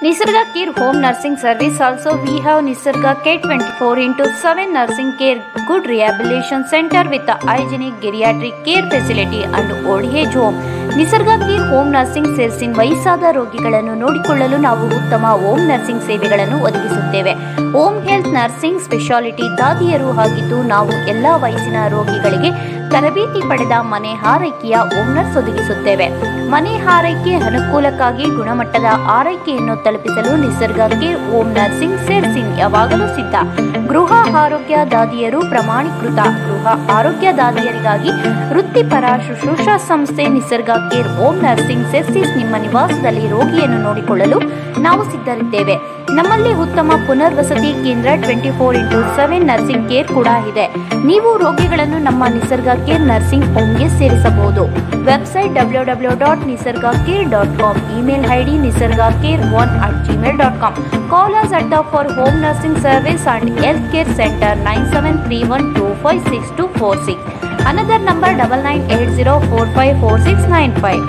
Nisarga Care Home Nursing Service also we have Nisarga K24 into 7 Nursing Care Good Rehabilitation Center with a hygienic geriatric care facility and old age home. Nisarga care home nursing ಸೇರಿಸಿನ್ ವಯಸ್ಸಾದ ರೋಗಿಗಳನ್ನು ನೋಡಿಕೊಳ್ಳಲು ನಾವು ಉತ್ತಮ home nursing ಸೇವೆಗಳನ್ನು ಒದಗಿಸುತ್ತೇವೆ home health nursing specialty ದಾದಿಯರು ಆಗಿದ್ದು ನಾವು ಎಲ್ಲ ವಯಸ್ಸಿನ ರೋಗಿಗಳಿಗೆ ತರಬೇತಿ ಪಡೆದ ಮನೆ ಆರೈಕೆಯ ಹೋಮ್ ನರ್ಸ್ ಒದಗಿಸುತ್ತೇವೆ ಮನೆ ಆರೈಕೆ ಅನುಕೂಲಕ್ಕಾಗಿ ಗುಣಮಟ್ಟದ ಆರೈಕೆಯನ್ನು ತಲುಪಿಸಲು ನಿಸರ್ಗ ಕೇರ್ ಹೋಮ್ ನರ್ಸಿಂಗ್ ಸೇರಿಸಿನ್ ಯಾವಾಗಲೂ ಸಿದ್ಧ ಗೃಹ ಆರೋಗ್ಯ ದಾದಿಯರು ಪ್ರಮಾಣೀಕೃತ ಗೃಹ ಆರೋಗ್ಯ ದಾದಿಯರಿಗಾಗಿ ವೃತ್ತಿಪರ ಶುಶ್ರೂಷಾ ಸಂಸ್ಥೆ ನಿಸರ್ಗ ಕೇರ್ ಹೋಮ್ ನರ್ಸಿಂಗ್ ಸೆರ್ಸಿಸ್ ನಿಮ್ಮ ನಿವಾಸದಲ್ಲಿ ರೋಗಿಯನ್ನು ನೋಡಿಕೊಳ್ಳಲು ನಾವು ಸಿದ್ಧರಿದ್ದೇವೆ ನಮ್ಮಲ್ಲಿ ಉತ್ತಮ ಪುನರ್ವಸತಿ ಕೇಂದ್ರ twenty four into seven nursing care ಕೂಡ ಇದೆ ನೀವು ರೋಗಿಗಳನ್ನು ನಮ್ಮ ನಿಸರ್ಗ ಕೇರ್ ನರ್ಸಿಂಗ್ ಹೋಮ್ಗೆ ಸೇರಿಸಬಹುದು website W W dot Nisarga care dot com email ID Nisarga care one at Gmail dot com call us ಅಡ್ಡ for home nursing service and health care centre nine seven three one two five six two four six another number double nine eight zero four five four six nine five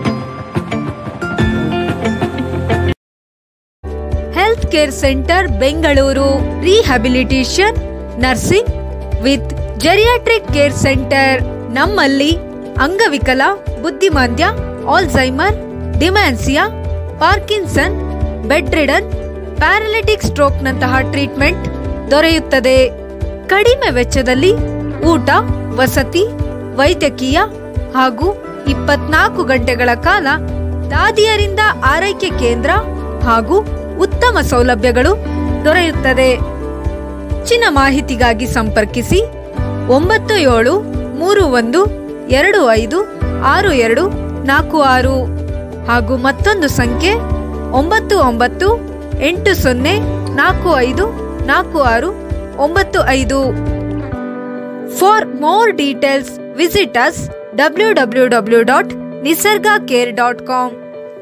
health care centre Bengaluru rehabilitation nursing with geriatric care centre ನಮ್ಮಲ್ಲಿ ಅಂಗವಿಕಲ ಬುದ್ಧಿಮಾಂದ್ಯ Alzheimer dementia Parkinson bed ridden paralytic ಸ್ಟ್ರೋಕ್ನಂತಹ treatment ದೊರೆಯುತ್ತದೆ ಕಡಿಮೆ ವೆಚ್ಚದಲ್ಲಿ ಊಟ ವಸತಿ ವೈದ್ಯಕೀಯ ಹಾಗೂ ಇಪ್ಪತ್ನಾಲ್ಕು ಗಂಟೆಗಳ ಕಾಲ ದಾದಿಯರಿಂದ ಆರೈಕೆ ಕೇಂದ್ರ ಹಾಗೂ ಉತ್ತಮ ಸೌಲಭ್ಯಗಳು ದೊರೆಯುತ್ತದೆ ಹೆಚ್ಚಿನ ಮಾಹಿತಿಗಾಗಿ ಸಂಪರ್ಕಿಸಿ ಒಂಬತ್ತು ಏಳು ಮೂರು ಒಂದು ಎರಡು ಐದು ಆರು ಎರಡು ನಾಲ್ಕು ಆರು ಹಾಗೂ ಮತ್ತೊಂದು ಸಂಖ್ಯೆ ಒಂಬತ್ತು ಒಂಬತ್ತು ಎಂಟು ಸೊನ್ನೆ ನಾಲ್ಕು ಐದು ನಾಲ್ಕು ಆರು ಒಂಬತ್ತು ಐದು for more details visit us W W W dot Nisarga care dot com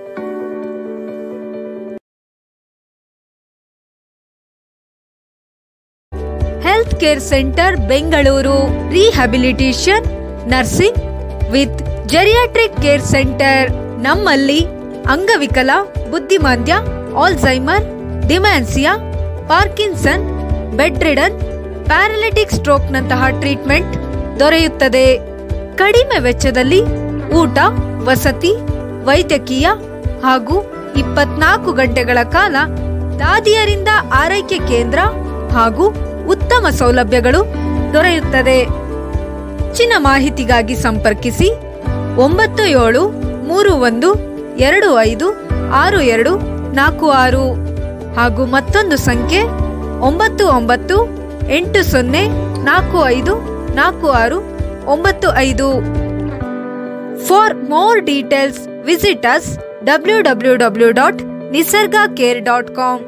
health care centre Bengaluru rehabilitation nursing with geriatric care centre ನಮ್ಮಲ್ಲಿ ಅಂಗವಿಕಲ ಬುದ್ಧಿಮಾಂದ್ಯ Alzheimer dementia Parkinson bed ridden paralytic ಸ್ಟ್ರೋಕ್ನಂತಹ ಟ್ರೀಟ್ಮೆಂಟ್ ದೊರೆಯುತ್ತದೆ ಕಡಿಮೆ ವೆಚ್ಚದಲ್ಲಿ ಊಟ ವಸತಿ ವೈದ್ಯಕೀಯ ಹಾಗೂ ಇಪ್ಪತ್ನಾಲ್ಕು ಗಂಟೆಗಳ ಕಾಲ ದಾದಿಯರಿಂದ ಆರೈಕೆ ಕೇಂದ್ರ ಹಾಗೂ ಉತ್ತಮ ಸೌಲಭ್ಯಗಳು ದೊರೆಯುತ್ತದೆ ಹೆಚ್ಚಿನ ಮಾಹಿತಿಗಾಗಿ ಸಂಪರ್ಕಿಸಿ ಒಂಬತ್ತು ಏಳು ಮೂರು ಒಂದು ಎರಡು ಐದು ಆರು ಎರಡು ನಾಲ್ಕು ಆರು ಹಾಗೂ ಮತ್ತೊಂದು ಸಂಖ್ಯೆ ಒಂಬತ್ತು ಒಂಬತ್ತು ಎಂಟು ಸೊನ್ನೆ ನಾಲ್ಕು ಐದು ನಾಲ್ಕು ಆರು ಒಂಬತ್ತು ಐದು for more details visit us W W W dot Nisarga care dot com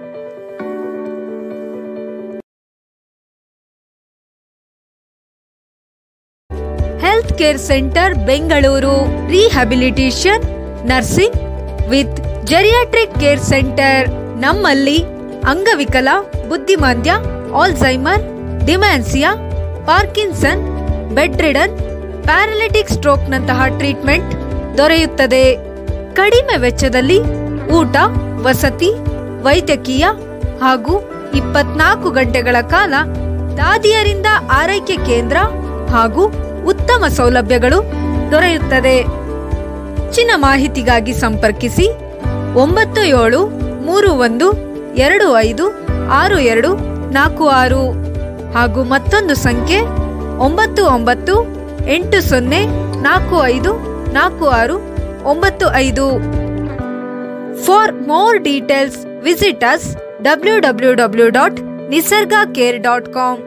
health care centre Bengaluru rehabilitation nursing with geriatric care centre ನಮ್ಮಲ್ಲಿ ಅಂಗವಿಕಲ ಬುದ್ಧಿಮಾಂದ್ಯ Alzheimer dementia Parkinson bed ridden paralytic ಸ್ಟ್ರೋಕ್ನಂತಹ ಟ್ರೀಟ್ಮೆಂಟ್ ದೊರೆಯುತ್ತದೆ ಕಡಿಮೆ ವೆಚ್ಚದಲ್ಲಿ ಊಟ ವಸತಿ ವೈದ್ಯಕೀಯ ಹಾಗೂ ಇಪ್ಪತ್ನಾಲ್ಕು ಗಂಟೆಗಳ ಕಾಲ ದಾದಿಯರಿಂದ ಆರೈಕೆ ಕೇಂದ್ರ ಹಾಗೂ ಉತ್ತಮ ಸೌಲಭ್ಯಗಳು ದೊರೆಯುತ್ತದೆ ಹೆಚ್ಚಿನ ಮಾಹಿತಿಗಾಗಿ ಸಂಪರ್ಕಿಸಿ ಒಂಬತ್ತು ಏಳು ಮೂರು ಒಂದು ಎರಡು ಐದು ಆರು ಎರಡು ನಾಲ್ಕು ಆರು ಹಾಗೂ ಮತ್ತೊಂದು ಸಂಖ್ಯೆ ಒಂಬತ್ತು ಒಂಬತ್ತು ಎಂಟು ಸೊನ್ನೆ ನಾಲ್ಕು ಐದು ನಾಲ್ಕು ಆರು ಒಂಬತ್ತು ಐದು for more details visit us W W W dot Nisarga care dot com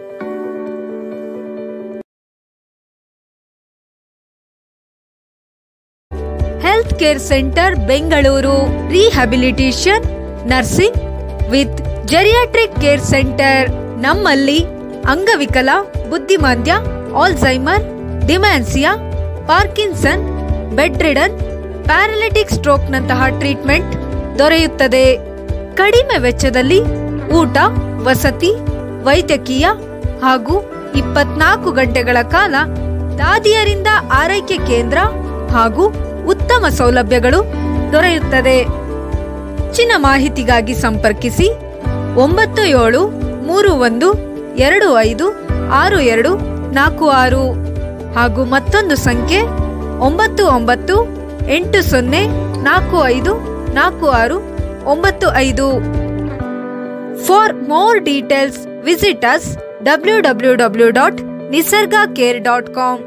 health care centre Bengaluru rehabilitation nursing with geriatric care centre ನಮ್ಮಲ್ಲಿ ಅಂಗವಿಕಲ ಬುದ್ಧಿಮಾಂದ್ಯ Alzheimer dementia Parkinson bed ridden paralytic ಸ್ಟ್ರೋಕ್ನಂತಹ ಟ್ರೀಟ್ಮೆಂಟ್ ದೊರೆಯುತ್ತದೆ ಕಡಿಮೆ ವೆಚ್ಚದಲ್ಲಿ ಊಟ ವಸತಿ ವೈದ್ಯಕೀಯ ಹಾಗೂ ಇಪ್ಪತ್ನಾಲ್ಕು ಗಂಟೆಗಳ ಕಾಲ ದಾದಿಯರಿಂದ ಆರೈಕೆ ಕೇಂದ್ರ ಹಾಗೂ ಉತ್ತಮ ಸೌಲಭ್ಯಗಳು ದೊರೆಯುತ್ತದೆ ಹೆಚ್ಚಿನ ಮಾಹಿತಿಗಾಗಿ ಸಂಪರ್ಕಿಸಿ ಒಂಬತ್ತು ಏಳು ಮೂರು ಒಂದು ಎರಡು ಐದು ಆರು ಎರಡು ನಾಲ್ಕು ಆರು ಹಾಗೂ ಮತ್ತೊಂದು ಸಂಖ್ಯೆ ಒಂಬತ್ತು ಒಂಬತ್ತು ಎಂಟು ಸೊನ್ನೆ ನಾಲ್ಕು ಐದು ನಾಲ್ಕು ಆರು ಒಂಬತ್ತು ಐದು for more details visit us W W W dot Nisarga care dot com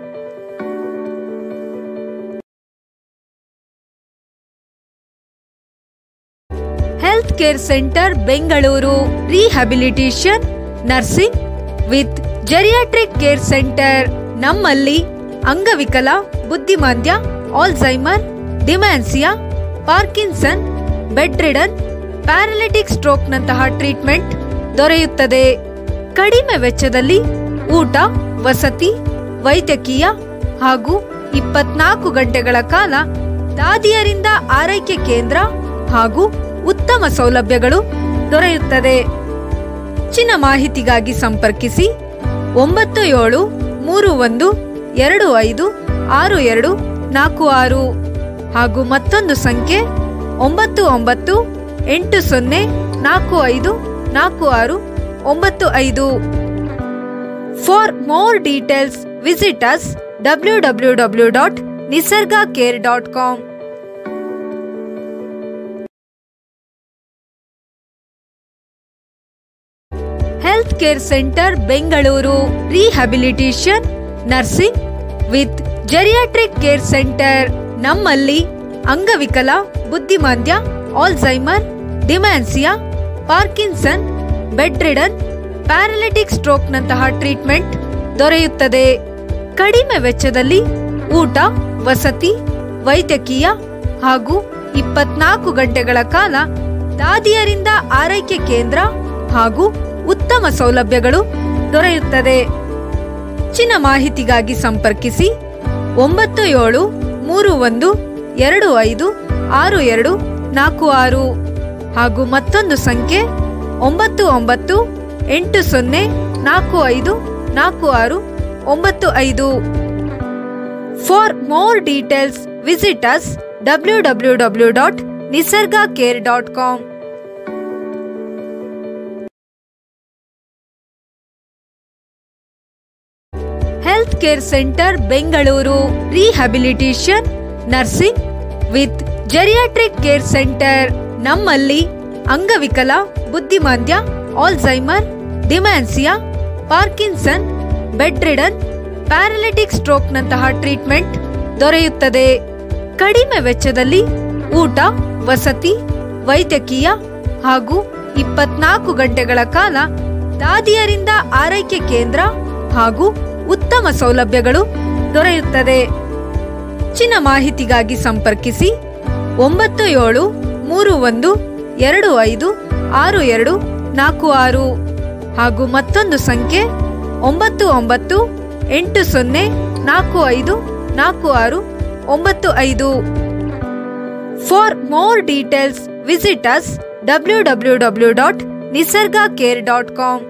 health care centre Bengaluru rehabilitation nursing with geriatric care centre ನಮ್ಮಲ್ಲಿ ಅಂಗವಿಕಲ ಬುದ್ಧಿಮಾಂದ್ಯ Alzheimer dementia Parkinson bed ridden paralytic ಸ್ಟ್ರೋಕ್ನಂತಹ ಟ್ರೀಟ್ಮೆಂಟ್ ದೊರೆಯುತ್ತದೆ ಕಡಿಮೆ ವೆಚ್ಚದಲ್ಲಿ ಊಟ ವಸತಿ ವೈದ್ಯಕೀಯ ಹಾಗೂ ಇಪ್ಪತ್ನಾಲ್ಕು ಗಂಟೆಗಳ ಕಾಲ ದಾದಿಯರಿಂದ ಆರೈಕೆ ಕೇಂದ್ರ ಹಾಗೂ ಉತ್ತಮ ಸೌಲಭ್ಯಗಳು ದೊರೆಯುತ್ತದೆ ಹೆಚ್ಚಿನ ಮಾಹಿತಿಗಾಗಿ ಸಂಪರ್ಕಿಸಿ ಒಂಬತ್ತು ಏಳು ಮೂರು ಒಂದು ಎರಡು ಐದು ಆರು ಎರಡು ನಾಲ್ಕು ಆರು ಹಾಗೂ ಮತ್ತೊಂದು ಸಂಖ್ಯೆ ಒಂಬತ್ತು ಒಂಬತ್ತು ಎಂಟು ಸೊನ್ನೆ ನಾಲ್ಕು ಐದು ನಾಲ್ಕು ಆರು ಒಂಬತ್ತು ಐದು for more details visit us W W W dot Nisarga care dot com health care centre Bengaluru rehabilitation nursing with geriatric care centre ನಮ್ಮಲ್ಲಿ ಅಂಗವಿಕಲ ಬುದ್ಧಿಮಾಂದ್ಯ Alzheimer dementia Parkinson bed ridden paralytic ಸ್ಟ್ರೋಕ್ನಂತಹ ಟ್ರೀಟ್ಮೆಂಟ್ ದೊರೆಯುತ್ತದೆ ಕಡಿಮೆ ವೆಚ್ಚದಲ್ಲಿ ಊಟ ವಸತಿ ವೈದ್ಯಕೀಯ ಹಾಗೂ ಇಪ್ಪತ್ನಾಲ್ಕು ಗಂಟೆಗಳ ಕಾಲ ದಾದಿಯರಿಂದ ಆರೈಕೆ ಕೇಂದ್ರ ಹಾಗೂ ಉತ್ತಮ ಸೌಲಭ್ಯಗಳು ದೊರೆಯುತ್ತದೆ ಹೆಚ್ಚಿನ ಮಾಹಿತಿಗಾಗಿ ಸಂಪರ್ಕಿಸಿ ಒಂಬತ್ತು ಏಳು ಮೂರು ಒಂದು ಎರಡು ಐದು ಆರು ಎರಡು ನಾಲ್ಕು ಆರು ಹಾಗೂ ಮತ್ತೊಂದು ಸಂಖ್ಯೆ ಒಂಬತ್ತು ಒಂಬತ್ತು ಎಂಟು ಸೊನ್ನೆ ನಾಲ್ಕು ಐದು ನಾಲ್ಕು ಆರು ಒಂಬತ್ತು ಐದು for more details visit us W W W dot Nisarga care dot com health care centre Bengaluru rehabilitation nursing with geriatric care centre ನಮ್ಮಲ್ಲಿ ಅಂಗವಿಕಲ ಬುದ್ಧಿಮಾಂದ್ಯ Alzheimer dementia Parkinson bed ridden paralytic ಸ್ಟ್ರೋಕ್ನಂತಹ ಟ್ರೀಟ್ಮೆಂಟ್ ದೊರೆಯುತ್ತದೆ ಕಡಿಮೆ ವೆಚ್ಚದಲ್ಲಿ ಊಟ ವಸತಿ ವೈದ್ಯಕೀಯ ಹಾಗೂ ಇಪ್ಪತ್ನಾಲ್ಕು ಗಂಟೆಗಳ ಕಾಲ ದಾದಿಯರಿಂದ ಆರೈಕೆ ಕೇಂದ್ರ ಹಾಗೂ ಉತ್ತಮ ಸೌಲಭ್ಯಗಳು ದೊರೆಯುತ್ತದೆ ಹೆಚ್ಚಿನ ಮಾಹಿತಿಗಾಗಿ ಸಂಪರ್ಕಿಸಿ ಒಂಬತ್ತು ಏಳು ಮೂರು ಒಂದು ಎರಡು ಐದು ಆರು ಎರಡು ನಾಲ್ಕು ಆರು ಹಾಗೂ ಮತ್ತೊಂದು ಸಂಖ್ಯೆ ಒಂಬತ್ತು ಒಂಬತ್ತು ಎಂಟು ಸೊನ್ನೆ ನಾಲ್ಕು ಐದು ನಾಲ್ಕು ಆರು ಒಂಬತ್ತು ಐದು for more details visit us W W W dot Nisarga care dot com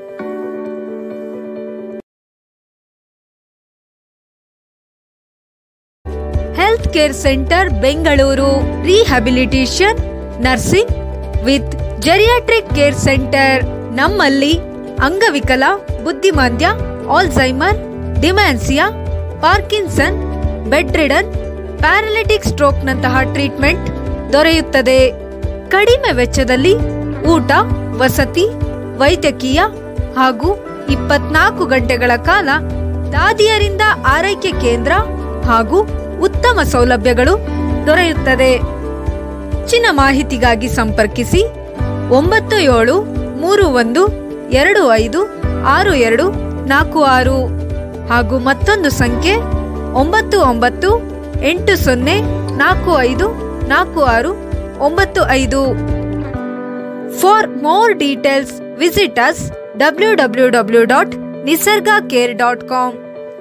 health care centre Bengaluru rehabilitation nursing with geriatric care centre ನಮ್ಮಲ್ಲಿ ಅಂಗವಿಕಲ ಬುದ್ಧಿಮಾಂದ್ಯ Alzheimer dementia Parkinson bed ridden paralytic ಸ್ಟ್ರೋಕ್ನಂತಹ ಟ್ರೀಟ್ಮೆಂಟ್ ದೊರೆಯುತ್ತದೆ ಕಡಿಮೆ ವೆಚ್ಚದಲ್ಲಿ ಊಟ ವಸತಿ ವೈದ್ಯಕೀಯ ಹಾಗೂ ಇಪ್ಪತ್ನಾಲ್ಕು ಗಂಟೆಗಳ ಕಾಲ ದಾದಿಯರಿಂದ ಆರೈಕೆ ಕೇಂದ್ರ ಹಾಗೂ ಉತ್ತಮ ಸೌಲಭ್ಯಗಳು ದೊರೆಯುತ್ತದೆ ಹೆಚ್ಚಿನ ಮಾಹಿತಿಗಾಗಿ ಸಂಪರ್ಕಿಸಿ ಒಂಬತ್ತು ಏಳು ಮೂರು ಒಂದು ಎರಡು ಐದು ಆರು ಎರಡು ನಾಲ್ಕು ಆರು ಹಾಗೂ ಮತ್ತೊಂದು ಸಂಖ್ಯೆ ಒಂಬತ್ತು ಒಂಬತ್ತು ಎಂಟು ಸೊನ್ನೆ ನಾಲ್ಕು ಐದು ನಾಲ್ಕು ಆರು ಒಂಬತ್ತು ಐದು for more details visit us W W W dot Nisarga care dot com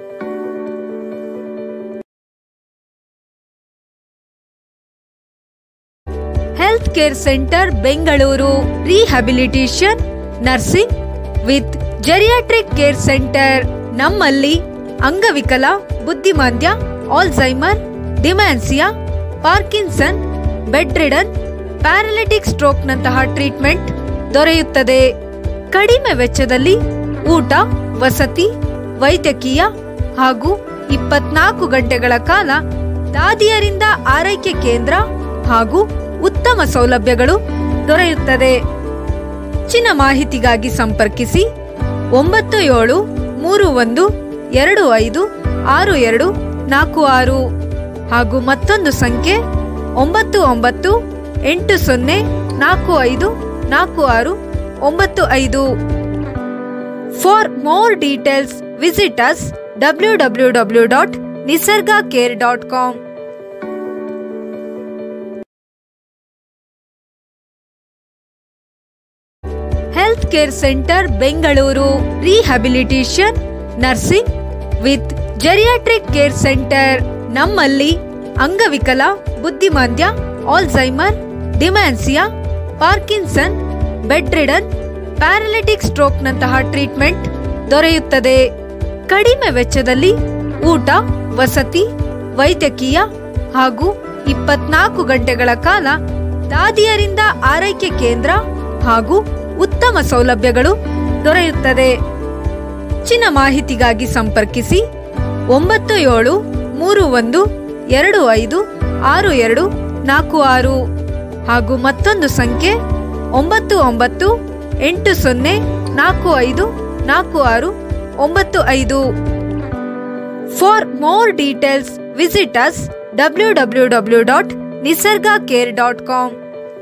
health care centre Bengaluru rehabilitation nursing with geriatric care centre ನಮ್ಮಲ್ಲಿ ಅಂಗವಿಕಲ ಬುದ್ಧಿಮಾಂದ್ಯ Alzheimer dementia Parkinson bed ridden paralytic ಸ್ಟ್ರೋಕ್ನಂತಹ ಟ್ರೀಟ್ಮೆಂಟ್ ದೊರೆಯುತ್ತದೆ ಕಡಿಮೆ ವೆಚ್ಚದಲ್ಲಿ ಊಟ ವಸತಿ ವೈದ್ಯಕೀಯ ಹಾಗೂ ಇಪ್ಪತ್ನಾಲ್ಕು ಗಂಟೆಗಳ ಕಾಲ ದಾದಿಯರಿಂದ ಆರೈಕೆ ಕೇಂದ್ರ ಹಾಗೂ ಉತ್ತಮ ಸೌಲಭ್ಯಗಳು ದೊರೆಯುತ್ತದೆ ಹೆಚ್ಚಿನ ಮಾಹಿತಿಗಾಗಿ ಸಂಪರ್ಕಿಸಿ ಒಂಬತ್ತು ಏಳು ಮೂರು ಒಂದು ಎರಡು ಐದು ಆರು ಎರಡು ನಾಲ್ಕು ಆರು ಹಾಗೂ ಮತ್ತೊಂದು ಸಂಖ್ಯೆ ಒಂಬತ್ತು ಒಂಬತ್ತು ಎಂಟು ಸೊನ್ನೆ ನಾಲ್ಕು ಐದು ನಾಲ್ಕು ಆರು ಒಂಬತ್ತು ಐದು for more details visit us W W W dot Nisarga care dot com health care centre Bengaluru rehabilitation nursing with geriatric care centre ನಮ್ಮಲ್ಲಿ ಅಂಗವಿಕಲ ಬುದ್ಧಿಮಾಂದ್ಯ Alzheimer dementia Parkinson bed ridden paralytic ಸ್ಟ್ರೋಕ್ನಂತಹ ಟ್ರೀಟ್ಮೆಂಟ್ ದೊರೆಯುತ್ತದೆ ಕಡಿಮೆ ವೆಚ್ಚದಲ್ಲಿ ಊಟ ವಸತಿ ವೈದ್ಯಕೀಯ ಹಾಗೂ ಇಪ್ಪತ್ನಾಲ್ಕು ಗಂಟೆಗಳ ಕಾಲ ದಾದಿಯರಿಂದ ಆರೈಕೆ ಕೇಂದ್ರ ಹಾಗೂ ಉತ್ತಮ ಸೌಲಭ್ಯಗಳು ದೊರೆಯುತ್ತದೆ ಹೆಚ್ಚಿನ ಮಾಹಿತಿಗಾಗಿ ಸಂಪರ್ಕಿಸಿ ಒಂಬತ್ತು ಏಳು ಮೂರು ಒಂದು ಎರಡು ಐದು ಆರು ಎರಡು ನಾಲ್ಕು ಆರು ಹಾಗೂ ಮತ್ತೊಂದು ಸಂಖ್ಯೆ ಒಂಬತ್ತು ಒಂಬತ್ತು ಎಂಟು ಸೊನ್ನೆ ನಾಲ್ಕು ಐದು ನಾಲ್ಕು ಆರು ಒಂಬತ್ತು ಐದು for more details visit us W W W dot Nisarga care dot com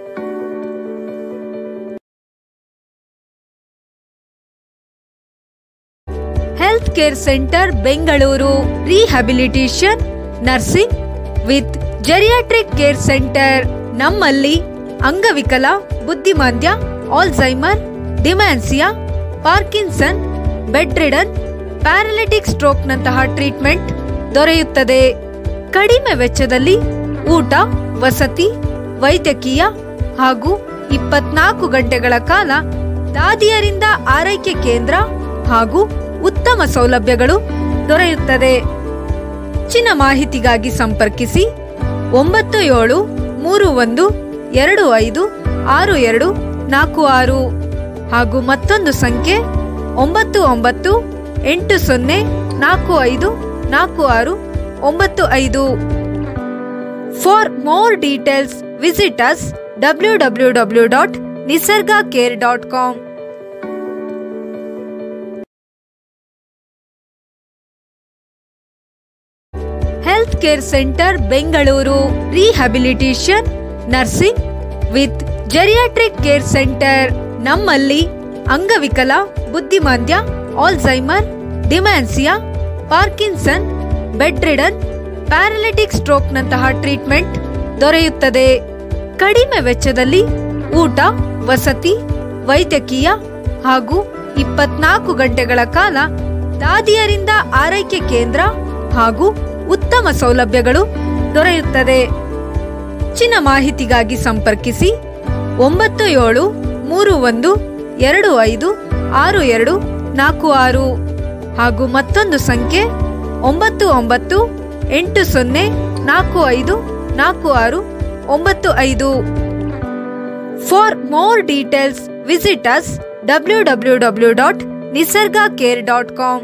health care centre Bengaluru rehabilitation nursing with geriatric care centre ನಮ್ಮಲ್ಲಿ ಅಂಗವಿಕಲ ಬುದ್ಧಿಮಾಂದ್ಯ Alzheimer dementia Parkinson bed ridden paralytic ಸ್ಟ್ರೋಕ್ನಂತಹ ಟ್ರೀಟ್ಮೆಂಟ್ ದೊರೆಯುತ್ತದೆ ಕಡಿಮೆ ವೆಚ್ಚದಲ್ಲಿ ಊಟ ವಸತಿ ವೈದ್ಯಕೀಯ ಹಾಗೂ ಇಪ್ಪತ್ನಾಲ್ಕು ಗಂಟೆಗಳ ಕಾಲ ದಾದಿಯರಿಂದ ಆರೈಕೆ ಕೇಂದ್ರ ಹಾಗೂ ಉತ್ತಮ ಸೌಲಭ್ಯಗಳು ದೊರೆಯುತ್ತದೆ ಹೆಚ್ಚಿನ ಮಾಹಿತಿಗಾಗಿ ಸಂಪರ್ಕಿಸಿ ಒಂಬತ್ತು ಏಳು ಮೂರು ಒಂದು ಎರಡು ಐದು ಆರು ಎರಡು ನಾಲ್ಕು ಆರು ಹಾಗೂ ಮತ್ತೊಂದು ಸಂಖ್ಯೆ ಒಂಬತ್ತು ಒಂಬತ್ತು ಎಂಟು ಸೊನ್ನೆ ನಾಲ್ಕು ಐದು ನಾಲ್ಕು ಆರು ಒಂಬತ್ತು ಐದು for more details visit us W W W dot Nisarga care dot com health care centre Bengaluru rehabilitation nursing with geriatric care centre ನಮ್ಮಲ್ಲಿ ಅಂಗವಿಕಲ ಬುದ್ಧಿಮಾಂದ್ಯ Alzheimer dementia Parkinson bed ridden paralytic ಸ್ಟ್ರೋಕ್ನಂತಹ ಟ್ರೀಟ್ಮೆಂಟ್ ದೊರೆಯುತ್ತದೆ ಕಡಿಮೆ ವೆಚ್ಚದಲ್ಲಿ ಊಟ ವಸತಿ ವೈದ್ಯಕೀಯ ಹಾಗೂ ಇಪ್ಪತ್ನಾಲ್ಕು ಗಂಟೆಗಳ ಕಾಲ ದಾದಿಯರಿಂದ ಆರೈಕೆ ಕೇಂದ್ರ ಹಾಗೂ ಉತ್ತಮ ಸೌಲಭ್ಯಗಳು ದೊರೆಯುತ್ತದೆ ಹೆಚ್ಚಿನ ಮಾಹಿತಿಗಾಗಿ ಸಂಪರ್ಕಿಸಿ ಒಂಬತ್ತು ಏಳು ಮೂರು ಒಂದು ಎರಡು ಐದು ಆರು ಎರಡು ನಾಲ್ಕು ಆರು ಹಾಗೂ ಮತ್ತೊಂದು ಸಂಖ್ಯೆ ಒಂಬತ್ತು ಒಂಬತ್ತು ಎಂಟು ಸೊನ್ನೆ ನಾಲ್ಕು ಐದು ನಾಲ್ಕು ಆರು ಒಂಬತ್ತು ಐದು for more details visit us W W W dot Nisarga care dot com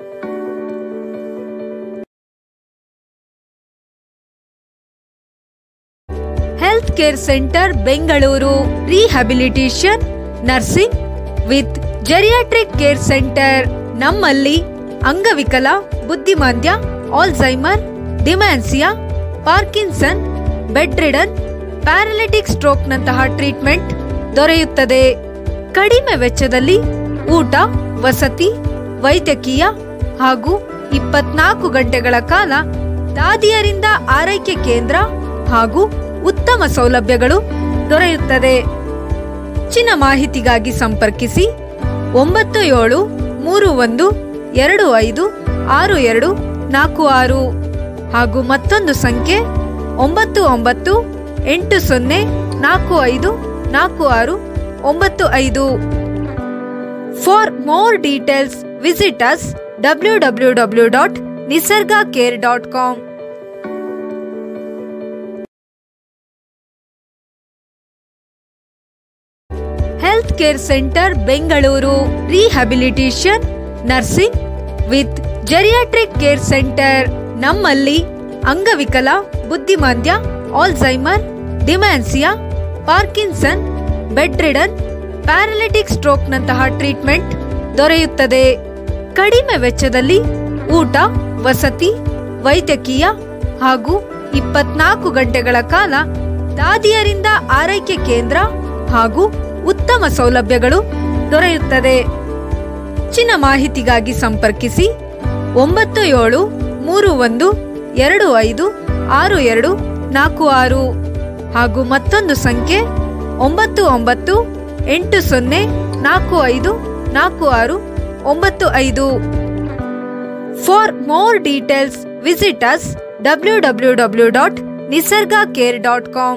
health care centre Bengaluru rehabilitation nursing with geriatric care centre ನಮ್ಮಲ್ಲಿ ಅಂಗವಿಕಲ ಬುದ್ಧಿಮಾಂದ್ಯ Alzheimer dementia Parkinson bed ridden paralytic ಸ್ಟ್ರೋಕ್ನಂತಹ ಟ್ರೀಟ್ಮೆಂಟ್ ದೊರೆಯುತ್ತದೆ ಕಡಿಮೆ ವೆಚ್ಚದಲ್ಲಿ ಊಟ ವಸತಿ ವೈದ್ಯಕೀಯ ಹಾಗೂ ಇಪ್ಪತ್ನಾಲ್ಕು ಗಂಟೆಗಳ ಕಾಲ ದಾದಿಯರಿಂದ ಆರೈಕೆ ಕೇಂದ್ರ ಹಾಗೂ ಉತ್ತಮ ಸೌಲಭ್ಯಗಳು ದೊರೆಯುತ್ತದೆ ಹೆಚ್ಚಿನ ಮಾಹಿತಿಗಾಗಿ ಸಂಪರ್ಕಿಸಿ ಒಂಬತ್ತು ಏಳು ಮೂರು ಒಂದು ಎರಡು ಐದು ಆರು ಎರಡು ನಾಲ್ಕು ಆರು ಹಾಗೂ ಮತ್ತೊಂದು ಸಂಖ್ಯೆ ಒಂಬತ್ತು ಒಂಬತ್ತು ಎಂಟು ಸೊನ್ನೆ ನಾಲ್ಕು ಐದು ನಾಲ್ಕು ಆರು ಒಂಬತ್ತು ಐದು for more details visit us W W W dot Nisarga care dot com health care centre Bengaluru rehabilitation nursing with geriatric care centre ನಮ್ಮಲ್ಲಿ ಅಂಗವಿಕಲ ಬುದ್ಧಿಮಾಂದ್ಯ Alzheimer dementia Parkinson bed ridden paralytic ಸ್ಟ್ರೋಕ್ನಂತಹ ಟ್ರೀಟ್ಮೆಂಟ್ ದೊರೆಯುತ್ತದೆ ಕಡಿಮೆ ವೆಚ್ಚದಲ್ಲಿ ಊಟ ವಸತಿ ವೈದ್ಯಕೀಯ ಹಾಗೂ ಇಪ್ಪತ್ನಾಲ್ಕು ಗಂಟೆಗಳ ಕಾಲ ದಾದಿಯರಿಂದ ಆರೈಕೆ ಕೇಂದ್ರ ಹಾಗೂ ಉತ್ತಮ ಸೌಲಭ್ಯಗಳು ದೊರೆಯುತ್ತದೆ ಹೆಚ್ಚಿನ ಮಾಹಿತಿಗಾಗಿ ಸಂಪರ್ಕಿಸಿ ಒಂಬತ್ತು ಏಳು ಮೂರು ಒಂದು ಎರಡು ಐದು ಆರು ಎರಡು ನಾಲ್ಕು ಆರು ಹಾಗೂ ಮತ್ತೊಂದು ಸಂಖ್ಯೆ ಒಂಬತ್ತು ಒಂಬತ್ತು ಎಂಟು ಸೊನ್ನೆ ನಾಲ್ಕು ಐದು ನಾಲ್ಕು ಆರು ಒಂಬತ್ತು ಐದು for more details visit us W W W dot Nisarga care dot com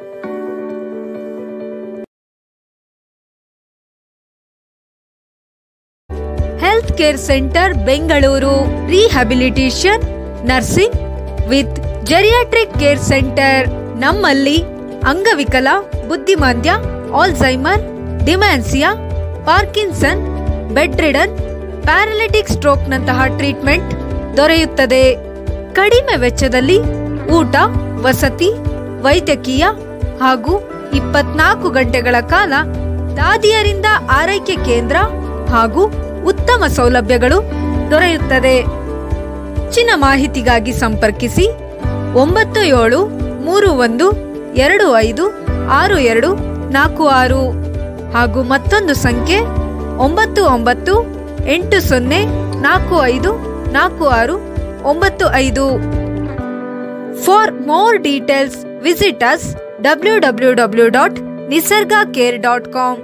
health care centre Bengaluru rehabilitation nursing with geriatric care centre ನಮ್ಮಲ್ಲಿ ಅಂಗವಿಕಲ ಬುದ್ಧಿಮಾಂದ್ಯ Alzheimer dementia Parkinson bed ridden paralytic ಸ್ಟ್ರೋಕ್ನಂತಹ ಟ್ರೀಟ್ಮೆಂಟ್ ದೊರೆಯುತ್ತದೆ ಕಡಿಮೆ ವೆಚ್ಚದಲ್ಲಿ ಊಟ ವಸತಿ ವೈದ್ಯಕೀಯ ಹಾಗೂ ಇಪ್ಪತ್ನಾಲ್ಕು ಗಂಟೆಗಳ ಕಾಲ ದಾದಿಯರಿಂದ ಆರೈಕೆ ಕೇಂದ್ರ ಹಾಗೂ ಉತ್ತಮ ಸೌಲಭ್ಯಗಳು ದೊರೆಯುತ್ತದೆ ಹೆಚ್ಚಿನ ಮಾಹಿತಿಗಾಗಿ ಸಂಪರ್ಕಿಸಿ ಒಂಬತ್ತು ಏಳು ಮೂರು ಒಂದು ಎರಡು ಐದು ಆರು ಎರಡು ನಾಲ್ಕು ಆರು ಹಾಗೂ ಮತ್ತೊಂದು ಸಂಖ್ಯೆ ಒಂಬತ್ತು ಒಂಬತ್ತು ಎಂಟು ಸೊನ್ನೆ ನಾಲ್ಕು ಐದು ನಾಲ್ಕು ಆರು ಒಂಬತ್ತು ಐದು for more details visit us W W W dot Nisarga care dot com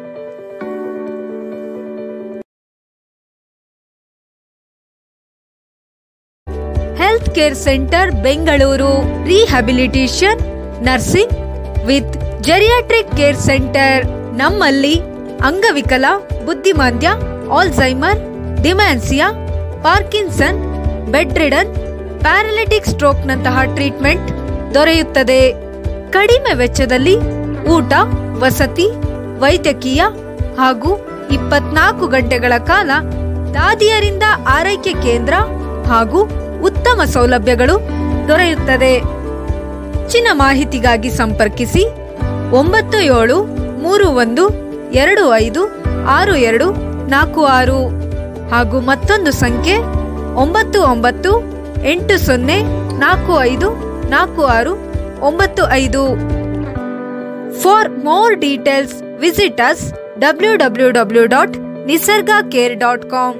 health care centre Bengaluru rehabilitation nursing with geriatric care centre ನಮ್ಮಲ್ಲಿ ಅಂಗವಿಕಲ ಬುದ್ಧಿಮಾಂದ್ಯ Alzheimer dementia Parkinson bed ridden paralytic ಸ್ಟ್ರೋಕ್ನಂತಹ ಟ್ರೀಟ್ಮೆಂಟ್ ದೊರೆಯುತ್ತದೆ ಕಡಿಮೆ ವೆಚ್ಚದಲ್ಲಿ ಊಟ ವಸತಿ ವೈದ್ಯಕೀಯ ಹಾಗೂ ಇಪ್ಪತ್ನಾಲ್ಕು ಗಂಟೆಗಳ ಕಾಲ ದಾದಿಯರಿಂದ ಆರೈಕೆ ಕೇಂದ್ರ ಹಾಗೂ ಉತ್ತಮ ಸೌಲಭ್ಯಗಳು ದೊರೆಯುತ್ತದೆ ಹೆಚ್ಚಿನ ಮಾಹಿತಿಗಾಗಿ ಸಂಪರ್ಕಿಸಿ ಒಂಬತ್ತು ಏಳು ಮೂರು ಒಂದು ಎರಡು ಐದು ಆರು ಎರಡು ನಾಲ್ಕು ಆರು ಹಾಗೂ ಮತ್ತೊಂದು ಸಂಖ್ಯೆ ಒಂಬತ್ತು ಒಂಬತ್ತು ಎಂಟು ಸೊನ್ನೆ ನಾಲ್ಕು ಐದು ನಾಲ್ಕು ಆರು ಒಂಬತ್ತು ಐದು for more details visit us W W W dot Nisarga care dot com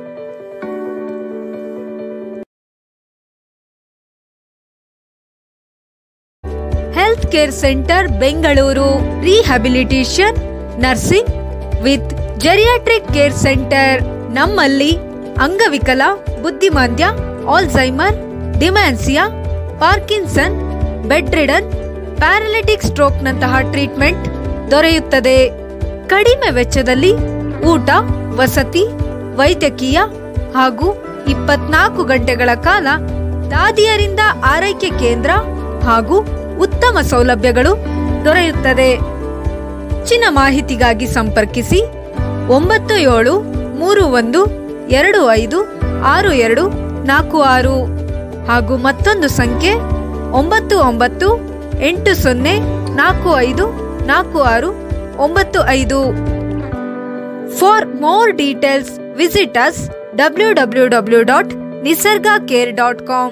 health care centre Bengaluru rehabilitation nursing with geriatric care centre ನಮ್ಮಲ್ಲಿ ಅಂಗವಿಕಲ ಬುದ್ಧಿಮಾಂದ್ಯ Alzheimer dementia Parkinson bed ridden paralytic ಸ್ಟ್ರೋಕ್ನಂತಹ ಟ್ರೀಟ್ಮೆಂಟ್ ದೊರೆಯುತ್ತದೆ ಕಡಿಮೆ ವೆಚ್ಚದಲ್ಲಿ ಊಟ ವಸತಿ ವೈದ್ಯಕೀಯ ಹಾಗೂ ಇಪ್ಪತ್ನಾಲ್ಕು ಗಂಟೆಗಳ ಕಾಲ ದಾದಿಯರಿಂದ ಆರೈಕೆ ಕೇಂದ್ರ ಹಾಗೂ ಉತ್ತಮ ಸೌಲಭ್ಯಗಳು ದೊರೆಯುತ್ತದೆ ಹೆಚ್ಚಿನ ಮಾಹಿತಿಗಾಗಿ ಸಂಪರ್ಕಿಸಿ ಒಂಬತ್ತು ಏಳು ಮೂರು ಒಂದು ಎರಡು ಐದು ಆರು ಎರಡು ನಾಲ್ಕು ಆರು ಹಾಗೂ ಮತ್ತೊಂದು ಸಂಖ್ಯೆ ಒಂಬತ್ತು ಒಂಬತ್ತು ಎಂಟು ಸೊನ್ನೆ ನಾಲ್ಕು ಐದು ನಾಲ್ಕು ಆರು ಒಂಬತ್ತು ಐದು for more details visit us W W W dot Nisarga care dot com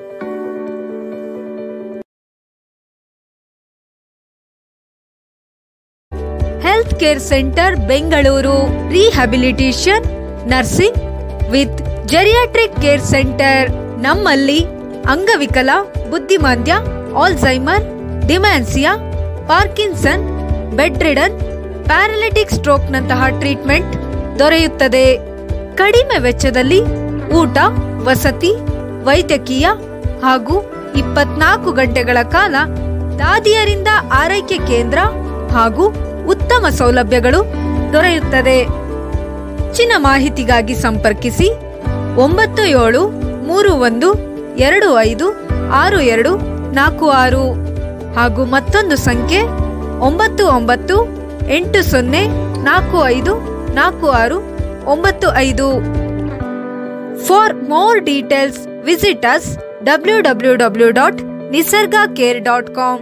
health care centre Bengaluru rehabilitation nursing with geriatric care centre ನಮ್ಮಲ್ಲಿ ಅಂಗವಿಕಲ ಬುದ್ಧಿಮಾಂದ್ಯ Alzheimer dementia Parkinson bed ridden paralytic ಸ್ಟ್ರೋಕ್ನಂತಹ ಟ್ರೀಟ್ಮೆಂಟ್ ದೊರೆಯುತ್ತದೆ ಕಡಿಮೆ ವೆಚ್ಚದಲ್ಲಿ ಊಟ ವಸತಿ ವೈದ್ಯಕೀಯ ಹಾಗೂ ಇಪ್ಪತ್ನಾಲ್ಕು ಗಂಟೆಗಳ ಕಾಲ ದಾದಿಯರಿಂದ ಆರೈಕೆ ಕೇಂದ್ರ ಹಾಗೂ ಉತ್ತಮ ಸೌಲಭ್ಯಗಳು ದೊರೆಯುತ್ತದೆ ಹೆಚ್ಚಿನ ಮಾಹಿತಿಗಾಗಿ ಸಂಪರ್ಕಿಸಿ ಒಂಬತ್ತು ಏಳು ಮೂರು ಒಂದು ಎರಡು ಐದು ಆರು ಎರಡು ನಾಲ್ಕು ಆರು ಹಾಗೂ ಮತ್ತೊಂದು ಸಂಖ್ಯೆ ಒಂಬತ್ತು ಒಂಬತ್ತು ಎಂಟು ಸೊನ್ನೆ ನಾಲ್ಕು ಐದು ನಾಲ್ಕು ಆರು ಒಂಬತ್ತು ಐದು for more details visit us W W W dot Nisarga care dot com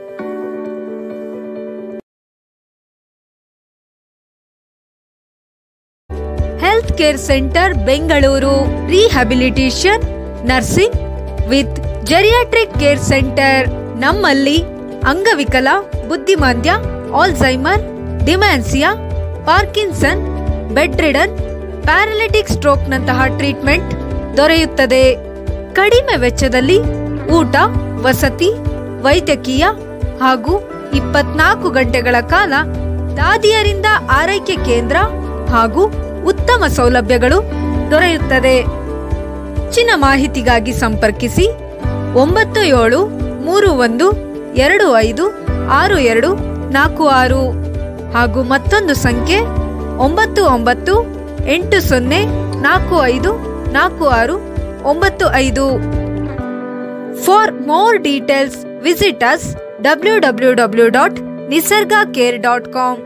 health care centre Bengaluru rehabilitation nursing with geriatric care centre ನಮ್ಮಲ್ಲಿ ಅಂಗವಿಕಲ ಬುದ್ಧಿಮಾಂದ್ಯ Alzheimer dementia Parkinson bed ridden paralytic ಸ್ಟ್ರೋಕ್ನಂತಹ ಟ್ರೀಟ್ಮೆಂಟ್ ದೊರೆಯುತ್ತದೆ ಕಡಿಮೆ ವೆಚ್ಚದಲ್ಲಿ ಊಟ ವಸತಿ ವೈದ್ಯಕೀಯ ಹಾಗೂ ಇಪ್ಪತ್ನಾಲ್ಕು ಗಂಟೆಗಳ ಕಾಲ ದಾದಿಯರಿಂದ ಆರೈಕೆ ಕೇಂದ್ರ ಹಾಗೂ ಉತ್ತಮ ಸೌಲಭ್ಯಗಳು ದೊರೆಯುತ್ತದೆ ಹೆಚ್ಚಿನ ಮಾಹಿತಿಗಾಗಿ ಸಂಪರ್ಕಿಸಿ ಒಂಬತ್ತು ಏಳು ಮೂರು ಒಂದು ಎರಡು ಐದು ಆರು ಎರಡು ನಾಲ್ಕು ಆರು ಹಾಗೂ ಮತ್ತೊಂದು ಸಂಖ್ಯೆ ಒಂಬತ್ತು ಒಂಬತ್ತು ಎಂಟು ಸೊನ್ನೆ ನಾಲ್ಕು ಐದು ನಾಲ್ಕು ಆರು ಒಂಬತ್ತು ಐದು for more details visit us W W W dot Nisarga care dot com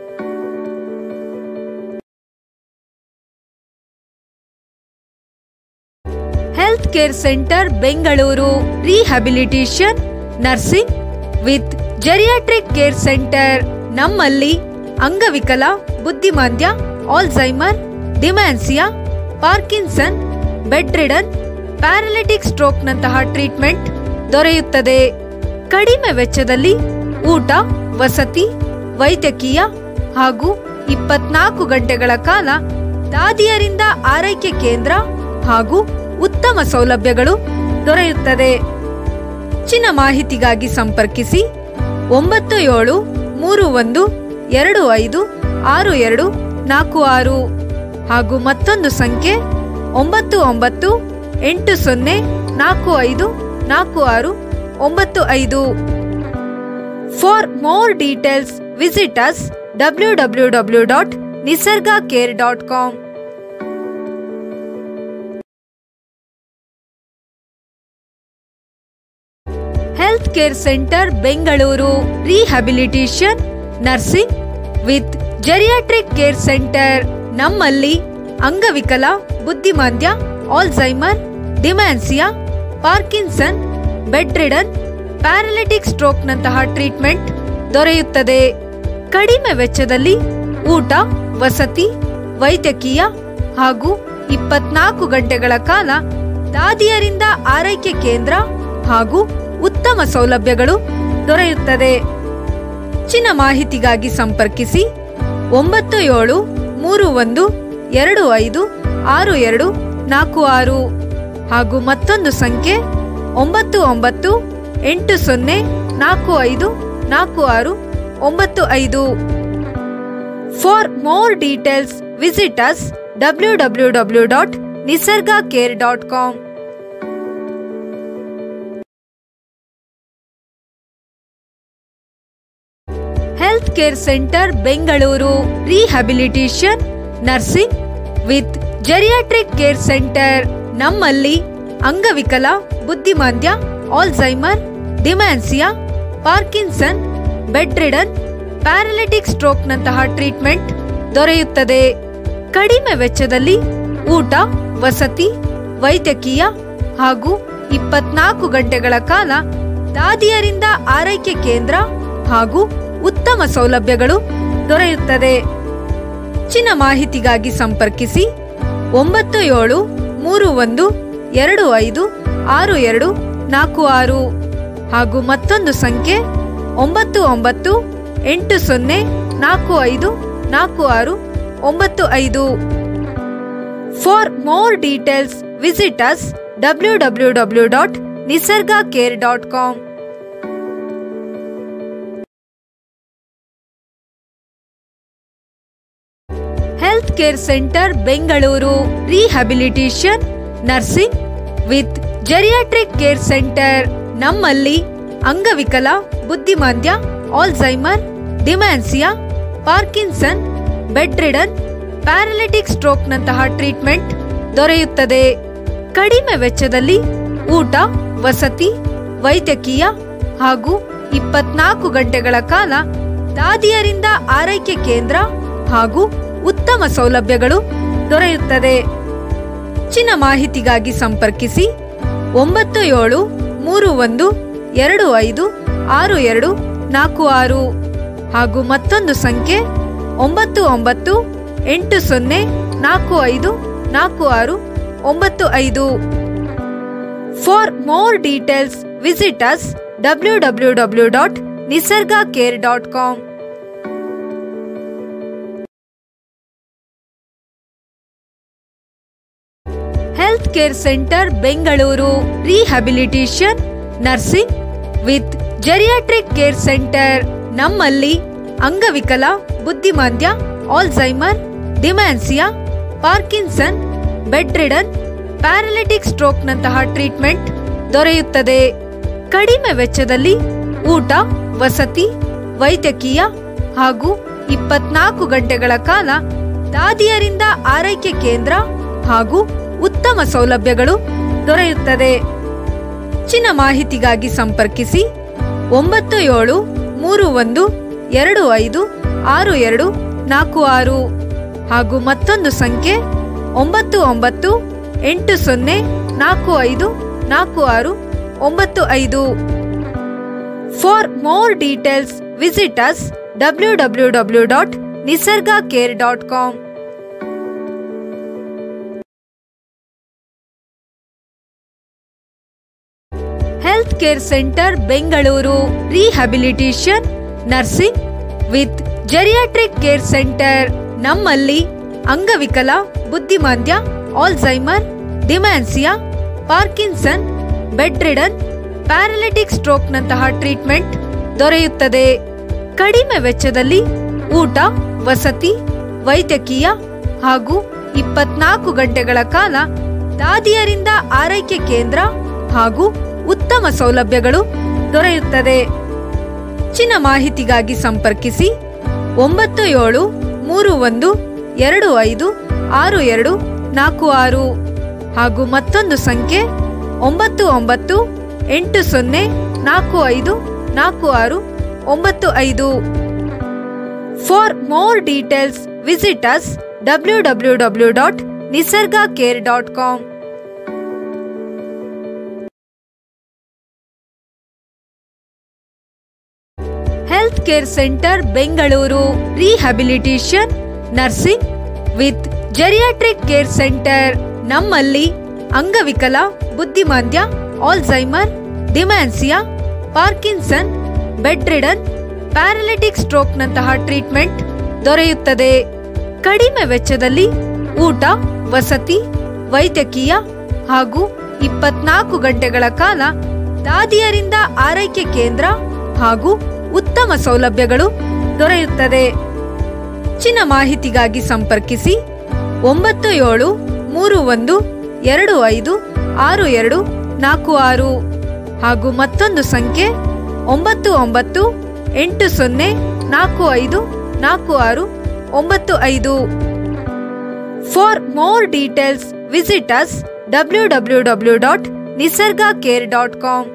health care centre Bengaluru rehabilitation nursing with geriatric care centre ನಮ್ಮಲ್ಲಿ ಅಂಗವಿಕಲ ಬುದ್ಧಿಮಾಂದ್ಯ Alzheimer dementia Parkinson bed ridden paralytic ಸ್ಟ್ರೋಕ್ನಂತಹ ಟ್ರೀಟ್ಮೆಂಟ್ ದೊರೆಯುತ್ತದೆ ಕಡಿಮೆ ವೆಚ್ಚದಲ್ಲಿ ಊಟ ವಸತಿ ವೈದ್ಯಕೀಯ ಹಾಗೂ ಇಪ್ಪತ್ನಾಲ್ಕು ಗಂಟೆಗಳ ಕಾಲ ದಾದಿಯರಿಂದ ಆರೈಕೆ ಕೇಂದ್ರ ಹಾಗೂ ಉತ್ತಮ ಸೌಲಭ್ಯಗಳು ದೊರೆಯುತ್ತದೆ ಹೆಚ್ಚಿನ ಮಾಹಿತಿಗಾಗಿ ಸಂಪರ್ಕಿಸಿ ಒಂಬತ್ತು ಏಳು ಮೂರು ಒಂದು ಎರಡು ಐದು ಆರು ಎರಡು ನಾಲ್ಕು ಆರು ಹಾಗೂ ಮತ್ತೊಂದು ಸಂಖ್ಯೆ ಒಂಬತ್ತು ಒಂಬತ್ತು ಎಂಟು ಸೊನ್ನೆ ನಾಲ್ಕು ಐದು ನಾಲ್ಕು ಆರು ಒಂಬತ್ತು ಐದು for more details visit us W W W dot Nisarga care dot com health care centre Bengaluru rehabilitation nursing with geriatric care centre ನಮ್ಮಲ್ಲಿ ಅಂಗವಿಕಲ ಬುದ್ಧಿಮಾಂದ್ಯ Alzheimer dementia Parkinson bed ridden paralytic ಸ್ಟ್ರೋಕ್ನಂತಹ ಟ್ರೀಟ್ಮೆಂಟ್ ದೊರೆಯುತ್ತದೆ ಕಡಿಮೆ ವೆಚ್ಚದಲ್ಲಿ ಊಟ ವಸತಿ ವೈದ್ಯಕೀಯ ಹಾಗೂ ಇಪ್ಪತ್ನಾಲ್ಕು ಗಂಟೆಗಳ ಕಾಲ ದಾದಿಯರಿಂದ ಆರೈಕೆ ಕೇಂದ್ರ ಹಾಗೂ ಉತ್ತಮ ಸೌಲಭ್ಯಗಳು ದೊರೆಯುತ್ತದೆ ಹೆಚ್ಚಿನ ಮಾಹಿತಿಗಾಗಿ ಸಂಪರ್ಕಿಸಿ ಒಂಬತ್ತು ಏಳು ಮೂರು ಒಂದು ಎರಡು ಐದು ಆರು ಎರಡು ನಾಲ್ಕು ಆರು ಹಾಗೂ ಮತ್ತೊಂದು ಸಂಖ್ಯೆ ಒಂಬತ್ತು ಒಂಬತ್ತು ಎಂಟು ಸೊನ್ನೆ ನಾಲ್ಕು ಐದು ನಾಲ್ಕು ಆರು ಒಂಬತ್ತು ಐದು for more details visit us W W W dot Nisarga care dot com health care centre Bengaluru rehabilitation nursing with geriatric care centre ನಮ್ಮಲ್ಲಿ ಅಂಗವಿಕಲ ಬುದ್ಧಿಮಾಂದ್ಯ Alzheimer dementia Parkinson bed ridden paralytic ಸ್ಟ್ರೋಕ್ನಂತಹ ಟ್ರೀಟ್ಮೆಂಟ್ ದೊರೆಯುತ್ತದೆ ಕಡಿಮೆ ವೆಚ್ಚದಲ್ಲಿ ಊಟ ವಸತಿ ವೈದ್ಯಕೀಯ ಹಾಗೂ ಇಪ್ಪತ್ನಾಲ್ಕು ಗಂಟೆಗಳ ಕಾಲ ದಾದಿಯರಿಂದ ಆರೈಕೆ ಕೇಂದ್ರ ಹಾಗೂ ಉತ್ತಮ ಸೌಲಭ್ಯಗಳು ದೊರೆಯುತ್ತದೆ ಹೆಚ್ಚಿನ ಮಾಹಿತಿಗಾಗಿ ಸಂಪರ್ಕಿಸಿ ಒಂಬತ್ತು ಏಳು ಮೂರು ಒಂದು ಎರಡು ಐದು ಆರು ಎರಡು ನಾಲ್ಕು ಆರು ಹಾಗೂ ಮತ್ತೊಂದು ಸಂಖ್ಯೆ ಒಂಬತ್ತು ಒಂಬತ್ತು ಎಂಟು ಸೊನ್ನೆ ನಾಲ್ಕು ಐದು ನಾಲ್ಕು ಆರು ಒಂಬತ್ತು ಐದು for more details visit us W W W dot Nisarga care dot com health care centre Bengaluru rehabilitation nursing with geriatric care centre ನಮ್ಮಲ್ಲಿ ಅಂಗವಿಕಲ ಬುದ್ಧಿಮಾಂದ್ಯ Alzheimer dementia Parkinson bed ridden paralytic ಸ್ಟ್ರೋಕ್ನಂತಹ ಟ್ರೀಟ್ಮೆಂಟ್ ದೊರೆಯುತ್ತದೆ ಕಡಿಮೆ ವೆಚ್ಚದಲ್ಲಿ ಊಟ ವಸತಿ ವೈದ್ಯಕೀಯ ಹಾಗೂ ಇಪ್ಪತ್ನಾಲ್ಕು ಗಂಟೆಗಳ ಕಾಲ ದಾದಿಯರಿಂದ ಆರೈಕೆ ಕೇಂದ್ರ ಹಾಗೂ ಉತ್ತಮ ಸೌಲಭ್ಯಗಳು ದೊರೆಯುತ್ತದೆ ಹೆಚ್ಚಿನ ಮಾಹಿತಿಗಾಗಿ ಸಂಪರ್ಕಿಸಿ ಒಂಬತ್ತು ಏಳು ಮೂರು ಒಂದು ಎರಡು ಐದು ಆರು ಎರಡು ನಾಲ್ಕು ಆರು ಹಾಗೂ ಮತ್ತೊಂದು ಸಂಖ್ಯೆ ಒಂಬತ್ತು ಒಂಬತ್ತು ಎಂಟು ಸೊನ್ನೆ ನಾಲ್ಕು ಐದು ನಾಲ್ಕು ಆರು ಒಂಬತ್ತು ಐದು for more details visit us W W W dot Nisarga care dot com health care centre Bengaluru rehabilitation nursing with geriatric care centre ನಮ್ಮಲ್ಲಿ ಅಂಗವಿಕಲ ಬುದ್ಧಿಮಾಂದ್ಯ Alzheimer dementia Parkinson bed ridden paralytic ಸ್ಟ್ರೋಕ್ನಂತಹ ಟ್ರೀಟ್ಮೆಂಟ್ ದೊರೆಯುತ್ತದೆ ಕಡಿಮೆ ವೆಚ್ಚದಲ್ಲಿ ಊಟ ವಸತಿ ವೈದ್ಯಕೀಯ ಹಾಗೂ ಇಪ್ಪತ್ನಾಲ್ಕು ಗಂಟೆಗಳ ಕಾಲ ದಾದಿಯರಿಂದ ಆರೈಕೆ ಕೇಂದ್ರ ಹಾಗೂ ಉತ್ತಮ ಸೌಲಭ್ಯಗಳು ದೊರೆಯುತ್ತದೆ ಹೆಚ್ಚಿನ ಮಾಹಿತಿಗಾಗಿ ಸಂಪರ್ಕಿಸಿ ಒಂಬತ್ತು ಏಳು ಮೂರು ಒಂದು ಎರಡು ಐದು ಆರು ಎರಡು ನಾಲ್ಕು ಆರು ಹಾಗೂ ಮತ್ತೊಂದು ಸಂಖ್ಯೆ ಒಂಬತ್ತು ಒಂಬತ್ತು ಎಂಟು ಸೊನ್ನೆ ನಾಲ್ಕು ಐದು ನಾಲ್ಕು ಆರು ಒಂಬತ್ತು ಐದು for more details visit us W W W dot Nisarga care dot com health care centre Bengaluru rehabilitation nursing with geriatric care centre ನಮ್ಮಲ್ಲಿ ಅಂಗವಿಕಲ ಬುದ್ಧಿಮಾಂದ್ಯ Alzheimer dementia Parkinson bed ridden paralytic ಸ್ಟ್ರೋಕ್ನಂತಹ ಟ್ರೀಟ್ಮೆಂಟ್ ದೊರೆಯುತ್ತದೆ ಕಡಿಮೆ ವೆಚ್ಚದಲ್ಲಿ ಊಟ ವಸತಿ ವೈದ್ಯಕೀಯ ಹಾಗೂ ಇಪ್ಪತ್ನಾಲ್ಕು ಗಂಟೆಗಳ ಕಾಲ ದಾದಿಯರಿಂದ ಆರೈಕೆ ಕೇಂದ್ರ ಹಾಗೂ ಉತ್ತಮ ಸೌಲಭ್ಯಗಳು ದೊರೆಯುತ್ತದೆ ಹೆಚ್ಚಿನ ಮಾಹಿತಿಗಾಗಿ ಸಂಪರ್ಕಿಸಿ ಒಂಬತ್ತು ಏಳು ಮೂರು ಒಂದು ಎರಡು ಐದು ಆರು ಎರಡು ನಾಲ್ಕು ಆರು ಹಾಗೂ ಮತ್ತೊಂದು ಸಂಖ್ಯೆ ಒಂಬತ್ತು ಒಂಬತ್ತು ಎಂಟು ಸೊನ್ನೆ ನಾಲ್ಕು ಐದು ನಾಲ್ಕು ಆರು ಒಂಬತ್ತು ಐದು for more details visit us W W W dot Nisarga care dot com health care centre Bengaluru rehabilitation nursing with geriatric care centre ನಮ್ಮಲ್ಲಿ ಅಂಗವಿಕಲ ಬುದ್ಧಿಮಾಂದ್ಯ Alzheimer dementia Parkinson bed ridden paralytic ಸ್ಟ್ರೋಕ್ನಂತಹ ಟ್ರೀಟ್ಮೆಂಟ್ ದೊರೆಯುತ್ತದೆ ಕಡಿಮೆ ವೆಚ್ಚದಲ್ಲಿ ಊಟ ವಸತಿ ವೈದ್ಯಕೀಯ ಹಾಗೂ ಇಪ್ಪತ್ನಾಲ್ಕು ಗಂಟೆಗಳ ಕಾಲ ದಾದಿಯರಿಂದ ಆರೈಕೆ ಕೇಂದ್ರ ಹಾಗೂ ಉತ್ತಮ ಸೌಲಭ್ಯಗಳು ದೊರೆಯುತ್ತದೆ ಹೆಚ್ಚಿನ ಮಾಹಿತಿಗಾಗಿ ಸಂಪರ್ಕಿಸಿ ಒಂಬತ್ತು ಏಳು ಮೂರು ಒಂದು ಎರಡು ಐದು ಆರು ಎರಡು ನಾಲ್ಕು ಆರು ಹಾಗೂ ಮತ್ತೊಂದು ಸಂಖ್ಯೆ ಒಂಬತ್ತು ಒಂಬತ್ತು ಎಂಟು ಸೊನ್ನೆ ನಾಲ್ಕು ಐದು ನಾಲ್ಕು ಆರು ಒಂಬತ್ತು ಐದು for more details visit us W W W dot Nisarga care dot com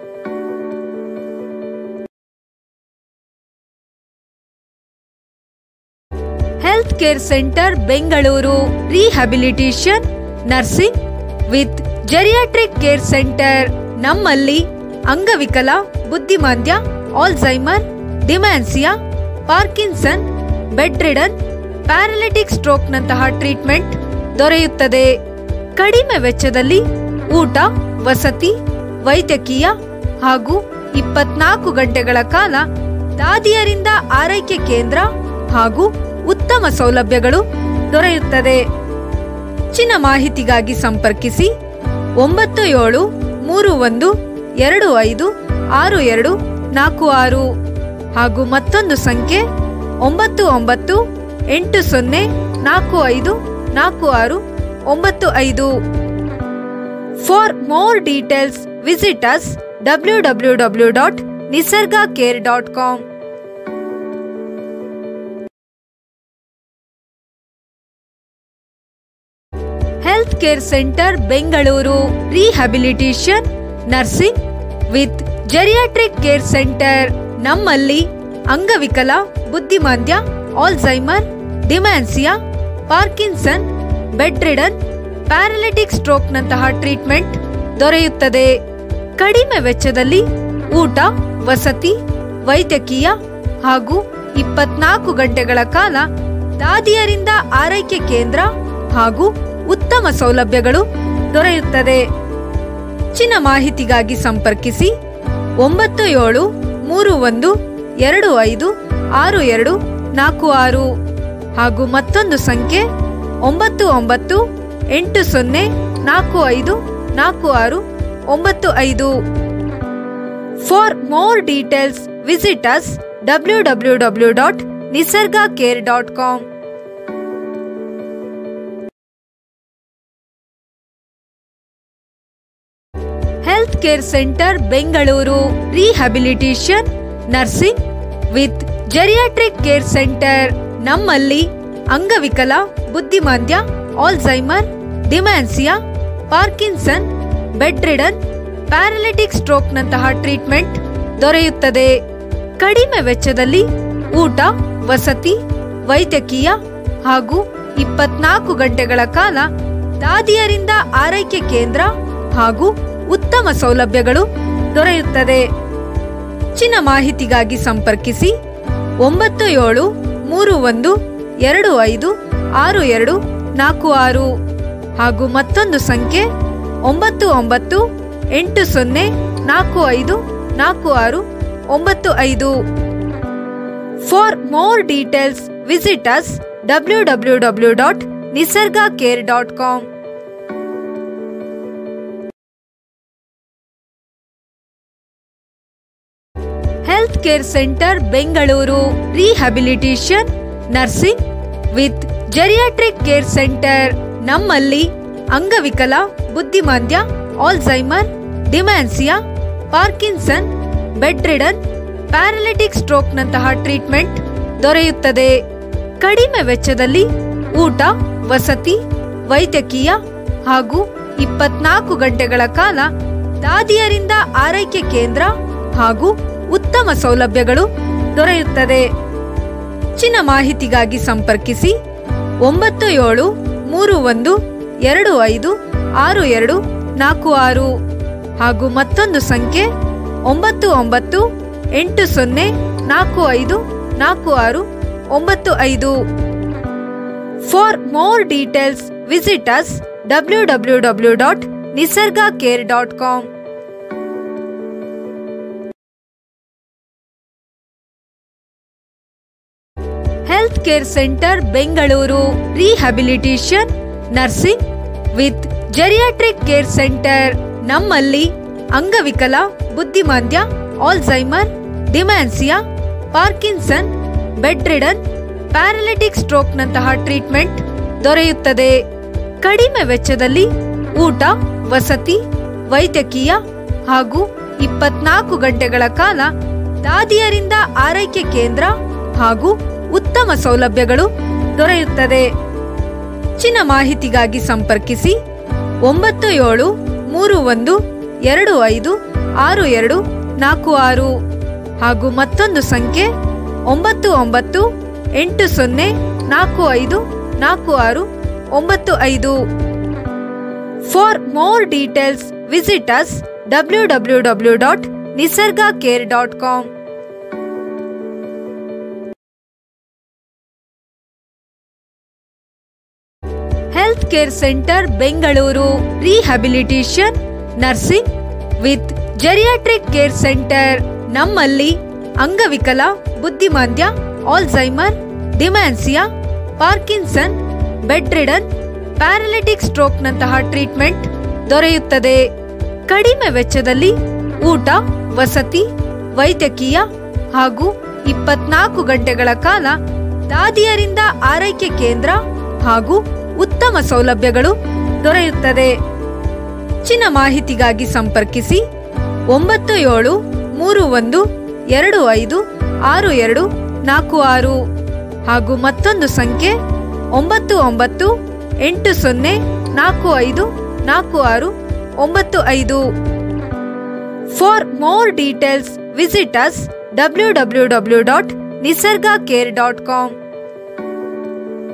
health care centre Bengaluru rehabilitation nursing with geriatric care centre ನಮ್ಮಲ್ಲಿ ಅಂಗವಿಕಲ ಬುದ್ಧಿಮಾಂದ್ಯ Alzheimer dementia Parkinson bed ridden paralytic ಸ್ಟ್ರೋಕ್ನಂತಹ ಟ್ರೀಟ್ಮೆಂಟ್ ದೊರೆಯುತ್ತದೆ ಕಡಿಮೆ ವೆಚ್ಚದಲ್ಲಿ ಊಟ ವಸತಿ ವೈದ್ಯಕೀಯ ಹಾಗೂ ಇಪ್ಪತ್ನಾಲ್ಕು ಗಂಟೆಗಳ ಕಾಲ ದಾದಿಯರಿಂದ ಆರೈಕೆ ಕೇಂದ್ರ ಹಾಗೂ ಉತ್ತಮ ಸೌಲಭ್ಯಗಳು ದೊರೆಯುತ್ತದೆ ಹೆಚ್ಚಿನ ಮಾಹಿತಿಗಾಗಿ ಸಂಪರ್ಕಿಸಿ ಒಂಬತ್ತು ಏಳು ಮೂರು ಒಂದು ಎರಡು ಐದು ಆರು ಎರಡು ನಾಲ್ಕು ಆರು ಹಾಗೂ ಮತ್ತೊಂದು ಸಂಖ್ಯೆ ಒಂಬತ್ತು ಒಂಬತ್ತು ಎಂಟು ಸೊನ್ನೆ ನಾಲ್ಕು ಐದು ನಾಲ್ಕು ಆರು ಒಂಬತ್ತು ಐದು for more details visit us W W W dot Nisarga care dot com health care centre Bengaluru rehabilitation nursing with geriatric care centre ನಮ್ಮಲ್ಲಿ ಅಂಗವಿಕಲ ಬುದ್ಧಿಮಾಂದ್ಯ Alzheimer dementia Parkinson bed ridden paralytic ಸ್ಟ್ರೋಕ್ನಂತಹ ಟ್ರೀಟ್ಮೆಂಟ್ ದೊರೆಯುತ್ತದೆ ಕಡಿಮೆ ವೆಚ್ಚದಲ್ಲಿ ಊಟ ವಸತಿ ವೈದ್ಯಕೀಯ ಹಾಗೂ ಇಪ್ಪತ್ನಾಲ್ಕು ಗಂಟೆಗಳ ಕಾಲ ದಾದಿಯರಿಂದ ಆರೈಕೆ ಕೇಂದ್ರ ಹಾಗೂ ಉತ್ತಮ ಸೌಲಭ್ಯಗಳು ದೊರೆಯುತ್ತದೆ ಹೆಚ್ಚಿನ ಮಾಹಿತಿಗಾಗಿ ಸಂಪರ್ಕಿಸಿ ಒಂಬತ್ತು ಏಳು ಮೂರು ಒಂದು ಎರಡು ಐದು ಆರು ಎರಡು ನಾಲ್ಕು ಆರು ಹಾಗೂ ಮತ್ತೊಂದು ಸಂಖ್ಯೆ ಒಂಬತ್ತು ಒಂಬತ್ತು ಎಂಟು ಸೊನ್ನೆ ನಾಲ್ಕು ಐದು ನಾಲ್ಕು ಆರು ಒಂಬತ್ತು ಐದು for more details visit us W W W dot Nisarga care dot com health care centre Bengaluru rehabilitation nursing with geriatric care centre ನಮ್ಮಲ್ಲಿ ಅಂಗವಿಕಲ ಬುದ್ಧಿಮಾಂದ್ಯ Alzheimer dementia Parkinson bed ridden paralytic ಸ್ಟ್ರೋಕ್ನಂತಹ ಟ್ರೀಟ್ಮೆಂಟ್ ದೊರೆಯುತ್ತದೆ ಕಡಿಮೆ ವೆಚ್ಚದಲ್ಲಿ ಊಟ ವಸತಿ ವೈದ್ಯಕೀಯ ಹಾಗೂ ಇಪ್ಪತ್ನಾಲ್ಕು ಗಂಟೆಗಳ ಕಾಲ ದಾದಿಯರಿಂದ ಆರೈಕೆ ಕೇಂದ್ರ ಹಾಗೂ ಉತ್ತಮ ಸೌಲಭ್ಯಗಳು ದೊರೆಯುತ್ತದೆ ಹೆಚ್ಚಿನ ಮಾಹಿತಿಗಾಗಿ ಸಂಪರ್ಕಿಸಿ ಒಂಬತ್ತು ಏಳು ಮೂರು ಒಂದು ಎರಡು ಐದು ಆರು ಎರಡು ನಾಲ್ಕು ಆರು ಹಾಗೂ ಮತ್ತೊಂದು ಸಂಖ್ಯೆ ಒಂಬತ್ತು ಒಂಬತ್ತು ಎಂಟು ಸೊನ್ನೆ ನಾಲ್ಕು ಐದು ನಾಲ್ಕು ಆರು ಒಂಬತ್ತು ಐದು for more details visit us W W W dot Nisarga care dot com health care centre Bengaluru rehabilitation nursing with geriatric care centre ನಮ್ಮಲ್ಲಿ ಅಂಗವಿಕಲ ಬುದ್ಧಿಮಾಂದ್ಯ Alzheimer dementia Parkinson bed ridden paralytic ಸ್ಟ್ರೋಕ್ನಂತಹ ಟ್ರೀಟ್ಮೆಂಟ್ ದೊರೆಯುತ್ತದೆ ಕಡಿಮೆ ವೆಚ್ಚದಲ್ಲಿ ಊಟ ವಸತಿ ವೈದ್ಯಕೀಯ ಹಾಗೂ ಇಪ್ಪತ್ನಾಲ್ಕು ಗಂಟೆಗಳ ಕಾಲ ದಾದಿಯರಿಂದ ಆರೈಕೆ ಕೇಂದ್ರ ಹಾಗೂ ಉತ್ತಮ ಸೌಲಭ್ಯಗಳು ದೊರೆಯುತ್ತದೆ ಹೆಚ್ಚಿನ ಮಾಹಿತಿಗಾಗಿ ಸಂಪರ್ಕಿಸಿ ಒಂಬತ್ತು ಏಳು ಮೂರು ಒಂದು ಎರಡು ಐದು ಆರು ಎರಡು ನಾಲ್ಕು ಆರು ಹಾಗೂ ಮತ್ತೊಂದು ಸಂಖ್ಯೆ ಒಂಬತ್ತು ಒಂಬತ್ತು ಎಂಟು ಸೊನ್ನೆ ನಾಲ್ಕು ಐದು ನಾಲ್ಕು ಆರು ಒಂಬತ್ತು ಐದು for more details visit us W W W dot Nisarga care dot com health care centre Bengaluru rehabilitation nursing with geriatric care centre ನಮ್ಮಲ್ಲಿ ಅಂಗವಿಕಲ ಬುದ್ಧಿಮಾಂದ್ಯ Alzheimer dementia Parkinson bed ridden paralytic ಸ್ಟ್ರೋಕ್ನಂತಹ ಟ್ರೀಟ್ಮೆಂಟ್ ದೊರೆಯುತ್ತದೆ ಕಡಿಮೆ ವೆಚ್ಚದಲ್ಲಿ ಊಟ ವಸತಿ ವೈದ್ಯಕೀಯ ಹಾಗೂ ಇಪ್ಪತ್ನಾಲ್ಕು ಗಂಟೆಗಳ ಕಾಲ ದಾದಿಯರಿಂದ ಆರೈಕೆ ಕೇಂದ್ರ ಹಾಗೂ ಉತ್ತಮ ಸೌಲಭ್ಯಗಳು ದೊರೆಯುತ್ತದೆ ಹೆಚ್ಚಿನ ಮಾಹಿತಿಗಾಗಿ ಸಂಪರ್ಕಿಸಿ ಒಂಬತ್ತು ಏಳು ಮೂರು ಒಂದು ಎರಡು ಐದು ಆರು ಎರಡು ನಾಲ್ಕು ಆರು ಹಾಗೂ ಮತ್ತೊಂದು ಸಂಖ್ಯೆ ಒಂಬತ್ತು ಒಂಬತ್ತು ಎಂಟು ಸೊನ್ನೆ ನಾಲ್ಕು ಐದು ನಾಲ್ಕು ಆರು ಒಂಬತ್ತು ಐದು for more details visit us W W W dot Nisarga care dot com health care centre Bengaluru rehabilitation nursing with geriatric care centre ನಮ್ಮಲ್ಲಿ ಅಂಗವಿಕಲ ಬುದ್ಧಿಮಾಂದ್ಯ Alzheimer dementia Parkinson bed ridden paralytic ಸ್ಟ್ರೋಕ್ನಂತಹ ಟ್ರೀಟ್ಮೆಂಟ್ ದೊರೆಯುತ್ತದೆ ಕಡಿಮೆ ವೆಚ್ಚದಲ್ಲಿ ಊಟ ವಸತಿ ವೈದ್ಯಕೀಯ ಹಾಗೂ ಇಪ್ಪತ್ನಾಲ್ಕು ಗಂಟೆಗಳ ಕಾಲ ದಾದಿಯರಿಂದ ಆರೈಕೆ ಕೇಂದ್ರ ಹಾಗೂ ಉತ್ತಮ ಸೌಲಭ್ಯಗಳು ದೊರೆಯುತ್ತದೆ ಹೆಚ್ಚಿನ ಮಾಹಿತಿಗಾಗಿ ಸಂಪರ್ಕಿಸಿ ಒಂಬತ್ತು ಏಳು ಮೂರು ಒಂದು ಎರಡು ಐದು ಆರು ಎರಡು ನಾಲ್ಕು ಆರು ಹಾಗೂ ಮತ್ತೊಂದು ಸಂಖ್ಯೆ ಒಂಬತ್ತು ಒಂಬತ್ತು ಎಂಟು ಸೊನ್ನೆ ನಾಲ್ಕು ಐದು ನಾಲ್ಕು ಆರು ಒಂಬತ್ತು ಐದು for more details visit us W W W dot Nisarga care dot com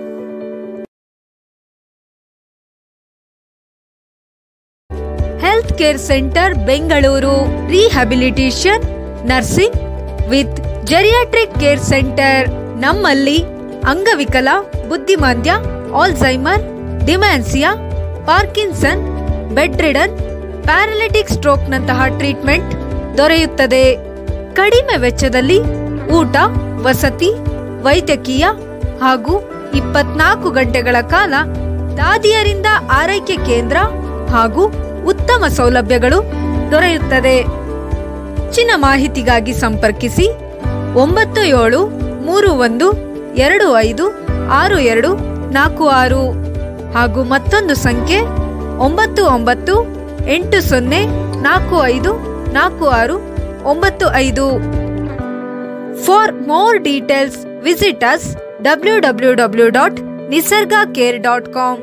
care centre Bengaluru rehabilitation nursing with geriatric care centre ನಮ್ಮಲ್ಲಿ ಅಂಗವಿಕಲ ಬುದ್ಧಿಮಾಂದ್ಯ Alzheimer dementia Parkinson bed ridden paralytic ಸ್ಟ್ರೋಕ್ನಂತಹ ಟ್ರೀಟ್ಮೆಂಟ್ ದೊರೆಯುತ್ತದೆ ಕಡಿಮೆ ವೆಚ್ಚದಲ್ಲಿ ಊಟ ವಸತಿ ವೈದ್ಯಕೀಯ ಹಾಗೂ ಇಪ್ಪತ್ನಾಲ್ಕು ಗಂಟೆಗಳ ಕಾಲ ದಾದಿಯರಿಂದ ಆರೈಕೆ ಕೇಂದ್ರ ಹಾಗೂ ಉತ್ತಮ ಸೌಲಭ್ಯಗಳು ದೊರೆಯುತ್ತದೆ ಹೆಚ್ಚಿನ ಮಾಹಿತಿಗಾಗಿ ಸಂಪರ್ಕಿಸಿ ಒಂಬತ್ತು ಏಳು ಮೂರು ಒಂದು ಎರಡು ಐದು ಆರು ಎರಡು ನಾಲ್ಕು ಆರು ಹಾಗೂ ಮತ್ತೊಂದು ಸಂಖ್ಯೆ ಒಂಬತ್ತು ಒಂಬತ್ತು ಎಂಟು ಸೊನ್ನೆ ನಾಲ್ಕು ಐದು ನಾಲ್ಕು ಆರು ಒಂಬತ್ತು ಐದು for more details visit us W W W dot Nisarga care dot com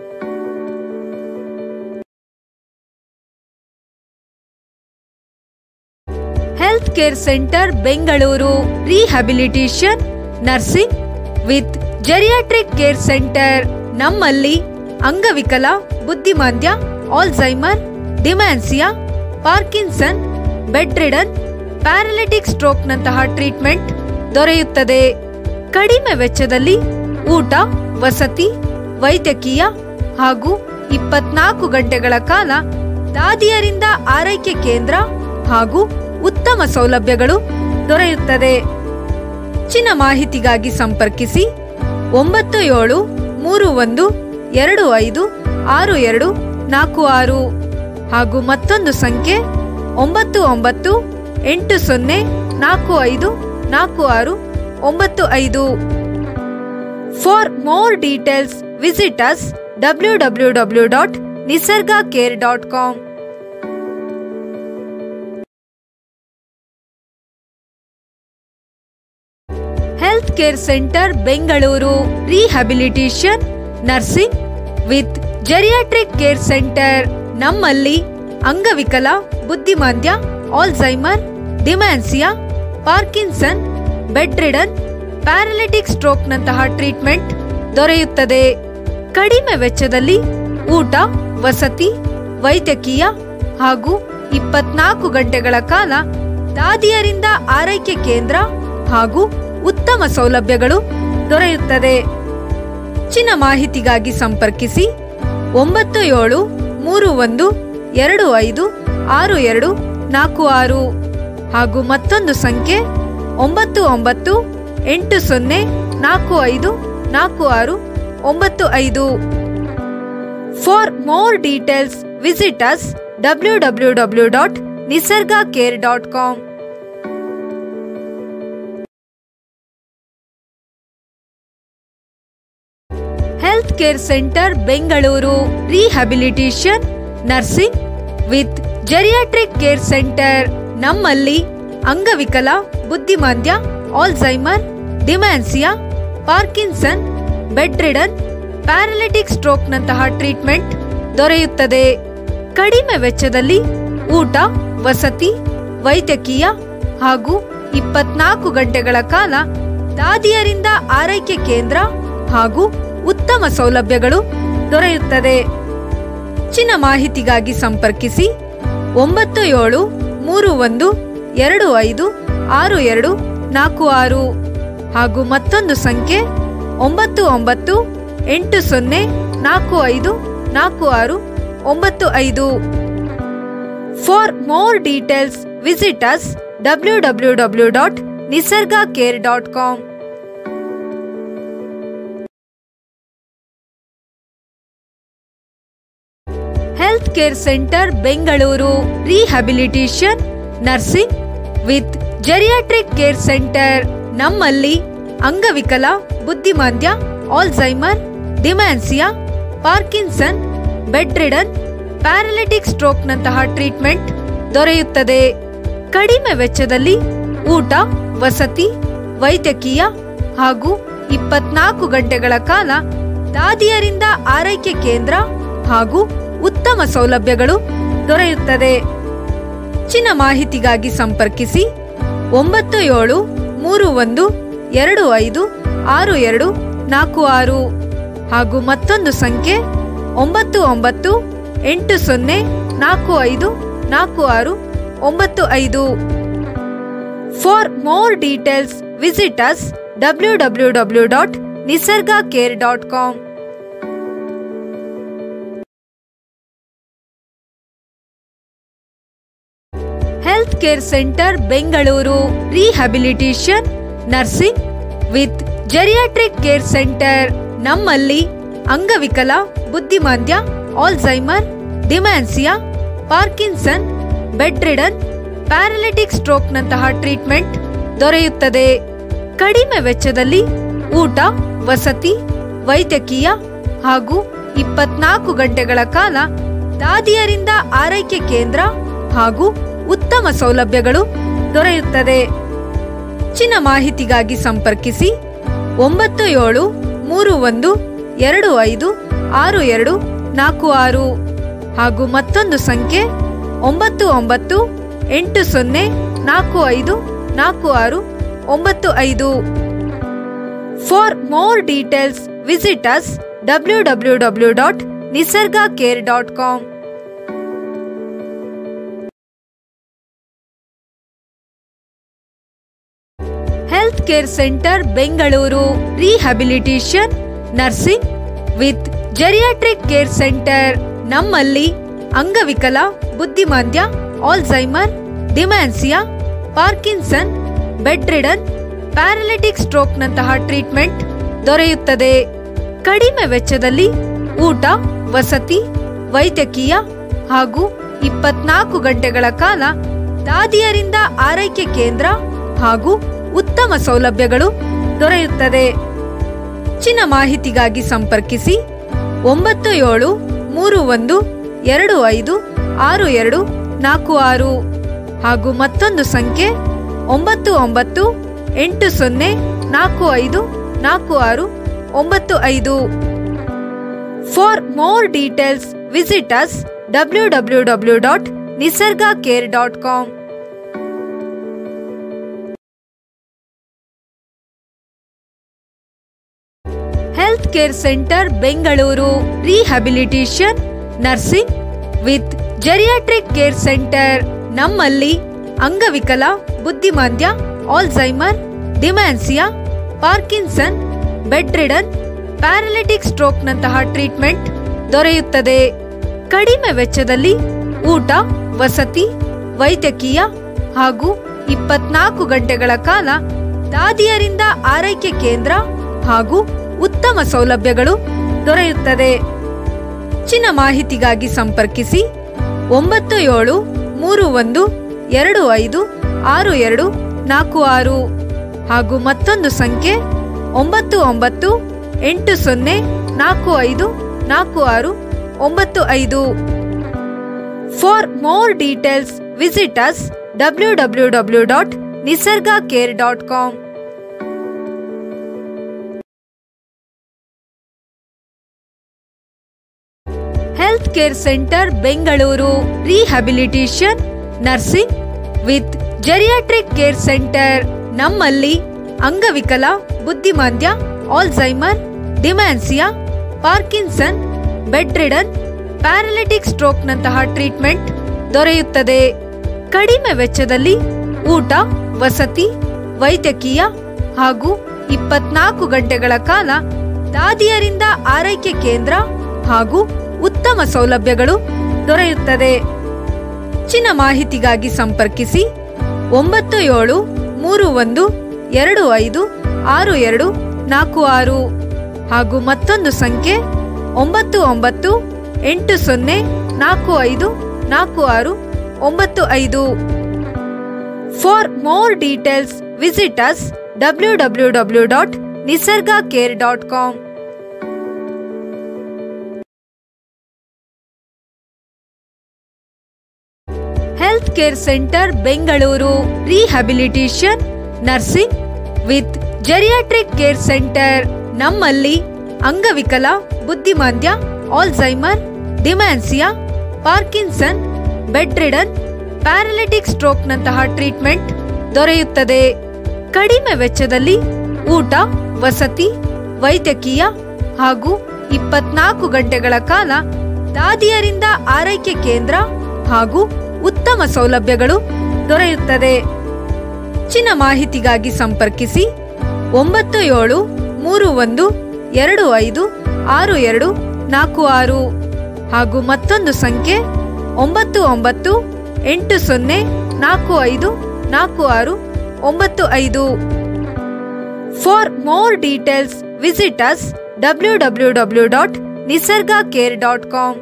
health care centre Bengaluru rehabilitation nursing with geriatric care centre ನಮ್ಮಲ್ಲಿ ಅಂಗವಿಕಲ ಬುದ್ಧಿಮಾಂದ್ಯ Alzheimer dementia Parkinson bed ridden paralytic ಸ್ಟ್ರೋಕ್ನಂತಹ ಟ್ರೀಟ್ಮೆಂಟ್ ದೊರೆಯುತ್ತದೆ ಕಡಿಮೆ ವೆಚ್ಚದಲ್ಲಿ ಊಟ ವಸತಿ ವೈದ್ಯಕೀಯ ಹಾಗೂ ಇಪ್ಪತ್ನಾಲ್ಕು ಗಂಟೆಗಳ ಕಾಲ ದಾದಿಯರಿಂದ ಆರೈಕೆ ಕೇಂದ್ರ ಹಾಗೂ ಉತ್ತಮ ಸೌಲಭ್ಯಗಳು ದೊರೆಯುತ್ತದೆ ಹೆಚ್ಚಿನ ಮಾಹಿತಿಗಾಗಿ ಸಂಪರ್ಕಿಸಿ ಒಂಬತ್ತು ಏಳು ಮೂರು ಒಂದು ಎರಡು ಐದು ಆರು ಎರಡು ನಾಲ್ಕು ಆರು ಹಾಗೂ ಮತ್ತೊಂದು ಸಂಖ್ಯೆ ಒಂಬತ್ತು ಒಂಬತ್ತು ಎಂಟು ಸೊನ್ನೆ ನಾಲ್ಕು ಐದು ನಾಲ್ಕು ಆರು ಒಂಬತ್ತು ಐದು for more details visit us W W W dot Nisarga care dot com health care centre Bengaluru rehabilitation nursing with geriatric care centre ನಮ್ಮಲ್ಲಿ ಅಂಗವಿಕಲ ಬುದ್ಧಿಮಾಂದ್ಯ Alzheimer dementia Parkinson bed ridden paralytic ಸ್ಟ್ರೋಕ್ನಂತಹ ಟ್ರೀಟ್ಮೆಂಟ್ ದೊರೆಯುತ್ತದೆ ಕಡಿಮೆ ವೆಚ್ಚದಲ್ಲಿ ಊಟ ವಸತಿ ವೈದ್ಯಕೀಯ ಹಾಗೂ ಇಪ್ಪತ್ನಾಲ್ಕು ಗಂಟೆಗಳ ಕಾಲ ದಾದಿಯರಿಂದ ಆರೈಕೆ ಕೇಂದ್ರ ಹಾಗೂ ಉತ್ತಮ ಸೌಲಭ್ಯಗಳು ದೊರೆಯುತ್ತದೆ ಹೆಚ್ಚಿನ ಮಾಹಿತಿಗಾಗಿ ಸಂಪರ್ಕಿಸಿ ಒಂಬತ್ತು ಏಳು ಮೂರು ಒಂದು ಎರಡು ಐದು ಆರು ಎರಡು ನಾಲ್ಕು ಆರು ಹಾಗೂ ಮತ್ತೊಂದು ಸಂಖ್ಯೆ ಒಂಬತ್ತು ಒಂಬತ್ತು ಎಂಟು ಸೊನ್ನೆ ನಾಲ್ಕು ಐದು ನಾಲ್ಕು ಆರು ಒಂಬತ್ತು ಐದು for more details visit us W W W dot Nisarga care dot com health care centre Bengaluru rehabilitation nursing with geriatric care centre ನಮ್ಮಲ್ಲಿ ಅಂಗವಿಕಲ ಬುದ್ಧಿಮಾಂದ್ಯ Alzheimer dementia Parkinson bed ridden paralytic ಸ್ಟ್ರೋಕ್ನಂತಹ ಟ್ರೀಟ್ಮೆಂಟ್ ದೊರೆಯುತ್ತದೆ ಕಡಿಮೆ ವೆಚ್ಚದಲ್ಲಿ ಊಟ ವಸತಿ ವೈದ್ಯಕೀಯ ಹಾಗೂ ಇಪ್ಪತ್ನಾಲ್ಕು ಗಂಟೆಗಳ ಕಾಲ ದಾದಿಯರಿಂದ ಆರೈಕೆ ಕೇಂದ್ರ ಹಾಗೂ ಉತ್ತಮ ಸೌಲಭ್ಯಗಳು ದೊರೆಯುತ್ತದೆ ಹೆಚ್ಚಿನ ಮಾಹಿತಿಗಾಗಿ ಸಂಪರ್ಕಿಸಿ ಒಂಬತ್ತು ಏಳು ಮೂರು ಒಂದು ಎರಡು ಐದು ಆರು ಎರಡು ನಾಲ್ಕು ಆರು ಹಾಗೂ ಮತ್ತೊಂದು ಸಂಖ್ಯೆ ಒಂಬತ್ತು ಒಂಬತ್ತು ಎಂಟು ಸೊನ್ನೆ ನಾಲ್ಕು ಐದು ನಾಲ್ಕು ಆರು ಒಂಬತ್ತು ಐದು for more details visit us W W W dot Nisarga care dot com health care centre Bengaluru rehabilitation nursing with geriatric care centre ನಮ್ಮಲ್ಲಿ ಅಂಗವಿಕಲ ಬುದ್ಧಿಮಾಂದ್ಯ Alzheimer dementia Parkinson bed ridden paralytic ಸ್ಟ್ರೋಕ್ನಂತಹ ಟ್ರೀಟ್ಮೆಂಟ್ ದೊರೆಯುತ್ತದೆ ಕಡಿಮೆ ವೆಚ್ಚದಲ್ಲಿ ಊಟ ವಸತಿ ವೈದ್ಯಕೀಯ ಹಾಗೂ ಇಪ್ಪತ್ನಾಲ್ಕು ಗಂಟೆಗಳ ಕಾಲ ದಾದಿಯರಿಂದ ಆರೈಕೆ ಕೇಂದ್ರ ಹಾಗೂ ಉತ್ತಮ ಸೌಲಭ್ಯಗಳು ದೊರೆಯುತ್ತದೆ ಹೆಚ್ಚಿನ ಮಾಹಿತಿಗಾಗಿ ಸಂಪರ್ಕಿಸಿ ಒಂಬತ್ತು ಏಳು ಮೂರು ಒಂದು ಎರಡು ಐದು ಆರು ಎರಡು ನಾಲ್ಕು ಆರು ಹಾಗೂ ಮತ್ತೊಂದು ಸಂಖ್ಯೆ ಒಂಬತ್ತು ಒಂಬತ್ತು ಎಂಟು ಸೊನ್ನೆ ನಾಲ್ಕು ಐದು ನಾಲ್ಕು ಆರು ಒಂಬತ್ತು ಐದು for more details visit us W W W dot Nisarga care dot com health care centre Bengaluru rehabilitation nursing with geriatric care centre ನಮ್ಮಲ್ಲಿ ಅಂಗವಿಕಲ ಬುದ್ಧಿಮಾಂದ್ಯ Alzheimer dementia Parkinson bed ridden paralytic ಸ್ಟ್ರೋಕ್ನಂತಹ ಟ್ರೀಟ್ಮೆಂಟ್ ದೊರೆಯುತ್ತದೆ ಕಡಿಮೆ ವೆಚ್ಚದಲ್ಲಿ ಊಟ ವಸತಿ ವೈದ್ಯಕೀಯ ಹಾಗೂ ಇಪ್ಪತ್ನಾಲ್ಕು ಗಂಟೆಗಳ ಕಾಲ ದಾದಿಯರಿಂದ ಆರೈಕೆ ಕೇಂದ್ರ ಹಾಗೂ ಉತ್ತಮ ಸೌಲಭ್ಯಗಳು ದೊರೆಯುತ್ತದೆ ಹೆಚ್ಚಿನ ಮಾಹಿತಿಗಾಗಿ ಸಂಪರ್ಕಿಸಿ ಒಂಬತ್ತು ಏಳು ಮೂರು ಒಂದು ಎರಡು ಐದು ಆರು ಎರಡು ನಾಲ್ಕು ಆರು ಹಾಗೂ ಮತ್ತೊಂದು ಸಂಖ್ಯೆ ಒಂಬತ್ತು ಒಂಬತ್ತು ಎಂಟು ಸೊನ್ನೆ ನಾಲ್ಕು ಐದು ನಾಲ್ಕು ಆರು ಒಂಬತ್ತು ಐದು for more details visit us W W W dot Nisarga care dot com health care centre Bengaluru rehabilitation nursing with geriatric care centre ನಮ್ಮಲ್ಲಿ ಅಂಗವಿಕಲ ಬುದ್ಧಿಮಾಂದ್ಯ Alzheimer dementia Parkinson bed ridden paralytic ಸ್ಟ್ರೋಕ್ನಂತಹ ಟ್ರೀಟ್ಮೆಂಟ್ ದೊರೆಯುತ್ತದೆ ಕಡಿಮೆ ವೆಚ್ಚದಲ್ಲಿ ಊಟ ವಸತಿ ವೈದ್ಯಕೀಯ ಹಾಗೂ ಇಪ್ಪತ್ನಾಲ್ಕು ಗಂಟೆಗಳ ಕಾಲ ದಾದಿಯರಿಂದ ಆರೈಕೆ ಕೇಂದ್ರ ಹಾಗೂ ಉತ್ತಮ ಸೌಲಭ್ಯಗಳು ದೊರೆಯುತ್ತದೆ ಹೆಚ್ಚಿನ ಮಾಹಿತಿಗಾಗಿ ಸಂಪರ್ಕಿಸಿ ಒಂಬತ್ತು ಏಳು ಮೂರು ಒಂದು ಎರಡು ಐದು ಆರು ಎರಡು ನಾಲ್ಕು ಆರು ಹಾಗೂ ಮತ್ತೊಂದು ಸಂಖ್ಯೆ ಒಂಬತ್ತು ಒಂಬತ್ತು ಎಂಟು ಸೊನ್ನೆ ನಾಲ್ಕು ಐದು ನಾಲ್ಕು ಆರು ಒಂಬತ್ತು ಐದು for more details visit us W W W dot Nisarga care dot com health care centre Bengaluru rehabilitation nursing with geriatric care centre ನಮ್ಮಲ್ಲಿ ಅಂಗವಿಕಲ ಬುದ್ಧಿಮಾಂದ್ಯ Alzheimer dementia Parkinson bed ridden paralytic ಸ್ಟ್ರೋಕ್ನಂತಹ ಟ್ರೀಟ್ಮೆಂಟ್ ದೊರೆಯುತ್ತದೆ ಕಡಿಮೆ ವೆಚ್ಚದಲ್ಲಿ ಊಟ ವಸತಿ ವೈದ್ಯಕೀಯ ಹಾಗೂ ಇಪ್ಪತ್ನಾಲ್ಕು ಗಂಟೆಗಳ ಕಾಲ ದಾದಿಯರಿಂದ ಆರೈಕೆ ಕೇಂದ್ರ ಹಾಗೂ ಉತ್ತಮ ಸೌಲಭ್ಯಗಳು ದೊರೆಯುತ್ತದೆ ಹೆಚ್ಚಿನ ಮಾಹಿತಿಗಾಗಿ ಸಂಪರ್ಕಿಸಿ ಒಂಬತ್ತು ಏಳು ಮೂರು ಒಂದು ಎರಡು ಐದು ಆರು ಎರಡು ನಾಲ್ಕು ಆರು ಹಾಗೂ ಮತ್ತೊಂದು ಸಂಖ್ಯೆ ಒಂಬತ್ತು ಒಂಬತ್ತು ಎಂಟು ಸೊನ್ನೆ ನಾಲ್ಕು ಐದು ನಾಲ್ಕು ಆರು ಒಂಬತ್ತು ಐದು for more details visit us W W W dot Nisarga care dot com health care centre Bengaluru rehabilitation nursing with geriatric care centre ನಮ್ಮಲ್ಲಿ ಅಂಗವಿಕಲ ಬುದ್ಧಿಮಾಂದ್ಯ Alzheimer dementia Parkinson bed ridden paralytic ಸ್ಟ್ರೋಕ್ನಂತಹ ಟ್ರೀಟ್ಮೆಂಟ್ ದೊರೆಯುತ್ತದೆ ಕಡಿಮೆ ವೆಚ್ಚದಲ್ಲಿ ಊಟ ವಸತಿ ವೈದ್ಯಕೀಯ ಹಾಗೂ ಇಪ್ಪತ್ನಾಲ್ಕು ಗಂಟೆಗಳ ಕಾಲ ದಾದಿಯರಿಂದ ಆರೈಕೆ ಕೇಂದ್ರ ಹಾಗೂ ಉತ್ತಮ ಸೌಲಭ್ಯಗಳು ದೊರೆಯುತ್ತದೆ ಹೆಚ್ಚಿನ ಮಾಹಿತಿಗಾಗಿ ಸಂಪರ್ಕಿಸಿ ಒಂಬತ್ತು ಏಳು ಮೂರು ಒಂದು ಎರಡು ಐದು ಆರು ಎರಡು ನಾಲ್ಕು ಆರು ಹಾಗೂ ಮತ್ತೊಂದು ಸಂಖ್ಯೆ ಒಂಬತ್ತು ಒಂಬತ್ತು ಎಂಟು ಸೊನ್ನೆ ನಾಲ್ಕು ಐದು ನಾಲ್ಕು ಆರು ಒಂಬತ್ತು ಐದು for more details visit us W W W dot Nisarga care dot com health care centre Bengaluru rehabilitation nursing with geriatric care centre ನಮ್ಮಲ್ಲಿ ಅಂಗವಿಕಲ ಬುದ್ಧಿಮಾಂದ್ಯ Alzheimer dementia Parkinson bed ridden paralytic ಸ್ಟ್ರೋಕ್ನಂತಹ ಟ್ರೀಟ್ಮೆಂಟ್ ದೊರೆಯುತ್ತದೆ ಕಡಿಮೆ ವೆಚ್ಚದಲ್ಲಿ ಊಟ ವಸತಿ ವೈದ್ಯಕೀಯ ಹಾಗೂ ಇಪ್ಪತ್ನಾಲ್ಕು ಗಂಟೆಗಳ ಕಾಲ ದಾದಿಯರಿಂದ ಆರೈಕೆ ಕೇಂದ್ರ ಹಾಗೂ ಉತ್ತಮ ಸೌಲಭ್ಯಗಳು ದೊರೆಯುತ್ತದೆ ಹೆಚ್ಚಿನ ಮಾಹಿತಿಗಾಗಿ ಸಂಪರ್ಕಿಸಿ ಒಂಬತ್ತು ಏಳು ಮೂರು ಒಂದು ಎರಡು ಐದು ಆರು ಎರಡು ನಾಲ್ಕು ಆರು ಹಾಗೂ ಮತ್ತೊಂದು ಸಂಖ್ಯೆ ಒಂಬತ್ತು ಒಂಬತ್ತು ಎಂಟು ಸೊನ್ನೆ ನಾಲ್ಕು ಐದು ನಾಲ್ಕು ಆರು ಒಂಬತ್ತು ಐದು for more details visit us W W W dot Nisarga care dot com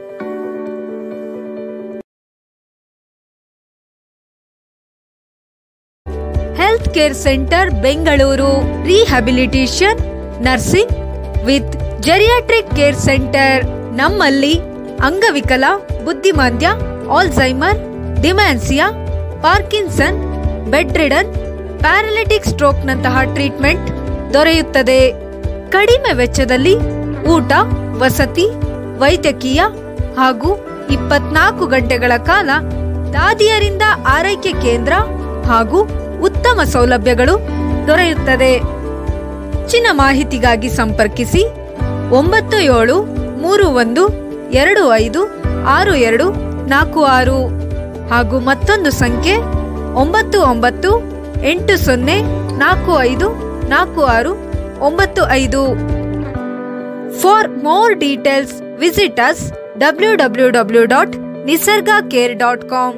health care centre Bengaluru rehabilitation nursing with geriatric care centre ನಮ್ಮಲ್ಲಿ ಅಂಗವಿಕಲ ಬುದ್ಧಿಮಾಂದ್ಯ Alzheimer dementia Parkinson bed ridden paralytic ಸ್ಟ್ರೋಕ್ನಂತಹ ಟ್ರೀಟ್ಮೆಂಟ್ ದೊರೆಯುತ್ತದೆ ಕಡಿಮೆ ವೆಚ್ಚದಲ್ಲಿ ಊಟ ವಸತಿ ವೈದ್ಯಕೀಯ ಹಾಗೂ ಇಪ್ಪತ್ನಾಲ್ಕು ಗಂಟೆಗಳ ಕಾಲ ದಾದಿಯರಿಂದ ಆರೈಕೆ ಕೇಂದ್ರ ಹಾಗೂ ಉತ್ತಮ ಸೌಲಭ್ಯಗಳು ದೊರೆಯುತ್ತದೆ ಹೆಚ್ಚಿನ ಮಾಹಿತಿಗಾಗಿ ಸಂಪರ್ಕಿಸಿ ಒಂಬತ್ತು ಏಳು ಮೂರು ಒಂದು ಎರಡು ಐದು ಆರು ಎರಡು ನಾಲ್ಕು ಆರು ಹಾಗೂ ಮತ್ತೊಂದು ಸಂಖ್ಯೆ ಒಂಬತ್ತು ಒಂಬತ್ತು ಎಂಟು ಸೊನ್ನೆ ನಾಲ್ಕು ಐದು ನಾಲ್ಕು ಆರು ಒಂಬತ್ತು ಐದು for more details visit us W W W dot Nisarga care dot com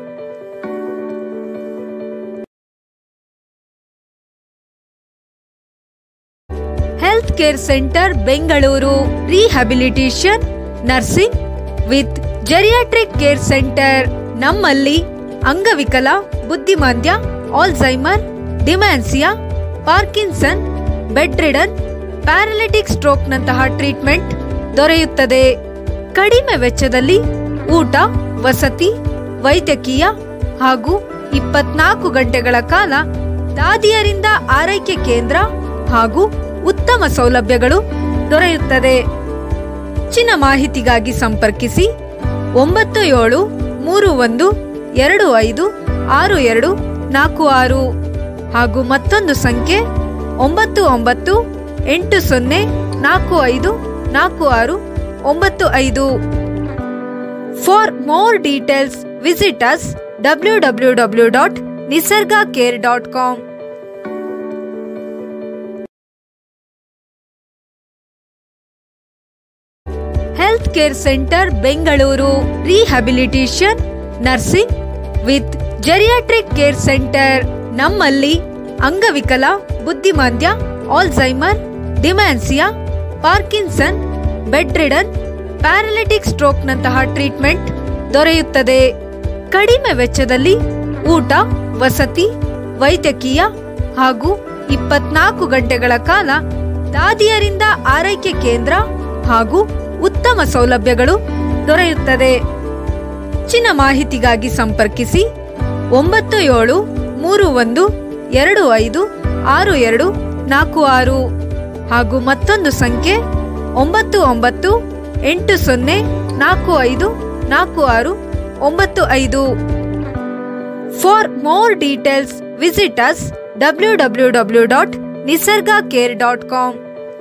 health care centre Bengaluru rehabilitation nursing with geriatric care centre ನಮ್ಮಲ್ಲಿ ಅಂಗವಿಕಲ ಬುದ್ಧಿಮಾಂದ್ಯ Alzheimer dementia Parkinson bed ridden paralytic ಸ್ಟ್ರೋಕ್ನಂತಹ ಟ್ರೀಟ್ಮೆಂಟ್ ದೊರೆಯುತ್ತದೆ ಕಡಿಮೆ ವೆಚ್ಚದಲ್ಲಿ ಊಟ ವಸತಿ ವೈದ್ಯಕೀಯ ಹಾಗೂ ಇಪ್ಪತ್ನಾಲ್ಕು ಗಂಟೆಗಳ ಕಾಲ ದಾದಿಯರಿಂದ ಆರೈಕೆ ಕೇಂದ್ರ ಹಾಗೂ ಉತ್ತಮ ಸೌಲಭ್ಯಗಳು ದೊರೆಯುತ್ತದೆ ಹೆಚ್ಚಿನ ಮಾಹಿತಿಗಾಗಿ ಸಂಪರ್ಕಿಸಿ ಒಂಬತ್ತು ಏಳು ಮೂರು ಒಂದು ಎರಡು ಐದು ಆರು ಎರಡು ನಾಲ್ಕು ಆರು ಹಾಗೂ ಮತ್ತೊಂದು ಸಂಖ್ಯೆ ಒಂಬತ್ತು ಒಂಬತ್ತು ಎಂಟು ಸೊನ್ನೆ ನಾಲ್ಕು ಐದು ನಾಲ್ಕು ಆರು ಒಂಬತ್ತು ಐದು for more details visit us W W W dot Nisarga care dot com health care centre Bengaluru rehabilitation nursing with geriatric care centre ನಮ್ಮಲ್ಲಿ ಅಂಗವಿಕಲ ಬುದ್ಧಿಮಾಂದ್ಯ Alzheimer dementia Parkinson bed ridden paralytic ಸ್ಟ್ರೋಕ್ನಂತಹ ಟ್ರೀಟ್ಮೆಂಟ್ ದೊರೆಯುತ್ತದೆ ಕಡಿಮೆ ವೆಚ್ಚದಲ್ಲಿ ಊಟ ವಸತಿ ವೈದ್ಯಕೀಯ ಹಾಗೂ ಇಪ್ಪತ್ನಾಲ್ಕು ಗಂಟೆಗಳ ಕಾಲ ದಾದಿಯರಿಂದ ಆರೈಕೆ ಕೇಂದ್ರ ಹಾಗೂ ಉತ್ತಮ ಸೌಲಭ್ಯಗಳು ದೊರೆಯುತ್ತದೆ ಹೆಚ್ಚಿನ ಮಾಹಿತಿಗಾಗಿ ಸಂಪರ್ಕಿಸಿ ಒಂಬತ್ತು ಏಳು ಮೂರು ಒಂದು ಎರಡು ಐದು ಆರು ಎರಡು ನಾಲ್ಕು ಆರು ಹಾಗೂ ಮತ್ತೊಂದು ಸಂಖ್ಯೆ ಒಂಬತ್ತು ಒಂಬತ್ತು ಎಂಟು ಸೊನ್ನೆ ನಾಲ್ಕು ಐದು ನಾಲ್ಕು ಆರು ಒಂಬತ್ತು ಐದು for more details visit us W W W dot Nisarga care dot com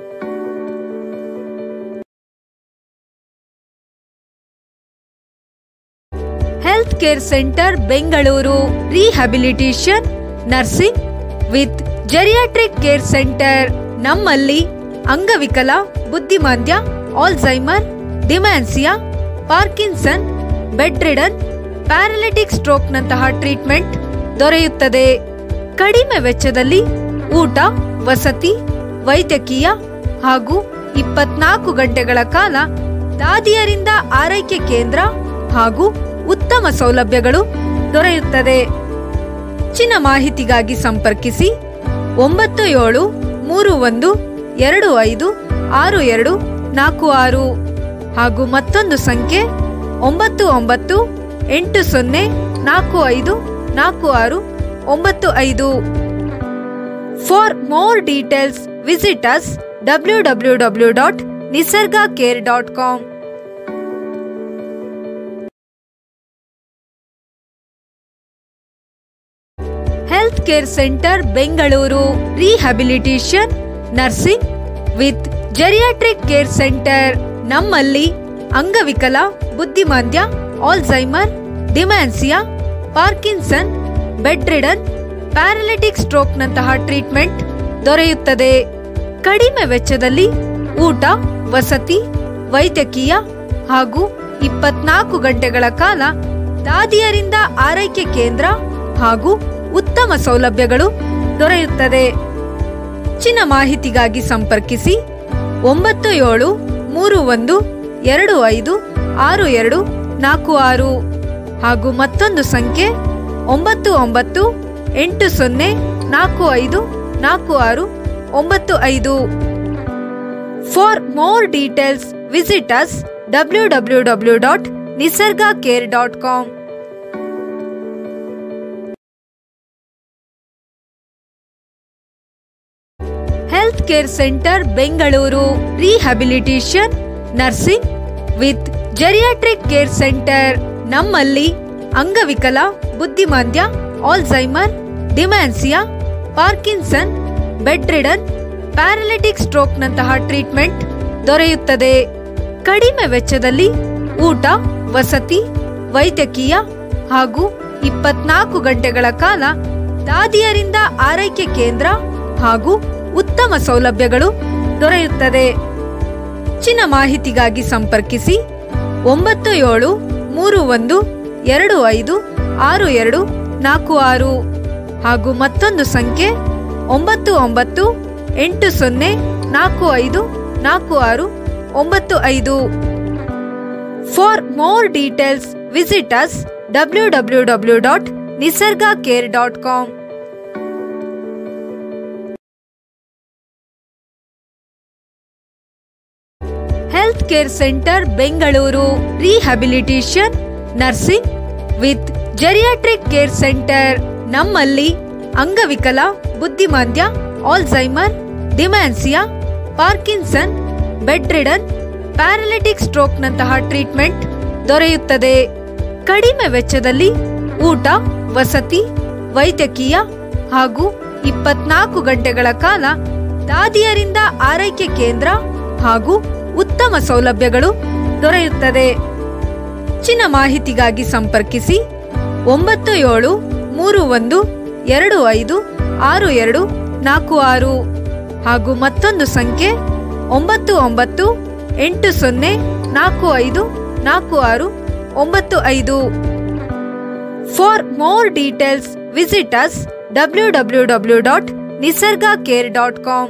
health care centre Bengaluru rehabilitation nursing with geriatric care centre ನಮ್ಮಲ್ಲಿ ಅಂಗವಿಕಲ ಬುದ್ಧಿಮಾಂದ್ಯ Alzheimer dementia Parkinson bed ridden paralytic ಸ್ಟ್ರೋಕ್ನಂತಹ ಟ್ರೀಟ್ಮೆಂಟ್ ದೊರೆಯುತ್ತದೆ ಕಡಿಮೆ ವೆಚ್ಚದಲ್ಲಿ ಊಟ ವಸತಿ ವೈದ್ಯಕೀಯ ಹಾಗೂ ಇಪ್ಪತ್ನಾಲ್ಕು ಗಂಟೆಗಳ ಕಾಲ ದಾದಿಯರಿಂದ ಆರೈಕೆ ಕೇಂದ್ರ ಹಾಗೂ ಉತ್ತಮ ಸೌಲಭ್ಯಗಳು ದೊರೆಯುತ್ತದೆ ಹೆಚ್ಚಿನ ಮಾಹಿತಿಗಾಗಿ ಸಂಪರ್ಕಿಸಿ ಒಂಬತ್ತು ಏಳು ಮೂರು ಒಂದು ಎರಡು ಐದು ಆರು ಎರಡು ನಾಲ್ಕು ಆರು ಹಾಗೂ ಮತ್ತೊಂದು ಸಂಖ್ಯೆ ಒಂಬತ್ತು ಒಂಬತ್ತು ಎಂಟು ಸೊನ್ನೆ ನಾಲ್ಕು ಐದು ನಾಲ್ಕು ಆರು ಒಂಬತ್ತು ಐದು for more details visit us W W W dot Nisarga care dot com health care centre Bengaluru rehabilitation nursing with geriatric care centre ನಮ್ಮಲ್ಲಿ ಅಂಗವಿಕಲ ಬುದ್ಧಿಮಾಂದ್ಯ Alzheimer dementia Parkinson bed ridden paralytic ಸ್ಟ್ರೋಕ್ನಂತಹ ಟ್ರೀಟ್ಮೆಂಟ್ ದೊರೆಯುತ್ತದೆ ಕಡಿಮೆ ವೆಚ್ಚದಲ್ಲಿ ಊಟ ವಸತಿ ವೈದ್ಯಕೀಯ ಹಾಗೂ ಇಪ್ಪತ್ನಾಲ್ಕು ಗಂಟೆಗಳ ಕಾಲ ದಾದಿಯರಿಂದ ಆರೈಕೆ ಕೇಂದ್ರ ಹಾಗೂ ಉತ್ತಮ ಸೌಲಭ್ಯಗಳು ದೊರೆಯುತ್ತದೆ ಹೆಚ್ಚಿನ ಮಾಹಿತಿಗಾಗಿ ಸಂಪರ್ಕಿಸಿ ಒಂಬತ್ತು ಏಳು ಮೂರು ಒಂದು ಎರಡು ಐದು ಆರು ಎರಡು ನಾಲ್ಕು ಆರು ಹಾಗೂ ಮತ್ತೊಂದು ಸಂಖ್ಯೆ ಒಂಬತ್ತು ಒಂಬತ್ತು ಎಂಟು ಸೊನ್ನೆ ನಾಲ್ಕು ಐದು ನಾಲ್ಕು ಆರು ಒಂಬತ್ತು ಐದು for more details visit us W W W dot Nisarga care dot com health care centre Bengaluru rehabilitation nursing with geriatric care centre ನಮ್ಮಲ್ಲಿ ಅಂಗವಿಕಲ ಬುದ್ಧಿಮಾಂದ್ಯ Alzheimer dementia Parkinson bed ridden paralytic ಸ್ಟ್ರೋಕ್ನಂತಹ ಟ್ರೀಟ್ಮೆಂಟ್ ದೊರೆಯುತ್ತದೆ ಕಡಿಮೆ ವೆಚ್ಚದಲ್ಲಿ ಊಟ ವಸತಿ ವೈದ್ಯಕೀಯ ಹಾಗೂ ಇಪ್ಪತ್ನಾಲ್ಕು ಗಂಟೆಗಳ ಕಾಲ ದಾದಿಯರಿಂದ ಆರೈಕೆ ಕೇಂದ್ರ ಹಾಗೂ ಉತ್ತಮ ಸೌಲಭ್ಯಗಳು ದೊರೆಯುತ್ತದೆ ಹೆಚ್ಚಿನ ಮಾಹಿತಿಗಾಗಿ ಸಂಪರ್ಕಿಸಿ ಒಂಬತ್ತು ಏಳು ಮೂರು ಒಂದು ಎರಡು ಐದು ಆರು ಎರಡು ನಾಲ್ಕು ಆರು ಹಾಗೂ ಮತ್ತೊಂದು ಸಂಖ್ಯೆ ಒಂಬತ್ತು ಒಂಬತ್ತು ಎಂಟು ಸೊನ್ನೆ ನಾಲ್ಕು ಐದು ನಾಲ್ಕು ಆರು ಒಂಬತ್ತು ಐದು for more details visit us W W W dot Nisarga care dot com health care centre Bengaluru rehabilitation nursing with geriatric care centre ನಮ್ಮಲ್ಲಿ ಅಂಗವಿಕಲ ಬುದ್ಧಿಮಾಂದ್ಯ Alzheimer dementia Parkinson bed ridden paralytic ಸ್ಟ್ರೋಕ್ನಂತಹ ಟ್ರೀಟ್ಮೆಂಟ್ ದೊರೆಯುತ್ತದೆ ಕಡಿಮೆ ವೆಚ್ಚದಲ್ಲಿ ಊಟ ವಸತಿ ವೈದ್ಯಕೀಯ ಹಾಗೂ ಇಪ್ಪತ್ನಾಲ್ಕು ಗಂಟೆಗಳ ಕಾಲ ದಾದಿಯರಿಂದ ಆರೈಕೆ ಕೇಂದ್ರ ಹಾಗೂ ಉತ್ತಮ ಸೌಲಭ್ಯಗಳು ದೊರೆಯುತ್ತದೆ ಹೆಚ್ಚಿನ ಮಾಹಿತಿಗಾಗಿ ಸಂಪರ್ಕಿಸಿ ಒಂಬತ್ತು ಏಳು ಮೂರು ಒಂದು ಎರಡು ಐದು ಆರು ಎರಡು ನಾಲ್ಕು ಆರು ಹಾಗೂ ಮತ್ತೊಂದು ಸಂಖ್ಯೆ ಒಂಬತ್ತು ಒಂಬತ್ತು ಎಂಟು ಸೊನ್ನೆ ನಾಲ್ಕು ಐದು ನಾಲ್ಕು ಆರು ಒಂಬತ್ತು ಐದು for more details visit us W W W dot Nisarga care dot com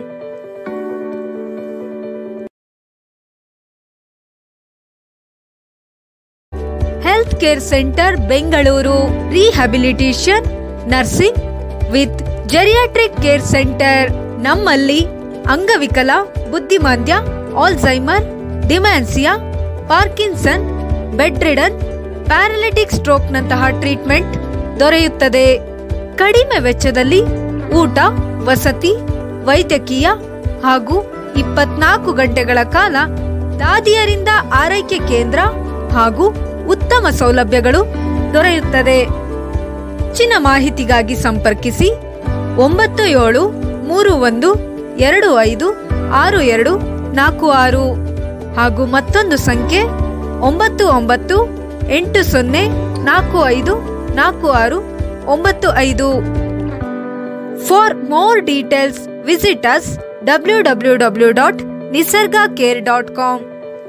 health care centre Bengaluru rehabilitation nursing with geriatric care centre ನಮ್ಮಲ್ಲಿ ಅಂಗವಿಕಲ ಬುದ್ಧಿಮಾಂದ್ಯ Alzheimer dementia Parkinson bed ridden paralytic ಸ್ಟ್ರೋಕ್ನಂತಹ ಟ್ರೀಟ್ಮೆಂಟ್ ದೊರೆಯುತ್ತದೆ ಕಡಿಮೆ ವೆಚ್ಚದಲ್ಲಿ ಊಟ ವಸತಿ ವೈದ್ಯಕೀಯ ಹಾಗೂ ಇಪ್ಪತ್ನಾಲ್ಕು ಗಂಟೆಗಳ ಕಾಲ ದಾದಿಯರಿಂದ ಆರೈಕೆ ಕೇಂದ್ರ ಹಾಗೂ ಉತ್ತಮ ಸೌಲಭ್ಯಗಳು ದೊರೆಯುತ್ತದೆ ಹೆಚ್ಚಿನ ಮಾಹಿತಿಗಾಗಿ ಸಂಪರ್ಕಿಸಿ ಒಂಬತ್ತು ಏಳು ಮೂರು ಒಂದು ಎರಡು ಐದು ಆರು ಎರಡು ನಾಲ್ಕು ಆರು ಹಾಗೂ ಮತ್ತೊಂದು ಸಂಖ್ಯೆ ಒಂಬತ್ತು ಒಂಬತ್ತು ಎಂಟು ಸೊನ್ನೆ ನಾಲ್ಕು ಐದು ನಾಲ್ಕು ಆರು ಒಂಬತ್ತು ಐದು for more details visit us W W W dot Nisarga care dot com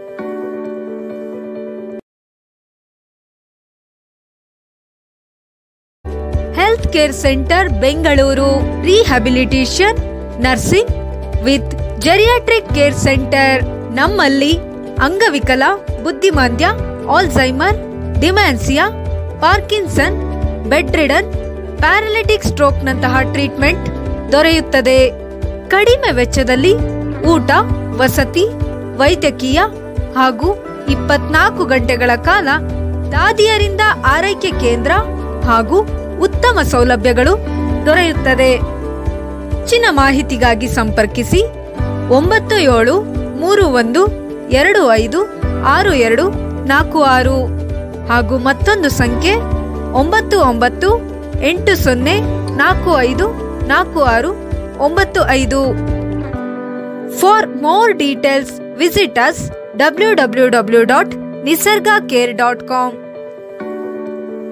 health care centre Bengaluru rehabilitation nursing with geriatric care centre ನಮ್ಮಲ್ಲಿ ಅಂಗವಿಕಲ ಬುದ್ಧಿಮಾಂದ್ಯ Alzheimer dementia Parkinson bed ridden paralytic ಸ್ಟ್ರೋಕ್ನಂತಹ ಟ್ರೀಟ್ಮೆಂಟ್ ದೊರೆಯುತ್ತದೆ ಕಡಿಮೆ ವೆಚ್ಚದಲ್ಲಿ ಊಟ ವಸತಿ ವೈದ್ಯಕೀಯ ಹಾಗೂ ಇಪ್ಪತ್ನಾಲ್ಕು ಗಂಟೆಗಳ ಕಾಲ ದಾದಿಯರಿಂದ ಆರೈಕೆ ಕೇಂದ್ರ ಹಾಗೂ ಉತ್ತಮ ಸೌಲಭ್ಯಗಳು ದೊರೆಯುತ್ತದೆ ಹೆಚ್ಚಿನ ಮಾಹಿತಿಗಾಗಿ ಸಂಪರ್ಕಿಸಿ ಒಂಬತ್ತು ಏಳು ಮೂರು ಒಂದು ಎರಡು ಐದು ಆರು ಎರಡು ನಾಲ್ಕು ಆರು ಹಾಗೂ ಮತ್ತೊಂದು ಸಂಖ್ಯೆ ಒಂಬತ್ತು ಒಂಬತ್ತು ಎಂಟು ಸೊನ್ನೆ ನಾಲ್ಕು ಐದು ನಾಲ್ಕು ಆರು ಒಂಬತ್ತು ಐದು for more details visit us W W W dot Nisarga care dot com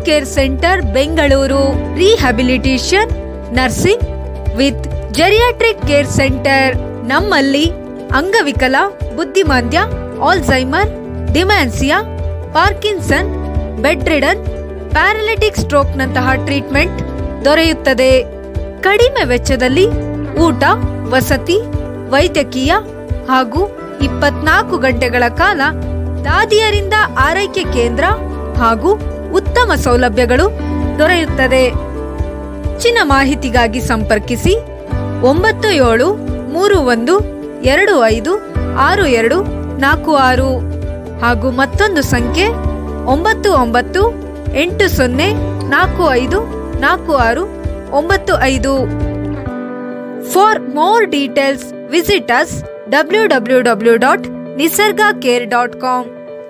health care centre Bengaluru rehabilitation nursing with geriatric care centre ನಮ್ಮಲ್ಲಿ ಅಂಗವಿಕಲ ಬುದ್ಧಿಮಾಂದ್ಯ Alzheimer dementia Parkinson bed ridden paralytic ಸ್ಟ್ರೋಕ್ನಂತಹ ಟ್ರೀಟ್ಮೆಂಟ್ ದೊರೆಯುತ್ತದೆ ಕಡಿಮೆ ವೆಚ್ಚದಲ್ಲಿ ಊಟ ವಸತಿ ವೈದ್ಯಕೀಯ ಹಾಗೂ ಇಪ್ಪತ್ನಾಲ್ಕು ಗಂಟೆಗಳ ಕಾಲ ದಾದಿಯರಿಂದ ಆರೈಕೆ ಕೇಂದ್ರ ಹಾಗೂ ಉತ್ತಮ ಸೌಲಭ್ಯಗಳು ದೊರೆಯುತ್ತದೆ ಹೆಚ್ಚಿನ ಮಾಹಿತಿಗಾಗಿ ಸಂಪರ್ಕಿಸಿ ಒಂಬತ್ತು ಏಳು ಮೂರು ಒಂದು ಎರಡು ಐದು ಆರು ಎರಡು ನಾಲ್ಕು ಆರು ಹಾಗೂ ಮತ್ತೊಂದು ಸಂಖ್ಯೆ ಒಂಬತ್ತು ಒಂಬತ್ತು ಎಂಟು ಸೊನ್ನೆ ನಾಲ್ಕು ಐದು ನಾಲ್ಕು ಆರು ಒಂಬತ್ತು ಐದು for more details visit us W W W dot Nisarga care dot com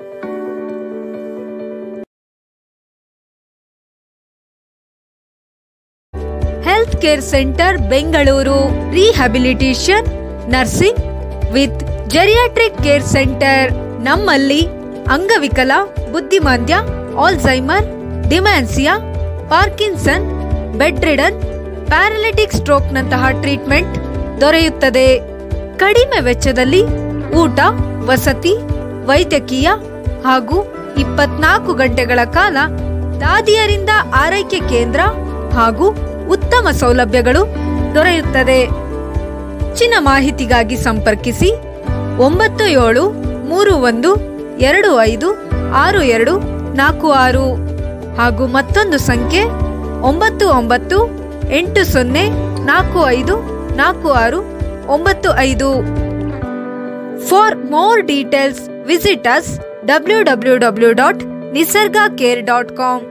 health care centre Bengaluru rehabilitation nursing with geriatric care centre ನಮ್ಮಲ್ಲಿ ಅಂಗವಿಕಲ ಬುದ್ಧಿಮಾಂದ್ಯ Alzheimer dementia Parkinson bed ridden paralytic ಸ್ಟ್ರೋಕ್ನಂತಹ ಟ್ರೀಟ್ಮೆಂಟ್ ದೊರೆಯುತ್ತದೆ ಕಡಿಮೆ ವೆಚ್ಚದಲ್ಲಿ ಊಟ ವಸತಿ ವೈದ್ಯಕೀಯ ಹಾಗೂ ಇಪ್ಪತ್ನಾಲ್ಕು ಗಂಟೆಗಳ ಕಾಲ ದಾದಿಯರಿಂದ ಆರೈಕೆ ಕೇಂದ್ರ ಹಾಗೂ ಉತ್ತಮ ಸೌಲಭ್ಯಗಳು ದೊರೆಯುತ್ತದೆ ಹೆಚ್ಚಿನ ಮಾಹಿತಿಗಾಗಿ ಸಂಪರ್ಕಿಸಿ ಒಂಬತ್ತು ಏಳು ಮೂರು ಒಂದು ಎರಡು ಐದು ಆರು ಎರಡು ನಾಲ್ಕು ಆರು ಹಾಗೂ ಮತ್ತೊಂದು ಸಂಖ್ಯೆ ಒಂಬತ್ತು ಒಂಬತ್ತು ಎಂಟು ಸೊನ್ನೆ ನಾಲ್ಕು ಐದು ನಾಲ್ಕು ಆರು ಒಂಬತ್ತು ಐದು for more details visit us W W W dot Nisarga care dot com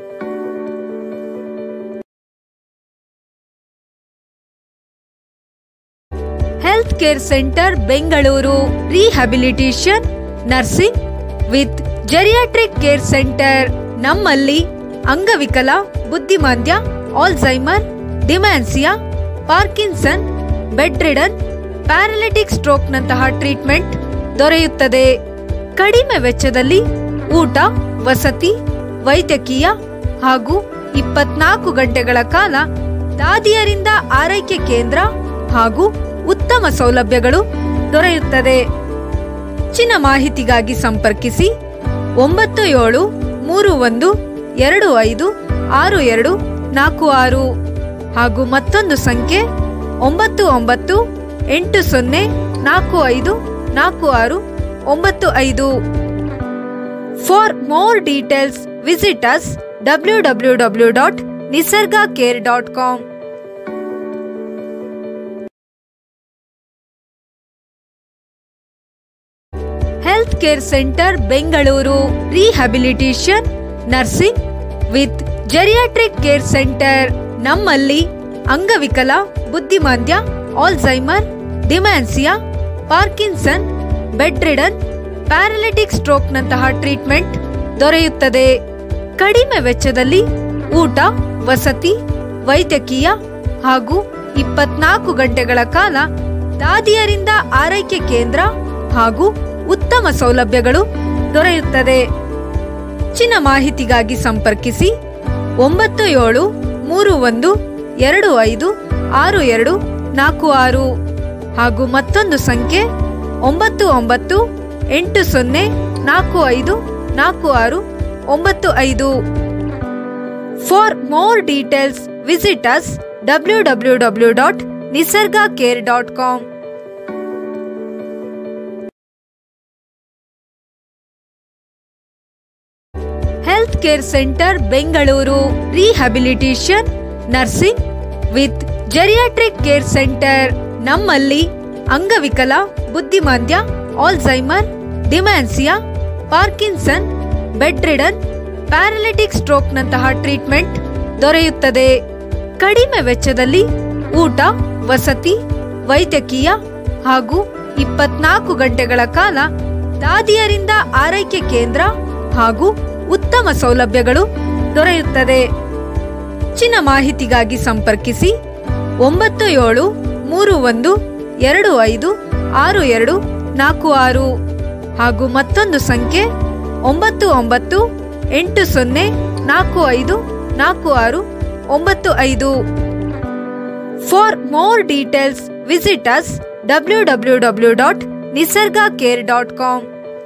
health care centre Bengaluru rehabilitation nursing with geriatric care centre ನಮ್ಮಲ್ಲಿ ಅಂಗವಿಕಲ ಬುದ್ಧಿಮಾಂದ್ಯ Alzheimer dementia Parkinson bed ridden paralytic ಸ್ಟ್ರೋಕ್ನಂತಹ ಟ್ರೀಟ್ಮೆಂಟ್ ದೊರೆಯುತ್ತದೆ ಕಡಿಮೆ ವೆಚ್ಚದಲ್ಲಿ ಊಟ ವಸತಿ ವೈದ್ಯಕೀಯ ಹಾಗೂ ಇಪ್ಪತ್ನಾಲ್ಕು ಗಂಟೆಗಳ ಕಾಲ ದಾದಿಯರಿಂದ ಆರೈಕೆ ಕೇಂದ್ರ ಹಾಗೂ ಉತ್ತಮ ಸೌಲಭ್ಯಗಳು ದೊರೆಯುತ್ತದೆ ಹೆಚ್ಚಿನ ಮಾಹಿತಿಗಾಗಿ ಸಂಪರ್ಕಿಸಿ ಒಂಬತ್ತು ಏಳು ಮೂರು ಒಂದು ಎರಡು ಐದು ಆರು ಎರಡು ನಾಲ್ಕು ಆರು ಹಾಗೂ ಮತ್ತೊಂದು ಸಂಖ್ಯೆ ಒಂಬತ್ತು ಒಂಬತ್ತು ಎಂಟು ಸೊನ್ನೆ ನಾಲ್ಕು ಐದು ನಾಲ್ಕು ಆರು ಒಂಬತ್ತು ಐದು for more details visit us W W W dot Nisarga care dot com health care centre Bengaluru rehabilitation nursing with geriatric care centre ನಮ್ಮಲ್ಲಿ ಅಂಗವಿಕಲ ಬುದ್ಧಿಮಾಂದ್ಯ Alzheimer dementia Parkinson bed ridden paralytic ಸ್ಟ್ರೋಕ್ನಂತಹ ಟ್ರೀಟ್ಮೆಂಟ್ ದೊರೆಯುತ್ತದೆ ಕಡಿಮೆ ವೆಚ್ಚದಲ್ಲಿ ಊಟ ವಸತಿ ವೈದ್ಯಕೀಯ ಹಾಗೂ ಇಪ್ಪತ್ನಾಲ್ಕು ಗಂಟೆಗಳ ಕಾಲ ದಾದಿಯರಿಂದ ಆರೈಕೆ ಕೇಂದ್ರ ಹಾಗೂ ಉತ್ತಮ ಸೌಲಭ್ಯಗಳು ದೊರೆಯುತ್ತದೆ ಹೆಚ್ಚಿನ ಮಾಹಿತಿಗಾಗಿ ಸಂಪರ್ಕಿಸಿ ಒಂಬತ್ತು ಏಳು ಮೂರು ಒಂದು ಎರಡು ಐದು ಆರು ಎರಡು ನಾಲ್ಕು ಆರು ಹಾಗೂ ಮತ್ತೊಂದು ಸಂಖ್ಯೆ ಒಂಬತ್ತು ಒಂಬತ್ತು ಎಂಟು ಸೊನ್ನೆ ನಾಲ್ಕು ಐದು ನಾಲ್ಕು ಆರು ಒಂಬತ್ತು ಐದು for more details visit us W W W dot Nisarga care dot com health care centre Bengaluru rehabilitation nursing with geriatric care centre ನಮ್ಮಲ್ಲಿ ಅಂಗವಿಕಲ ಬುದ್ಧಿಮಾಂದ್ಯ Alzheimer dementia Parkinson bed ridden paralytic ಸ್ಟ್ರೋಕ್ನಂತಹ ಟ್ರೀಟ್ಮೆಂಟ್ ದೊರೆಯುತ್ತದೆ ಕಡಿಮೆ ವೆಚ್ಚದಲ್ಲಿ ಊಟ ವಸತಿ ವೈದ್ಯಕೀಯ ಹಾಗೂ ಇಪ್ಪತ್ನಾಲ್ಕು ಗಂಟೆಗಳ ಕಾಲ ದಾದಿಯರಿಂದ ಆರೈಕೆ ಕೇಂದ್ರ ಹಾಗೂ ಉತ್ತಮ ಸೌಲಭ್ಯಗಳು ದೊರೆಯುತ್ತದೆ ಹೆಚ್ಚಿನ ಮಾಹಿತಿಗಾಗಿ ಸಂಪರ್ಕಿಸಿ ಒಂಬತ್ತು ಏಳು ಮೂರು ಒಂದು ಎರಡು ಐದು ಆರು ಎರಡು ನಾಲ್ಕು ಆರು ಹಾಗೂ ಮತ್ತೊಂದು ಸಂಖ್ಯೆ ಒಂಬತ್ತು ಒಂಬತ್ತು ಎಂಟು ಸೊನ್ನೆ ನಾಲ್ಕು ಐದು ನಾಲ್ಕು ಆರು ಒಂಬತ್ತು ಐದು for more details visit us W W W dot Nisarga care dot com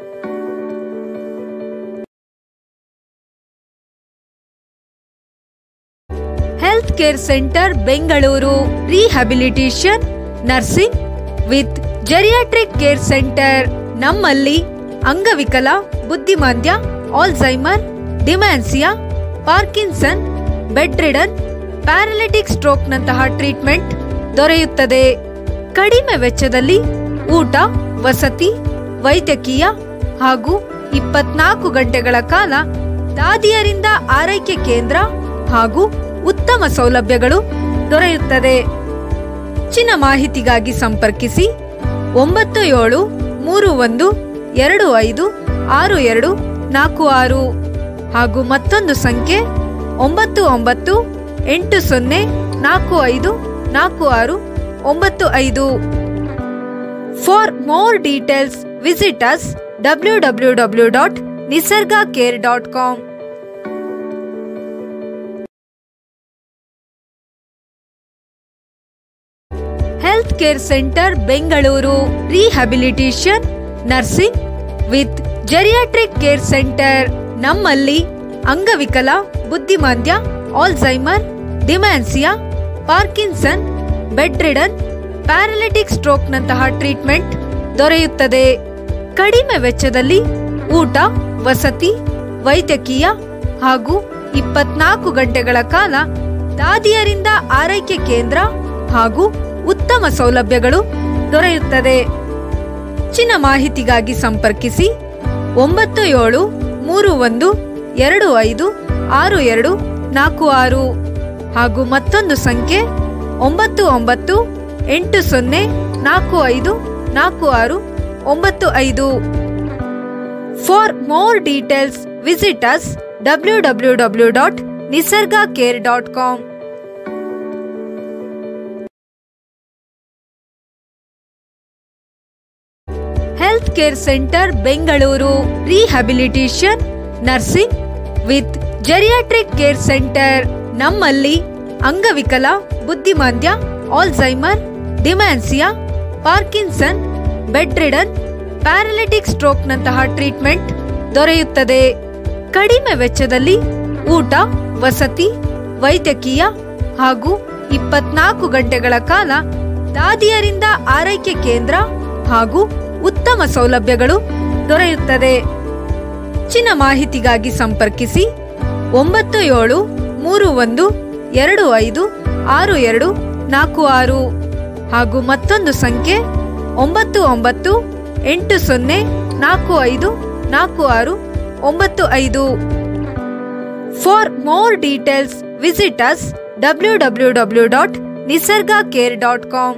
health care centre Bengaluru rehabilitation nursing with geriatric care centre ನಮ್ಮಲ್ಲಿ ಅಂಗವಿಕಲ ಬುದ್ಧಿಮಾಂದ್ಯ Alzheimer dementia Parkinson bed ridden paralytic ಸ್ಟ್ರೋಕ್ನಂತಹ ಟ್ರೀಟ್ಮೆಂಟ್ ದೊರೆಯುತ್ತದೆ ಕಡಿಮೆ ವೆಚ್ಚದಲ್ಲಿ ಊಟ ವಸತಿ ವೈದ್ಯಕೀಯ ಹಾಗೂ ಇಪ್ಪತ್ನಾಲ್ಕು ಗಂಟೆಗಳ ಕಾಲ ದಾದಿಯರಿಂದ ಆರೈಕೆ ಕೇಂದ್ರ ಹಾಗೂ ಉತ್ತಮ ಸೌಲಭ್ಯಗಳು ದೊರೆಯುತ್ತದೆ ಹೆಚ್ಚಿನ ಮಾಹಿತಿಗಾಗಿ ಸಂಪರ್ಕಿಸಿ ಒಂಬತ್ತು ಏಳು ಮೂರು ಒಂದು ಎರಡು ಐದು ಆರು ಎರಡು ನಾಲ್ಕು ಆರು ಹಾಗೂ ಮತ್ತೊಂದು ಸಂಖ್ಯೆ ಒಂಬತ್ತು ಒಂಬತ್ತು ಎಂಟು ಸೊನ್ನೆ ನಾಲ್ಕು ಐದು ನಾಲ್ಕು ಆರು ಒಂಬತ್ತು ಐದು for more details visit us W W W dot Nisarga care dot com health care centre Bengaluru rehabilitation nursing with geriatric care centre ನಮ್ಮಲ್ಲಿ ಅಂಗವಿಕಲ ಬುದ್ಧಿಮಾಂದ್ಯ Alzheimer dementia Parkinson bed ridden paralytic ಸ್ಟ್ರೋಕ್ನಂತಹ ಟ್ರೀಟ್ಮೆಂಟ್ ದೊರೆಯುತ್ತದೆ ಕಡಿಮೆ ವೆಚ್ಚದಲ್ಲಿ ಊಟ ವಸತಿ ವೈದ್ಯಕೀಯ ಹಾಗೂ ಇಪ್ಪತ್ನಾಲ್ಕು ಗಂಟೆಗಳ ಕಾಲ ದಾದಿಯರಿಂದ ಆರೈಕೆ ಕೇಂದ್ರ ಹಾಗೂ ಉತ್ತಮ ಸೌಲಭ್ಯಗಳು ದೊರೆಯುತ್ತದೆ ಹೆಚ್ಚಿನ ಮಾಹಿತಿಗಾಗಿ ಸಂಪರ್ಕಿಸಿ ಒಂಬತ್ತು ಏಳು ಮೂರು ಒಂದು ಎರಡು ಐದು ಆರು ಎರಡು ನಾಲ್ಕು ಆರು ಹಾಗೂ ಮತ್ತೊಂದು ಸಂಖ್ಯೆ ಒಂಬತ್ತು ಒಂಬತ್ತು ಎಂಟು ಸೊನ್ನೆ ನಾಲ್ಕು ಐದು ನಾಲ್ಕು ಆರು ಒಂಬತ್ತು ಐದು for more details visit us W W W dot Nisarga care dot com health care centre Bengaluru rehabilitation nursing with geriatric care centre ನಮ್ಮಲ್ಲಿ ಅಂಗವಿಕಲ ಬುದ್ಧಿಮಾಂದ್ಯ Alzheimer dementia Parkinson bed ridden paralytic ಸ್ಟ್ರೋಕ್ನಂತಹ ಟ್ರೀಟ್ಮೆಂಟ್ ದೊರೆಯುತ್ತದೆ ಕಡಿಮೆ ವೆಚ್ಚದಲ್ಲಿ ಊಟ ವಸತಿ ವೈದ್ಯಕೀಯ ಹಾಗೂ ಇಪ್ಪತ್ನಾಲ್ಕು ಗಂಟೆಗಳ ಕಾಲ ದಾದಿಯರಿಂದ ಆರೈಕೆ ಕೇಂದ್ರ ಹಾಗೂ ಉತ್ತಮ ಸೌಲಭ್ಯಗಳು ದೊರೆಯುತ್ತದೆ ಹೆಚ್ಚಿನ ಮಾಹಿತಿಗಾಗಿ ಸಂಪರ್ಕಿಸಿ ಒಂಬತ್ತು ಏಳು ಮೂರು ಒಂದು ಎರಡು ಐದು ಆರು ಎರಡು ನಾಲ್ಕು ಆರು ಹಾಗೂ ಮತ್ತೊಂದು ಸಂಖ್ಯೆ ಒಂಬತ್ತು ಒಂಬತ್ತು ಎಂಟು ಸೊನ್ನೆ ನಾಲ್ಕು ಐದು ನಾಲ್ಕು ಆರು ಒಂಬತ್ತು ಐದು for more details visit us W W W dot Nisarga care dot com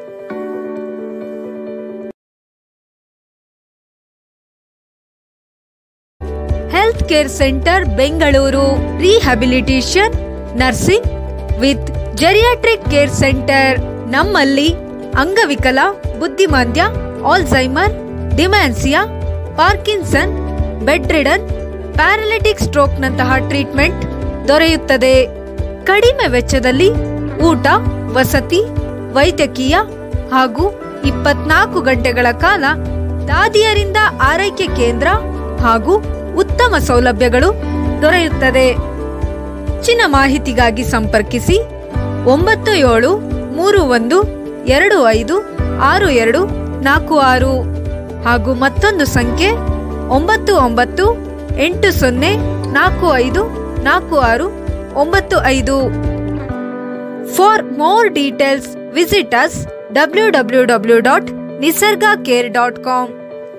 health care centre Bengaluru rehabilitation nursing with geriatric care centre ನಮ್ಮಲ್ಲಿ ಅಂಗವಿಕಲ ಬುದ್ಧಿಮಾಂದ್ಯ Alzheimer dementia Parkinson bed ridden paralytic ಸ್ಟ್ರೋಕ್ನಂತಹ ಟ್ರೀಟ್ಮೆಂಟ್ ದೊರೆಯುತ್ತದೆ ಕಡಿಮೆ ವೆಚ್ಚದಲ್ಲಿ ಊಟ ವಸತಿ ವೈದ್ಯಕೀಯ ಹಾಗೂ ಇಪ್ಪತ್ನಾಲ್ಕು ಗಂಟೆಗಳ ಕಾಲ ದಾದಿಯರಿಂದ ಆರೈಕೆ ಕೇಂದ್ರ ಹಾಗೂ ಉತ್ತಮ ಸೌಲಭ್ಯಗಳು ದೊರೆಯುತ್ತದೆ ಹೆಚ್ಚಿನ ಮಾಹಿತಿಗಾಗಿ ಸಂಪರ್ಕಿಸಿ ಒಂಬತ್ತು ಏಳು ಮೂರು ಒಂದು ಎರಡು ಐದು ಆರು ಎರಡು ನಾಲ್ಕು ಆರು ಹಾಗೂ ಮತ್ತೊಂದು ಸಂಖ್ಯೆ ಒಂಬತ್ತು ಒಂಬತ್ತು ಎಂಟು ಸೊನ್ನೆ ನಾಲ್ಕು ಐದು ನಾಲ್ಕು ಆರು ಒಂಬತ್ತು ಐದು for more details visit us W W W dot Nisarga care dot com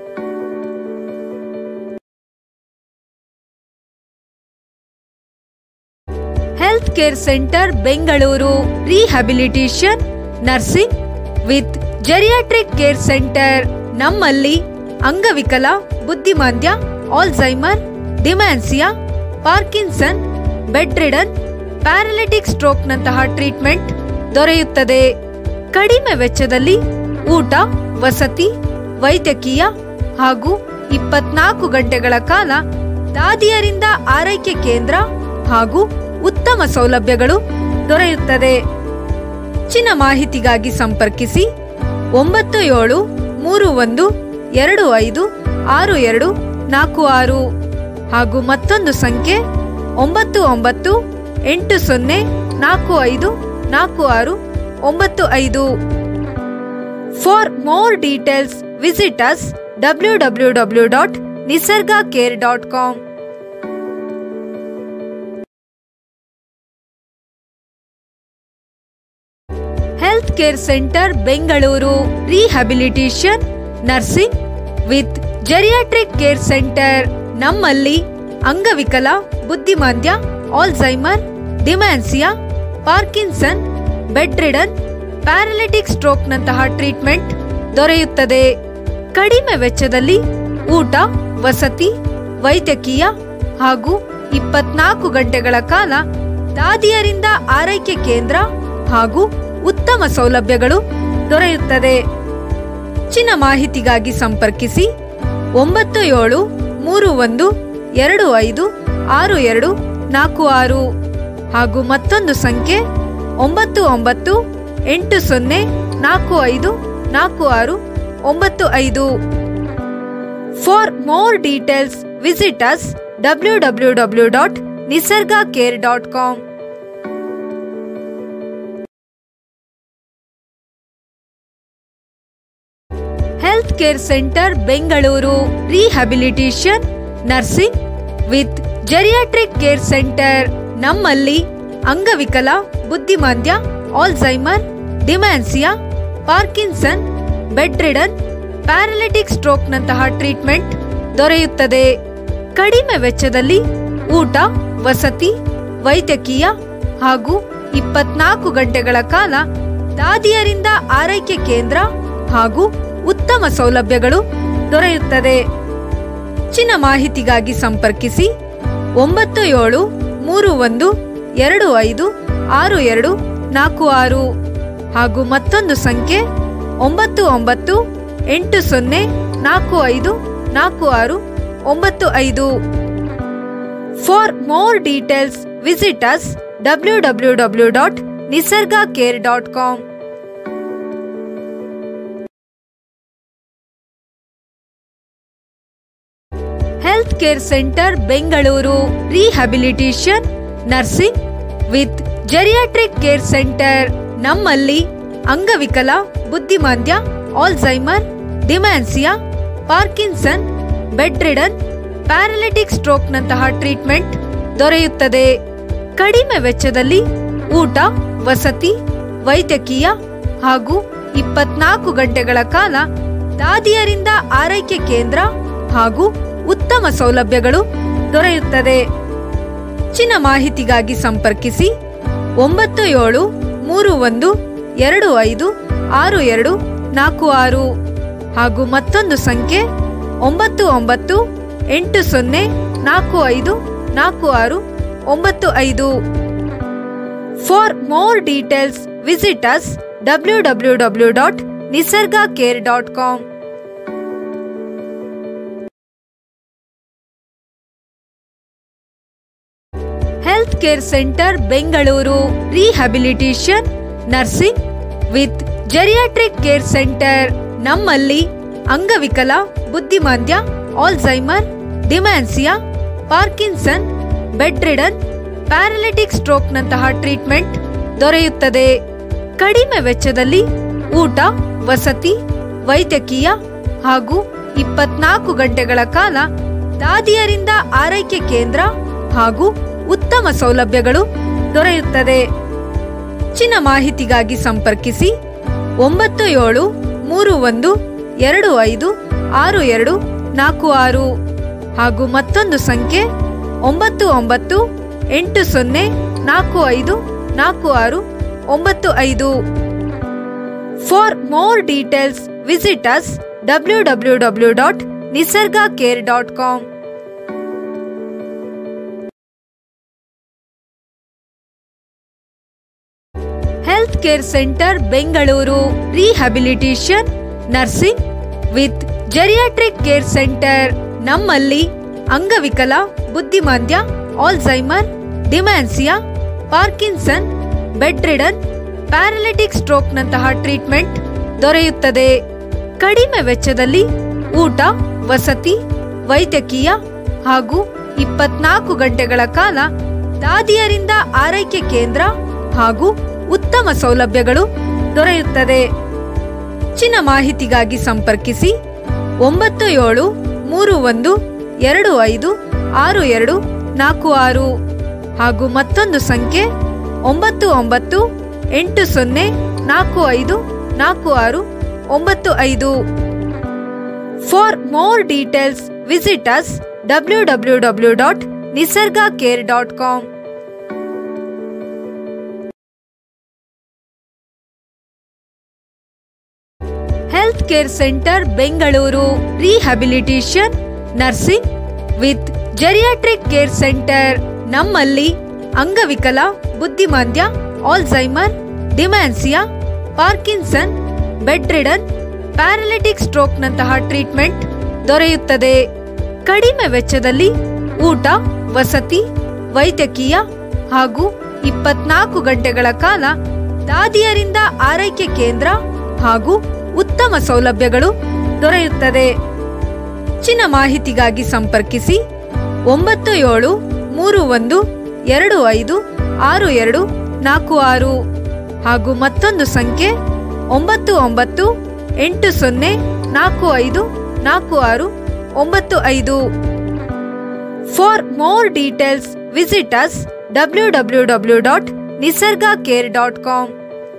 health care centre Bengaluru rehabilitation nursing with geriatric care centre ನಮ್ಮಲ್ಲಿ ಅಂಗವಿಕಲ ಬುದ್ಧಿಮಾಂದ್ಯ Alzheimer dementia Parkinson bed ridden paralytic ಸ್ಟ್ರೋಕ್ನಂತಹ ಟ್ರೀಟ್ಮೆಂಟ್ ದೊರೆಯುತ್ತದೆ ಕಡಿಮೆ ವೆಚ್ಚದಲ್ಲಿ ಊಟ ವಸತಿ ವೈದ್ಯಕೀಯ ಹಾಗೂ ಇಪ್ಪತ್ನಾಲ್ಕು ಗಂಟೆಗಳ ಕಾಲ ದಾದಿಯರಿಂದ ಆರೈಕೆ ಕೇಂದ್ರ ಹಾಗೂ ಉತ್ತಮ ಸೌಲಭ್ಯಗಳು ದೊರೆಯುತ್ತದೆ ಹೆಚ್ಚಿನ ಮಾಹಿತಿಗಾಗಿ ಸಂಪರ್ಕಿಸಿ ಒಂಬತ್ತು ಏಳು ಮೂರು ಒಂದು ಎರಡು ಐದು ಆರು ಎರಡು ನಾಲ್ಕು ಆರು ಹಾಗೂ ಮತ್ತೊಂದು ಸಂಖ್ಯೆ ಒಂಬತ್ತು ಒಂಬತ್ತು ಎಂಟು ಸೊನ್ನೆ ನಾಲ್ಕು ಐದು ನಾಲ್ಕು ಆರು ಒಂಬತ್ತು ಐದು for more details visit us W W W dot Nisarga care dot com health care centre Bengaluru rehabilitation nursing with geriatric care centre ನಮ್ಮಲ್ಲಿ ಅಂಗವಿಕಲ ಬುದ್ಧಿಮಾಂದ್ಯ Alzheimer dementia Parkinson bed ridden paralytic ಸ್ಟ್ರೋಕ್ನಂತಹ ಟ್ರೀಟ್ಮೆಂಟ್ ದೊರೆಯುತ್ತದೆ ಕಡಿಮೆ ವೆಚ್ಚದಲ್ಲಿ ಊಟ ವಸತಿ ವೈದ್ಯಕೀಯ ಹಾಗೂ ಇಪ್ಪತ್ನಾಲ್ಕು ಗಂಟೆಗಳ ಕಾಲ ದಾದಿಯರಿಂದ ಆರೈಕೆ ಕೇಂದ್ರ ಹಾಗೂ ಉತ್ತಮ ಸೌಲಭ್ಯಗಳು ದೊರೆಯುತ್ತದೆ ಹೆಚ್ಚಿನ ಮಾಹಿತಿಗಾಗಿ ಸಂಪರ್ಕಿಸಿ ಒಂಬತ್ತು ಏಳು ಮೂರು ಒಂದು ಎರಡು ಐದು ಆರು ಎರಡು ನಾಲ್ಕು ಆರು ಹಾಗೂ ಮತ್ತೊಂದು ಸಂಖ್ಯೆ ಒಂಬತ್ತು ಒಂಬತ್ತು ಎಂಟು ಸೊನ್ನೆ ನಾಲ್ಕು ಐದು ನಾಲ್ಕು ಆರು ಒಂಬತ್ತು ಐದು for more details visit us W W W dot Nisarga care dot com health care centre Bengaluru rehabilitation nursing with geriatric care centre ನಮ್ಮಲ್ಲಿ ಅಂಗವಿಕಲ ಬುದ್ಧಿಮಾಂದ್ಯ Alzheimer dementia Parkinson bed ridden paralytic ಸ್ಟ್ರೋಕ್ನಂತಹ ಟ್ರೀಟ್ಮೆಂಟ್ ದೊರೆಯುತ್ತದೆ ಕಡಿಮೆ ವೆಚ್ಚದಲ್ಲಿ ಊಟ ವಸತಿ ವೈದ್ಯಕೀಯ ಹಾಗೂ ಇಪ್ಪತ್ನಾಲ್ಕು ಗಂಟೆಗಳ ಕಾಲ ದಾದಿಯರಿಂದ ಆರೈಕೆ ಕೇಂದ್ರ ಹಾಗೂ ಉತ್ತಮ ಸೌಲಭ್ಯಗಳು ದೊರೆಯುತ್ತದೆ ಹೆಚ್ಚಿನ ಮಾಹಿತಿಗಾಗಿ ಸಂಪರ್ಕಿಸಿ ಒಂಬತ್ತು ಏಳು ಮೂರು ಒಂದು ಎರಡು ಐದು ಆರು ಎರಡು ನಾಲ್ಕು ಆರು ಹಾಗೂ ಮತ್ತೊಂದು ಸಂಖ್ಯೆ ಒಂಬತ್ತು ಒಂಬತ್ತು ಎಂಟು ಸೊನ್ನೆ ನಾಲ್ಕು ಐದು ನಾಲ್ಕು ಆರು ಒಂಬತ್ತು ಐದು for more details visit us W W W dot Nisarga care dot com health care centre Bengaluru rehabilitation nursing with geriatric care centre ನಮ್ಮಲ್ಲಿ ಅಂಗವಿಕಲ ಬುದ್ಧಿಮಾಂದ್ಯ Alzheimer dementia Parkinson bed ridden paralytic ಸ್ಟ್ರೋಕ್ನಂತಹ ಟ್ರೀಟ್ಮೆಂಟ್ ದೊರೆಯುತ್ತದೆ ಕಡಿಮೆ ವೆಚ್ಚದಲ್ಲಿ ಊಟ ವಸತಿ ವೈದ್ಯಕೀಯ ಹಾಗೂ ಇಪ್ಪತ್ನಾಲ್ಕು ಗಂಟೆಗಳ ಕಾಲ ದಾದಿಯರಿಂದ ಆರೈಕೆ ಕೇಂದ್ರ ಹಾಗೂ ಉತ್ತಮ ಸೌಲಭ್ಯಗಳು ದೊರೆಯುತ್ತದೆ ಹೆಚ್ಚಿನ ಮಾಹಿತಿಗಾಗಿ ಸಂಪರ್ಕಿಸಿ ಒಂಬತ್ತು ಏಳು ಮೂರು ಒಂದು ಎರಡು ಐದು ಆರು ಎರಡು ನಾಲ್ಕು ಆರು ಹಾಗೂ ಮತ್ತೊಂದು ಸಂಖ್ಯೆ ಒಂಬತ್ತು ಒಂಬತ್ತು ಎಂಟು ಸೊನ್ನೆ ನಾಲ್ಕು ಐದು ನಾಲ್ಕು ಆರು ಒಂಬತ್ತು ಐದು for more details visit us W W W dot Nisarga care dot com health care centre Bengaluru rehabilitation nursing with geriatric care centre ನಮ್ಮಲ್ಲಿ ಅಂಗವಿಕಲ ಬುದ್ಧಿಮಾಂದ್ಯ Alzheimer dementia Parkinson bed ridden paralytic ಸ್ಟ್ರೋಕ್ನಂತಹ ಟ್ರೀಟ್ಮೆಂಟ್ ದೊರೆಯುತ್ತದೆ ಕಡಿಮೆ ವೆಚ್ಚದಲ್ಲಿ ಊಟ ವಸತಿ ವೈದ್ಯಕೀಯ ಹಾಗೂ ಇಪ್ಪತ್ನಾಲ್ಕು ಗಂಟೆಗಳ ಕಾಲ ದಾದಿಯರಿಂದ ಆರೈಕೆ ಕೇಂದ್ರ ಹಾಗೂ ಉತ್ತಮ ಸೌಲಭ್ಯಗಳು ದೊರೆಯುತ್ತದೆ ಹೆಚ್ಚಿನ ಮಾಹಿತಿಗಾಗಿ ಸಂಪರ್ಕಿಸಿ ಒಂಬತ್ತು ಏಳು ಮೂರು ಒಂದು ಎರಡು ಐದು ಆರು ಎರಡು ನಾಲ್ಕು ಆರು ಹಾಗೂ ಮತ್ತೊಂದು ಸಂಖ್ಯೆ ಒಂಬತ್ತು ಒಂಬತ್ತು ಎಂಟು ಸೊನ್ನೆ ನಾಲ್ಕು ಐದು ನಾಲ್ಕು ಆರು ಒಂಬತ್ತು ಐದು for more details visit us W W W dot Nisarga care dot com health care centre Bengaluru rehabilitation nursing with geriatric care centre ನಮ್ಮಲ್ಲಿ ಅಂಗವಿಕಲ ಬುದ್ಧಿಮಾಂದ್ಯ Alzheimer dementia Parkinson bed ridden paralytic ಸ್ಟ್ರೋಕ್ನಂತಹ ಟ್ರೀಟ್ಮೆಂಟ್ ದೊರೆಯುತ್ತದೆ ಕಡಿಮೆ ವೆಚ್ಚದಲ್ಲಿ ಊಟ ವಸತಿ ವೈದ್ಯಕೀಯ ಹಾಗೂ ಇಪ್ಪತ್ನಾಲ್ಕು ಗಂಟೆಗಳ ಕಾಲ ದಾದಿಯರಿಂದ ಆರೈಕೆ ಕೇಂದ್ರ ಹಾಗೂ ಉತ್ತಮ ಸೌಲಭ್ಯಗಳು ದೊರೆಯುತ್ತದೆ ಹೆಚ್ಚಿನ ಮಾಹಿತಿಗಾಗಿ ಸಂಪರ್ಕಿಸಿ ಒಂಬತ್ತು ಏಳು ಮೂರು ಒಂದು ಎರಡು ಐದು ಆರು ಎರಡು ನಾಲ್ಕು ಆರು ಹಾಗೂ ಮತ್ತೊಂದು ಸಂಖ್ಯೆ ಒಂಬತ್ತು ಒಂಬತ್ತು ಎಂಟು ಸೊನ್ನೆ ನಾಲ್ಕು ಐದು ನಾಲ್ಕು ಆರು ಒಂಬತ್ತು ಐದು for more details visit us W W W dot Nisarga care dot com health care centre Bengaluru rehabilitation nursing with geriatric care centre ನಮ್ಮಲ್ಲಿ ಅಂಗವಿಕಲ ಬುದ್ಧಿಮಾಂದ್ಯ Alzheimer dementia Parkinson bed ridden paralytic ಸ್ಟ್ರೋಕ್ನಂತಹ ಟ್ರೀಟ್ಮೆಂಟ್ ದೊರೆಯುತ್ತದೆ ಕಡಿಮೆ ವೆಚ್ಚದಲ್ಲಿ ಊಟ ವಸತಿ ವೈದ್ಯಕೀಯ ಹಾಗೂ ಇಪ್ಪತ್ನಾಲ್ಕು ಗಂಟೆಗಳ ಕಾಲ ದಾದಿಯರಿಂದ ಆರೈಕೆ ಕೇಂದ್ರ ಹಾಗೂ ಉತ್ತಮ ಸೌಲಭ್ಯಗಳು ದೊರೆಯುತ್ತದೆ ಹೆಚ್ಚಿನ ಮಾಹಿತಿಗಾಗಿ ಸಂಪರ್ಕಿಸಿ ಒಂಬತ್ತು ಏಳು ಮೂರು ಒಂದು ಎರಡು ಐದು ಆರು ಎರಡು ನಾಲ್ಕು ಆರು ಹಾಗೂ ಮತ್ತೊಂದು ಸಂಖ್ಯೆ ಒಂಬತ್ತು ಒಂಬತ್ತು ಎಂಟು ಸೊನ್ನೆ ನಾಲ್ಕು ಐದು ನಾಲ್ಕು ಆರು ಒಂಬತ್ತು ಐದು for more details visit us W W W dot Nisarga care dot com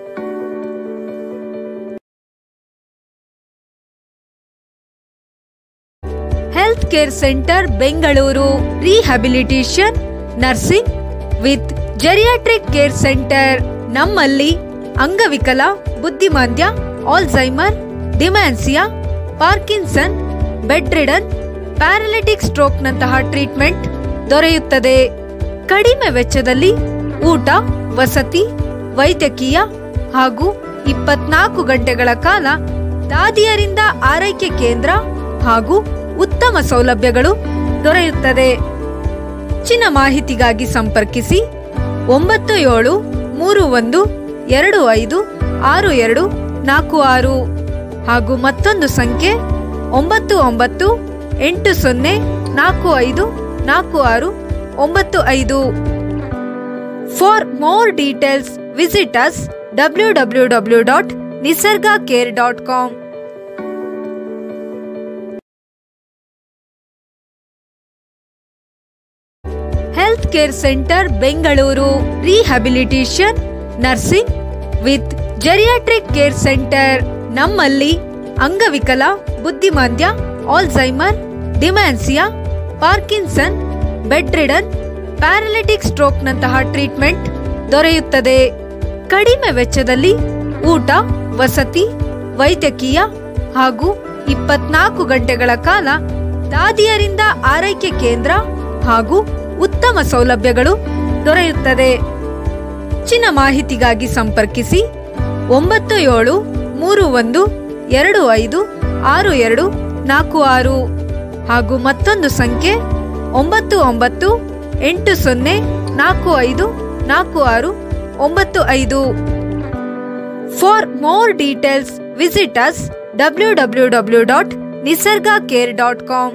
health care centre Bengaluru rehabilitation nursing with geriatric care centre ನಮ್ಮಲ್ಲಿ ಅಂಗವಿಕಲ ಬುದ್ಧಿಮಾಂದ್ಯ Alzheimer dementia Parkinson bed ridden paralytic ಸ್ಟ್ರೋಕ್ನಂತಹ ಟ್ರೀಟ್ಮೆಂಟ್ ದೊರೆಯುತ್ತದೆ ಕಡಿಮೆ ವೆಚ್ಚದಲ್ಲಿ ಊಟ ವಸತಿ ವೈದ್ಯಕೀಯ ಹಾಗೂ ಇಪ್ಪತ್ನಾಲ್ಕು ಗಂಟೆಗಳ ಕಾಲ ದಾದಿಯರಿಂದ ಆರೈಕೆ ಕೇಂದ್ರ ಹಾಗೂ ಉತ್ತಮ ಸೌಲಭ್ಯಗಳು ದೊರೆಯುತ್ತದೆ ಹೆಚ್ಚಿನ ಮಾಹಿತಿಗಾಗಿ ಸಂಪರ್ಕಿಸಿ ಒಂಬತ್ತು ಏಳು ಮೂರು ಒಂದು ಎರಡು ಐದು ಆರು ಎರಡು ನಾಲ್ಕು ಆರು ಹಾಗೂ ಮತ್ತೊಂದು ಸಂಖ್ಯೆ ಒಂಬತ್ತು ಒಂಬತ್ತು ಎಂಟು ಸೊನ್ನೆ ನಾಲ್ಕು ಐದು ನಾಲ್ಕು ಆರು ಒಂಬತ್ತು ಐದು for more details visit us W W W dot Nisarga care dot com health care centre Bengaluru rehabilitation nursing with geriatric care centre ನಮ್ಮಲ್ಲಿ ಅಂಗವಿಕಲ ಬುದ್ಧಿಮಾಂದ್ಯ Alzheimer dementia Parkinson bed ridden paralytic ಸ್ಟ್ರೋಕ್ನಂತಹ ಟ್ರೀಟ್ಮೆಂಟ್ ದೊರೆಯುತ್ತದೆ ಕಡಿಮೆ ವೆಚ್ಚದಲ್ಲಿ ಊಟ ವಸತಿ ವೈದ್ಯಕೀಯ ಹಾಗೂ ಇಪ್ಪತ್ನಾಲ್ಕು ಗಂಟೆಗಳ ಕಾಲ ದಾದಿಯರಿಂದ ಆರೈಕೆ ಕೇಂದ್ರ ಹಾಗೂ ಉತ್ತಮ ಸೌಲಭ್ಯಗಳು ದೊರೆಯುತ್ತದೆ ಹೆಚ್ಚಿನ ಮಾಹಿತಿಗಾಗಿ ಸಂಪರ್ಕಿಸಿ ಒಂಬತ್ತು ಏಳು ಮೂರು ಒಂದು ಎರಡು ಐದು ಆರು ಎರಡು ನಾಲ್ಕು ಆರು ಹಾಗೂ ಮತ್ತೊಂದು ಸಂಖ್ಯೆ ಒಂಬತ್ತು ಒಂಬತ್ತು ಎಂಟು ಸೊನ್ನೆ ನಾಲ್ಕು ಐದು ನಾಲ್ಕು ಆರು ಒಂಬತ್ತು ಐದು for more details visit us W W W dot Nisarga care dot com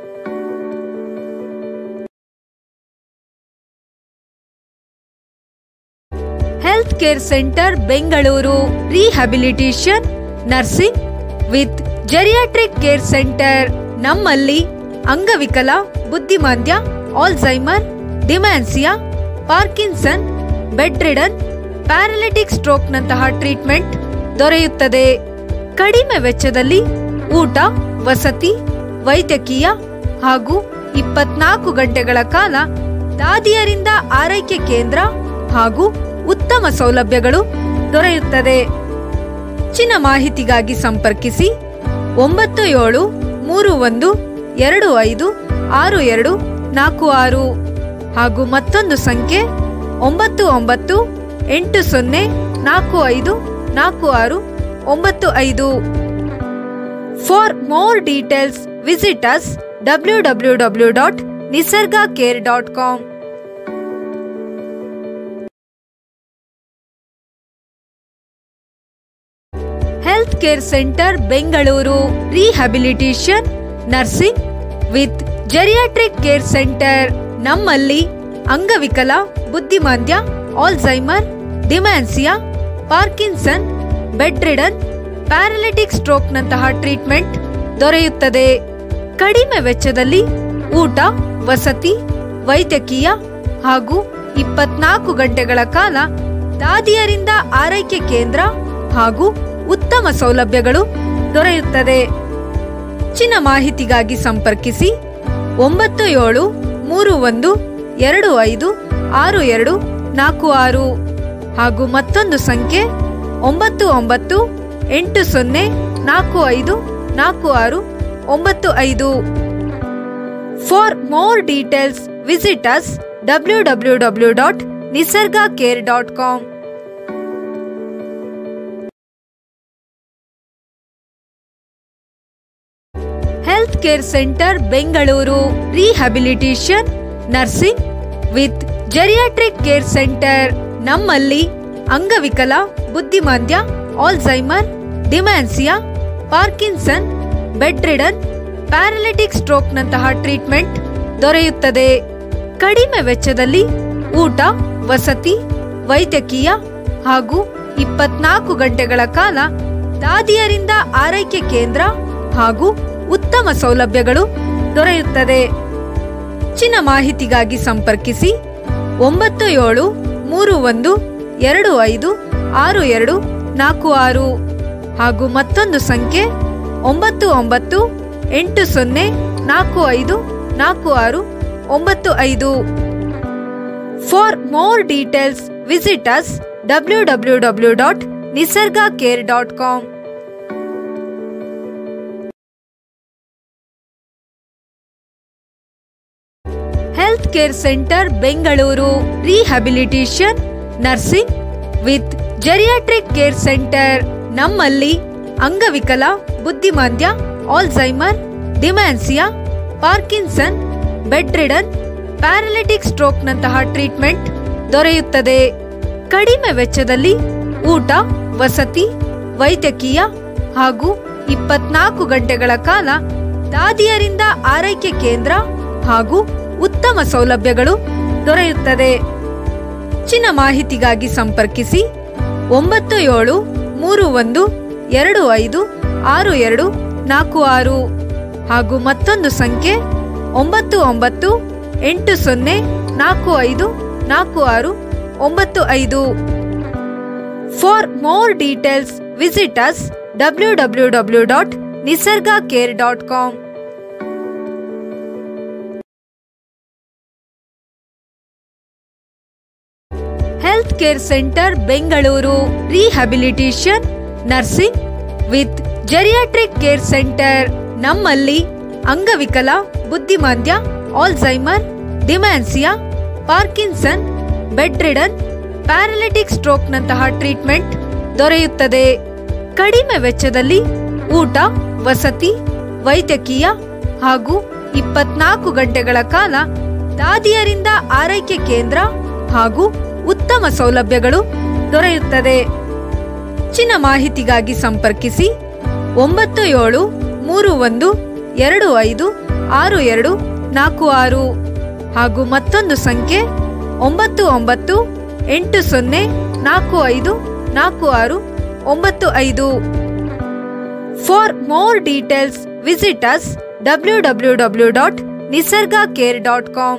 health care centre Bengaluru rehabilitation nursing with geriatric care centre ನಮ್ಮಲ್ಲಿ ಅಂಗವಿಕಲ ಬುದ್ಧಿಮಾಂದ್ಯ Alzheimer dementia Parkinson bed ridden paralytic ಸ್ಟ್ರೋಕ್ನಂತಹ ಟ್ರೀಟ್ಮೆಂಟ್ ದೊರೆಯುತ್ತದೆ ಕಡಿಮೆ ವೆಚ್ಚದಲ್ಲಿ ಊಟ ವಸತಿ ವೈದ್ಯಕೀಯ ಹಾಗೂ ಇಪ್ಪತ್ನಾಲ್ಕು ಗಂಟೆಗಳ ಕಾಲ ದಾದಿಯರಿಂದ ಆರೈಕೆ ಕೇಂದ್ರ ಹಾಗೂ ಉತ್ತಮ ಸೌಲಭ್ಯಗಳು ದೊರೆಯುತ್ತದೆ ಹೆಚ್ಚಿನ ಮಾಹಿತಿಗಾಗಿ ಸಂಪರ್ಕಿಸಿ ಒಂಬತ್ತು ಏಳು ಮೂರು ಒಂದು ಎರಡು ಐದು ಆರು ಎರಡು ನಾಲ್ಕು ಆರು ಹಾಗೂ ಮತ್ತೊಂದು ಸಂಖ್ಯೆ ಒಂಬತ್ತು ಒಂಬತ್ತು ಎಂಟು ಸೊನ್ನೆ ನಾಲ್ಕು ಐದು ನಾಲ್ಕು ಆರು ಒಂಬತ್ತು ಐದು for more details visit us W W W dot Nisarga care dot com health care centre Bengaluru rehabilitation nursing with geriatric care centre ನಮ್ಮಲ್ಲಿ ಅಂಗವಿಕಲ ಬುದ್ಧಿಮಾಂದ್ಯ Alzheimer dementia Parkinson bed ridden paralytic ಸ್ಟ್ರೋಕ್ನಂತಹ ಟ್ರೀಟ್ಮೆಂಟ್ ದೊರೆಯುತ್ತದೆ ಕಡಿಮೆ ವೆಚ್ಚದಲ್ಲಿ ಊಟ ವಸತಿ ವೈದ್ಯಕೀಯ ಹಾಗೂ ಇಪ್ಪತ್ನಾಲ್ಕು ಗಂಟೆಗಳ ಕಾಲ ದಾದಿಯರಿಂದ ಆರೈಕೆ ಕೇಂದ್ರ ಹಾಗೂ ಉತ್ತಮ ಸೌಲಭ್ಯಗಳು ದೊರೆಯುತ್ತದೆ ಹೆಚ್ಚಿನ ಮಾಹಿತಿಗಾಗಿ ಸಂಪರ್ಕಿಸಿ ಒಂಬತ್ತು ಏಳು ಮೂರು ಒಂದು ಎರಡು ಐದು ಆರು ಎರಡು ನಾಲ್ಕು ಆರು ಹಾಗೂ ಮತ್ತೊಂದು ಸಂಖ್ಯೆ ಒಂಬತ್ತು ಒಂಬತ್ತು ಎಂಟು ಸೊನ್ನೆ ನಾಲ್ಕು ಐದು ನಾಲ್ಕು ಆರು ಒಂಬತ್ತು ಐದು for more details visit us W W W dot Nisarga care dot com health care centre Bengaluru rehabilitation nursing with geriatric care centre ನಮ್ಮಲ್ಲಿ ಅಂಗವಿಕಲ ಬುದ್ಧಿಮಾಂದ್ಯ Alzheimer dementia Parkinson bed ridden paralytic ಸ್ಟ್ರೋಕ್ನಂತಹ ಟ್ರೀಟ್ಮೆಂಟ್ ದೊರೆಯುತ್ತದೆ ಕಡಿಮೆ ವೆಚ್ಚದಲ್ಲಿ ಊಟ ವಸತಿ ವೈದ್ಯಕೀಯ ಹಾಗೂ ಇಪ್ಪತ್ನಾಲ್ಕು ಗಂಟೆಗಳ ಕಾಲ ದಾದಿಯರಿಂದ ಆರೈಕೆ ಕೇಂದ್ರ ಹಾಗೂ ಉತ್ತಮ ಸೌಲಭ್ಯಗಳು ದೊರೆಯುತ್ತದೆ ಹೆಚ್ಚಿನ ಮಾಹಿತಿಗಾಗಿ ಸಂಪರ್ಕಿಸಿ ಒಂಬತ್ತು ಏಳು ಮೂರು ಒಂದು ಎರಡು ಐದು ಆರು ಎರಡು ನಾಲ್ಕು ಆರು ಹಾಗೂ ಮತ್ತೊಂದು ಸಂಖ್ಯೆ ಒಂಬತ್ತು ಒಂಬತ್ತು ಎಂಟು ಸೊನ್ನೆ ನಾಲ್ಕು ಐದು ನಾಲ್ಕು ಆರು ಒಂಬತ್ತು ಐದು for more details visit us W W W dot Nisarga care dot com health care centre Bengaluru rehabilitation nursing with geriatric care centre ನಮ್ಮಲ್ಲಿ ಅಂಗವಿಕಲ ಬುದ್ಧಿಮಾಂದ್ಯ Alzheimer dementia Parkinson bed ridden paralytic ಸ್ಟ್ರೋಕ್ನಂತಹ ಟ್ರೀಟ್ಮೆಂಟ್ ದೊರೆಯುತ್ತದೆ ಕಡಿಮೆ ವೆಚ್ಚದಲ್ಲಿ ಊಟ ವಸತಿ ವೈದ್ಯಕೀಯ ಹಾಗೂ ಇಪ್ಪತ್ನಾಲ್ಕು ಗಂಟೆಗಳ ಕಾಲ ದಾದಿಯರಿಂದ ಆರೈಕೆ ಕೇಂದ್ರ ಹಾಗೂ ಉತ್ತಮ ಸೌಲಭ್ಯಗಳು ದೊರೆಯುತ್ತದೆ ಹೆಚ್ಚಿನ ಮಾಹಿತಿಗಾಗಿ ಸಂಪರ್ಕಿಸಿ ಒಂಬತ್ತು ಏಳು ಮೂರು ಒಂದು ಎರಡು ಐದು ಆರು ಎರಡು ನಾಲ್ಕು ಆರು ಹಾಗೂ ಮತ್ತೊಂದು ಸಂಖ್ಯೆ ಒಂಬತ್ತು ಒಂಬತ್ತು ಎಂಟು ಸೊನ್ನೆ ನಾಲ್ಕು ಐದು ನಾಲ್ಕು ಆರು ಒಂಬತ್ತು ಐದು for more details visit us W W W dot Nisarga care dot com health care centre Bengaluru rehabilitation nursing with geriatric care centre ನಮ್ಮಲ್ಲಿ ಅಂಗವಿಕಲ ಬುದ್ಧಿಮಾಂದ್ಯ Alzheimer dementia Parkinson bed ridden paralytic ಸ್ಟ್ರೋಕ್ನಂತಹ ಟ್ರೀಟ್ಮೆಂಟ್ ದೊರೆಯುತ್ತದೆ ಕಡಿಮೆ ವೆಚ್ಚದಲ್ಲಿ ಊಟ ವಸತಿ ವೈದ್ಯಕೀಯ ಹಾಗೂ ಇಪ್ಪತ್ನಾಲ್ಕು ಗಂಟೆಗಳ ಕಾಲ ದಾದಿಯರಿಂದ ಆರೈಕೆ ಕೇಂದ್ರ ಹಾಗೂ ಉತ್ತಮ ಸೌಲಭ್ಯಗಳು ದೊರೆಯುತ್ತದೆ ಹೆಚ್ಚಿನ ಮಾಹಿತಿಗಾಗಿ ಸಂಪರ್ಕಿಸಿ ಒಂಬತ್ತು ಏಳು ಮೂರು ಒಂದು ಎರಡು ಐದು ಆರು ಎರಡು ನಾಲ್ಕು ಆರು ಹಾಗೂ ಮತ್ತೊಂದು ಸಂಖ್ಯೆ ಒಂಬತ್ತು ಒಂಬತ್ತು ಎಂಟು ಸೊನ್ನೆ ನಾಲ್ಕು ಐದು ನಾಲ್ಕು ಆರು ಒಂಬತ್ತು ಐದು for more details visit us W W W dot Nisarga care dot com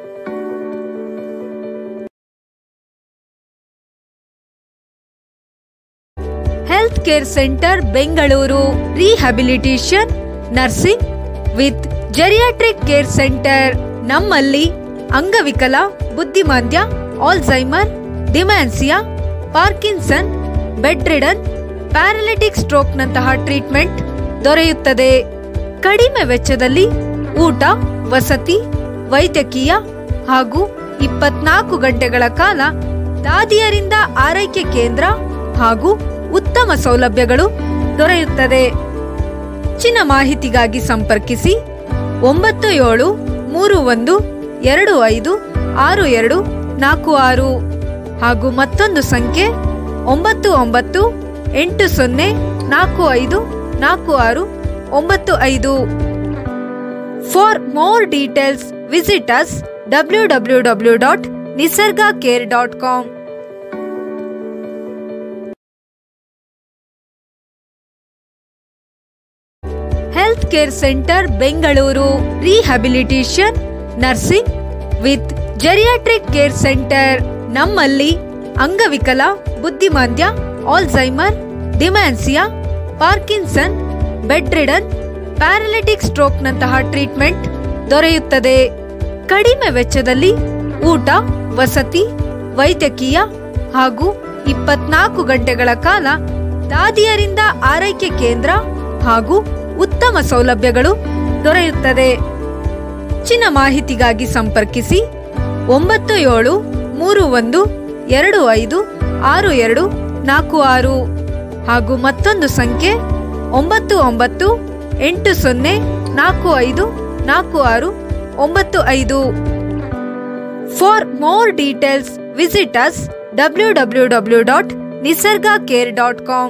health care centre Bengaluru rehabilitation nursing with geriatric care centre ನಮ್ಮಲ್ಲಿ ಅಂಗವಿಕಲ ಬುದ್ಧಿಮಾಂದ್ಯ Alzheimer dementia Parkinson bed ridden paralytic ಸ್ಟ್ರೋಕ್ನಂತಹ ಟ್ರೀಟ್ಮೆಂಟ್ ದೊರೆಯುತ್ತದೆ ಕಡಿಮೆ ವೆಚ್ಚದಲ್ಲಿ ಊಟ ವಸತಿ ವೈದ್ಯಕೀಯ ಹಾಗೂ ಇಪ್ಪತ್ನಾಲ್ಕು ಗಂಟೆಗಳ ಕಾಲ ದಾದಿಯರಿಂದ ಆರೈಕೆ ಕೇಂದ್ರ ಹಾಗೂ ಉತ್ತಮ ಸೌಲಭ್ಯಗಳು ದೊರೆಯುತ್ತದೆ ಹೆಚ್ಚಿನ ಮಾಹಿತಿಗಾಗಿ ಸಂಪರ್ಕಿಸಿ ಒಂಬತ್ತು ಏಳು ಮೂರು ಒಂದು ಎರಡು ಐದು ಆರು ಎರಡು ನಾಲ್ಕು ಆರು ಹಾಗೂ ಮತ್ತೊಂದು ಸಂಖ್ಯೆ ಒಂಬತ್ತು ಒಂಬತ್ತು ಎಂಟು ಸೊನ್ನೆ ನಾಲ್ಕು ಐದು ನಾಲ್ಕು ಆರು ಒಂಬತ್ತು ಐದು for more details visit us W W W dot Nisarga care dot com health care centre Bengaluru rehabilitation nursing with geriatric care centre ನಮ್ಮಲ್ಲಿ ಅಂಗವಿಕಲ ಬುದ್ಧಿಮಾಂದ್ಯ Alzheimer dementia Parkinson bed ridden paralytic ಸ್ಟ್ರೋಕ್ನಂತಹ ಟ್ರೀಟ್ಮೆಂಟ್ ದೊರೆಯುತ್ತದೆ ಕಡಿಮೆ ವೆಚ್ಚದಲ್ಲಿ ಊಟ ವಸತಿ ವೈದ್ಯಕೀಯ ಹಾಗೂ ಇಪ್ಪತ್ನಾಲ್ಕು ಗಂಟೆಗಳ ಕಾಲ ದಾದಿಯರಿಂದ ಆರೈಕೆ ಕೇಂದ್ರ ಹಾಗೂ ಉತ್ತಮ ಸೌಲಭ್ಯಗಳು ದೊರೆಯುತ್ತದೆ ಹೆಚ್ಚಿನ ಮಾಹಿತಿಗಾಗಿ ಸಂಪರ್ಕಿಸಿ ಒಂಬತ್ತು ಏಳು ಮೂರು ಒಂದು ಎರಡು ಐದು ಆರು ಎರಡು ನಾಲ್ಕು ಆರು ಹಾಗೂ ಮತ್ತೊಂದು ಸಂಖ್ಯೆ ಒಂಬತ್ತು ಒಂಬತ್ತು ಎಂಟು ಸೊನ್ನೆ ನಾಲ್ಕು ಐದು ನಾಲ್ಕು ಆರು ಒಂಬತ್ತು ಐದು for more details visit us W W W dot Nisarga care dot com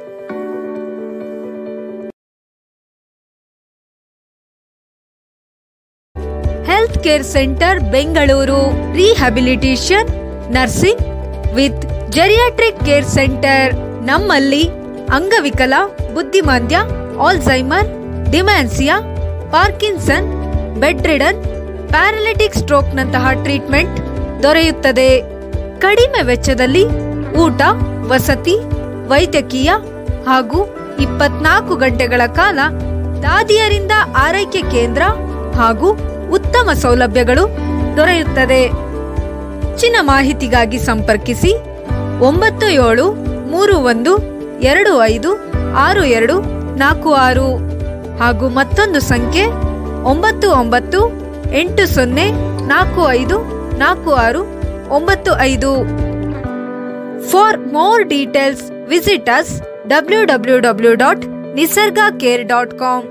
health care centre Bengaluru rehabilitation nursing with geriatric care centre ನಮ್ಮಲ್ಲಿ ಅಂಗವಿಕಲ ಬುದ್ಧಿಮಾಂದ್ಯ Alzheimer dementia Parkinson bed ridden paralytic ಸ್ಟ್ರೋಕ್ನಂತಹ ಟ್ರೀಟ್ಮೆಂಟ್ ದೊರೆಯುತ್ತದೆ ಕಡಿಮೆ ವೆಚ್ಚದಲ್ಲಿ ಊಟ ವಸತಿ ವೈದ್ಯಕೀಯ ಹಾಗೂ ಇಪ್ಪತ್ನಾಲ್ಕು ಗಂಟೆಗಳ ಕಾಲ ದಾದಿಯರಿಂದ ಆರೈಕೆ ಕೇಂದ್ರ ಹಾಗೂ ಉತ್ತಮ ಸೌಲಭ್ಯಗಳು ದೊರೆಯುತ್ತದೆ ಹೆಚ್ಚಿನ ಮಾಹಿತಿಗಾಗಿ ಸಂಪರ್ಕಿಸಿ ಒಂಬತ್ತು ಏಳು ಮೂರು ಒಂದು ಎರಡು ಐದು ಆರು ಎರಡು ನಾಲ್ಕು ಆರು ಹಾಗೂ ಮತ್ತೊಂದು ಸಂಖ್ಯೆ ಒಂಬತ್ತು ಒಂಬತ್ತು ಎಂಟು ಸೊನ್ನೆ ನಾಲ್ಕು ಐದು ನಾಲ್ಕು ಆರು ಒಂಬತ್ತು ಐದು for more details visit us W W W dot Nisarga care dot com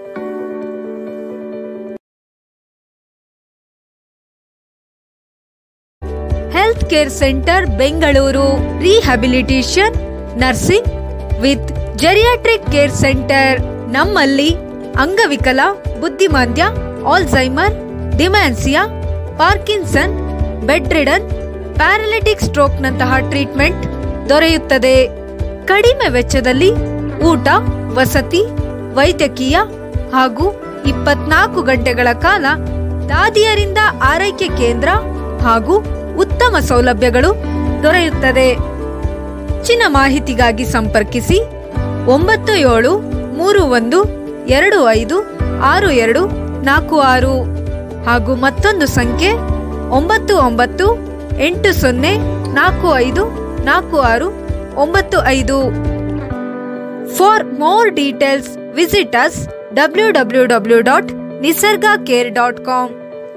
health care centre Bengaluru rehabilitation nursing with geriatric care centre ನಮ್ಮಲ್ಲಿ ಅಂಗವಿಕಲ ಬುದ್ಧಿಮಾಂದ್ಯ Alzheimer dementia Parkinson bed ridden paralytic ಸ್ಟ್ರೋಕ್ನಂತಹ ಟ್ರೀಟ್ಮೆಂಟ್ ದೊರೆಯುತ್ತದೆ ಕಡಿಮೆ ವೆಚ್ಚದಲ್ಲಿ ಊಟ ವಸತಿ ವೈದ್ಯಕೀಯ ಹಾಗೂ ಇಪ್ಪತ್ನಾಲ್ಕು ಗಂಟೆಗಳ ಕಾಲ ದಾದಿಯರಿಂದ ಆರೈಕೆ ಕೇಂದ್ರ ಹಾಗೂ ಉತ್ತಮ ಸೌಲಭ್ಯಗಳು ದೊರೆಯುತ್ತದೆ ಹೆಚ್ಚಿನ ಮಾಹಿತಿಗಾಗಿ ಸಂಪರ್ಕಿಸಿ ಒಂಬತ್ತು ಏಳು ಮೂರು ಒಂದು ಎರಡು ಐದು ಆರು ಎರಡು ನಾಲ್ಕು ಆರು ಹಾಗೂ ಮತ್ತೊಂದು ಸಂಖ್ಯೆ ಒಂಬತ್ತು ಒಂಬತ್ತು ಎಂಟು ಸೊನ್ನೆ ನಾಲ್ಕು ಐದು ನಾಲ್ಕು ಆರು ಒಂಬತ್ತು ಐದು for more details visit us W W W dot Nisarga care dot com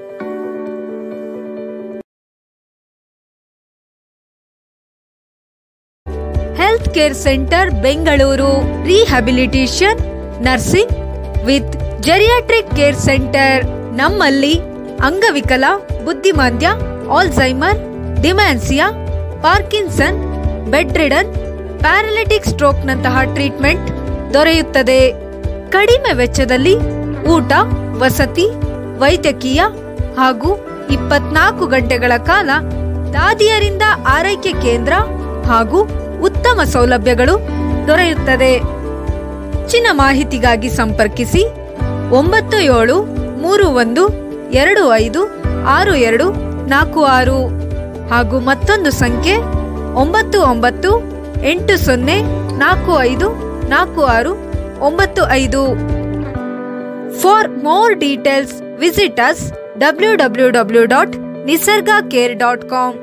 health care centre Bengaluru rehabilitation nursing with geriatric care centre ನಮ್ಮಲ್ಲಿ ಅಂಗವಿಕಲ ಬುದ್ಧಿಮಾಂದ್ಯ Alzheimer dementia Parkinson bed ridden paralytic ಸ್ಟ್ರೋಕ್ನಂತಹ ಟ್ರೀಟ್ಮೆಂಟ್ ದೊರೆಯುತ್ತದೆ ಕಡಿಮೆ ವೆಚ್ಚದಲ್ಲಿ ಊಟ ವಸತಿ ವೈದ್ಯಕೀಯ ಹಾಗೂ ಇಪ್ಪತ್ನಾಲ್ಕು ಗಂಟೆಗಳ ಕಾಲ ದಾದಿಯರಿಂದ ಆರೈಕೆ ಕೇಂದ್ರ ಹಾಗೂ ಉತ್ತಮ ಸೌಲಭ್ಯಗಳು ದೊರೆಯುತ್ತದೆ ಹೆಚ್ಚಿನ ಮಾಹಿತಿಗಾಗಿ ಸಂಪರ್ಕಿಸಿ ಒಂಬತ್ತು ಏಳು ಮೂರು ಒಂದು ಎರಡು ಐದು ಆರು ಎರಡು ನಾಲ್ಕು ಆರು ಹಾಗೂ ಮತ್ತೊಂದು ಸಂಖ್ಯೆ ಒಂಬತ್ತು ಒಂಬತ್ತು ಎಂಟು ಸೊನ್ನೆ ನಾಲ್ಕು ಐದು ನಾಲ್ಕು ಆರು ಒಂಬತ್ತು ಐದು for more details visit us W W W dot Nisarga care dot com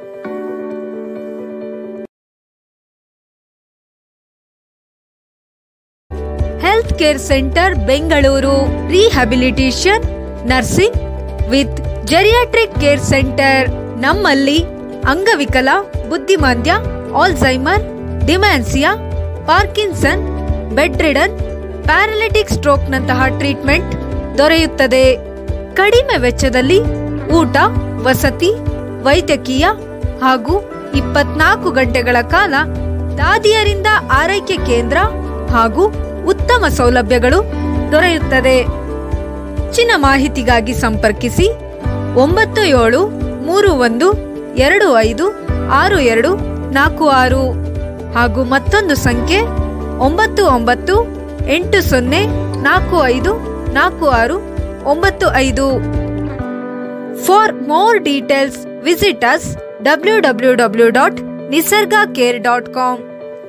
health care centre Bengaluru rehabilitation nursing with geriatric care centre ನಮ್ಮಲ್ಲಿ ಅಂಗವಿಕಲ ಬುದ್ಧಿಮಾಂದ್ಯ Alzheimer dementia Parkinson bed ridden paralytic ಸ್ಟ್ರೋಕ್ನಂತಹ ಟ್ರೀಟ್ಮೆಂಟ್ ದೊರೆಯುತ್ತದೆ ಕಡಿಮೆ ವೆಚ್ಚದಲ್ಲಿ ಊಟ ವಸತಿ ವೈದ್ಯಕೀಯ ಹಾಗೂ ಇಪ್ಪತ್ನಾಲ್ಕು ಗಂಟೆಗಳ ಕಾಲ ದಾದಿಯರಿಂದ ಆರೈಕೆ ಕೇಂದ್ರ ಹಾಗೂ ಉತ್ತಮ ಸೌಲಭ್ಯಗಳು ದೊರೆಯುತ್ತದೆ ಹೆಚ್ಚಿನ ಮಾಹಿತಿಗಾಗಿ ಸಂಪರ್ಕಿಸಿ ಒಂಬತ್ತು ಏಳು ಮೂರು ಒಂದು ಎರಡು ಐದು ಆರು ಎರಡು ನಾಲ್ಕು ಆರು ಹಾಗೂ ಮತ್ತೊಂದು ಸಂಖ್ಯೆ ಒಂಬತ್ತು ಒಂಬತ್ತು ಎಂಟು ಸೊನ್ನೆ ನಾಲ್ಕು ಐದು ನಾಲ್ಕು ಆರು ಒಂಬತ್ತು ಐದು for more details visit us W W W dot Nisarga care dot com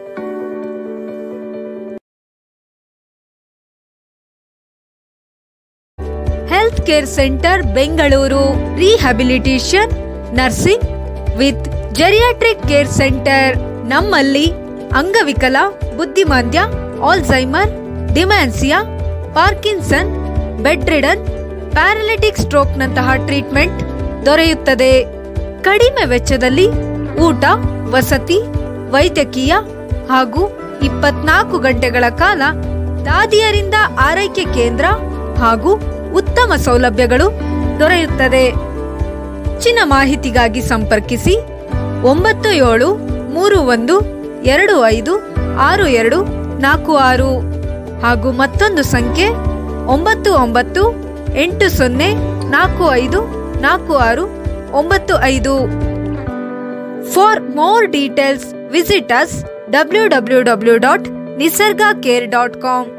health care centre Bengaluru rehabilitation nursing with geriatric care centre ನಮ್ಮಲ್ಲಿ ಅಂಗವಿಕಲ ಬುದ್ಧಿಮಾಂದ್ಯ Alzheimer dementia Parkinson bed ridden paralytic ಸ್ಟ್ರೋಕ್ನಂತಹ ಟ್ರೀಟ್ಮೆಂಟ್ ದೊರೆಯುತ್ತದೆ ಕಡಿಮೆ ವೆಚ್ಚದಲ್ಲಿ ಊಟ ವಸತಿ ವೈದ್ಯಕೀಯ ಹಾಗೂ ಇಪ್ಪತ್ನಾಲ್ಕು ಗಂಟೆಗಳ ಕಾಲ ದಾದಿಯರಿಂದ ಆರೈಕೆ ಕೇಂದ್ರ ಹಾಗೂ ಉತ್ತಮ ಸೌಲಭ್ಯಗಳು ದೊರೆಯುತ್ತದೆ ಹೆಚ್ಚಿನ ಮಾಹಿತಿಗಾಗಿ ಸಂಪರ್ಕಿಸಿ ಒಂಬತ್ತು ಏಳು ಮೂರು ಒಂದು ಎರಡು ಐದು ಆರು ಎರಡು ನಾಲ್ಕು ಆರು ಹಾಗೂ ಮತ್ತೊಂದು ಸಂಖ್ಯೆ ಒಂಬತ್ತು ಒಂಬತ್ತು ಎಂಟು ಸೊನ್ನೆ ನಾಲ್ಕು ಐದು ನಾಲ್ಕು ಆರು ಒಂಬತ್ತು ಐದು for more details visit us W W W dot Nisarga care dot com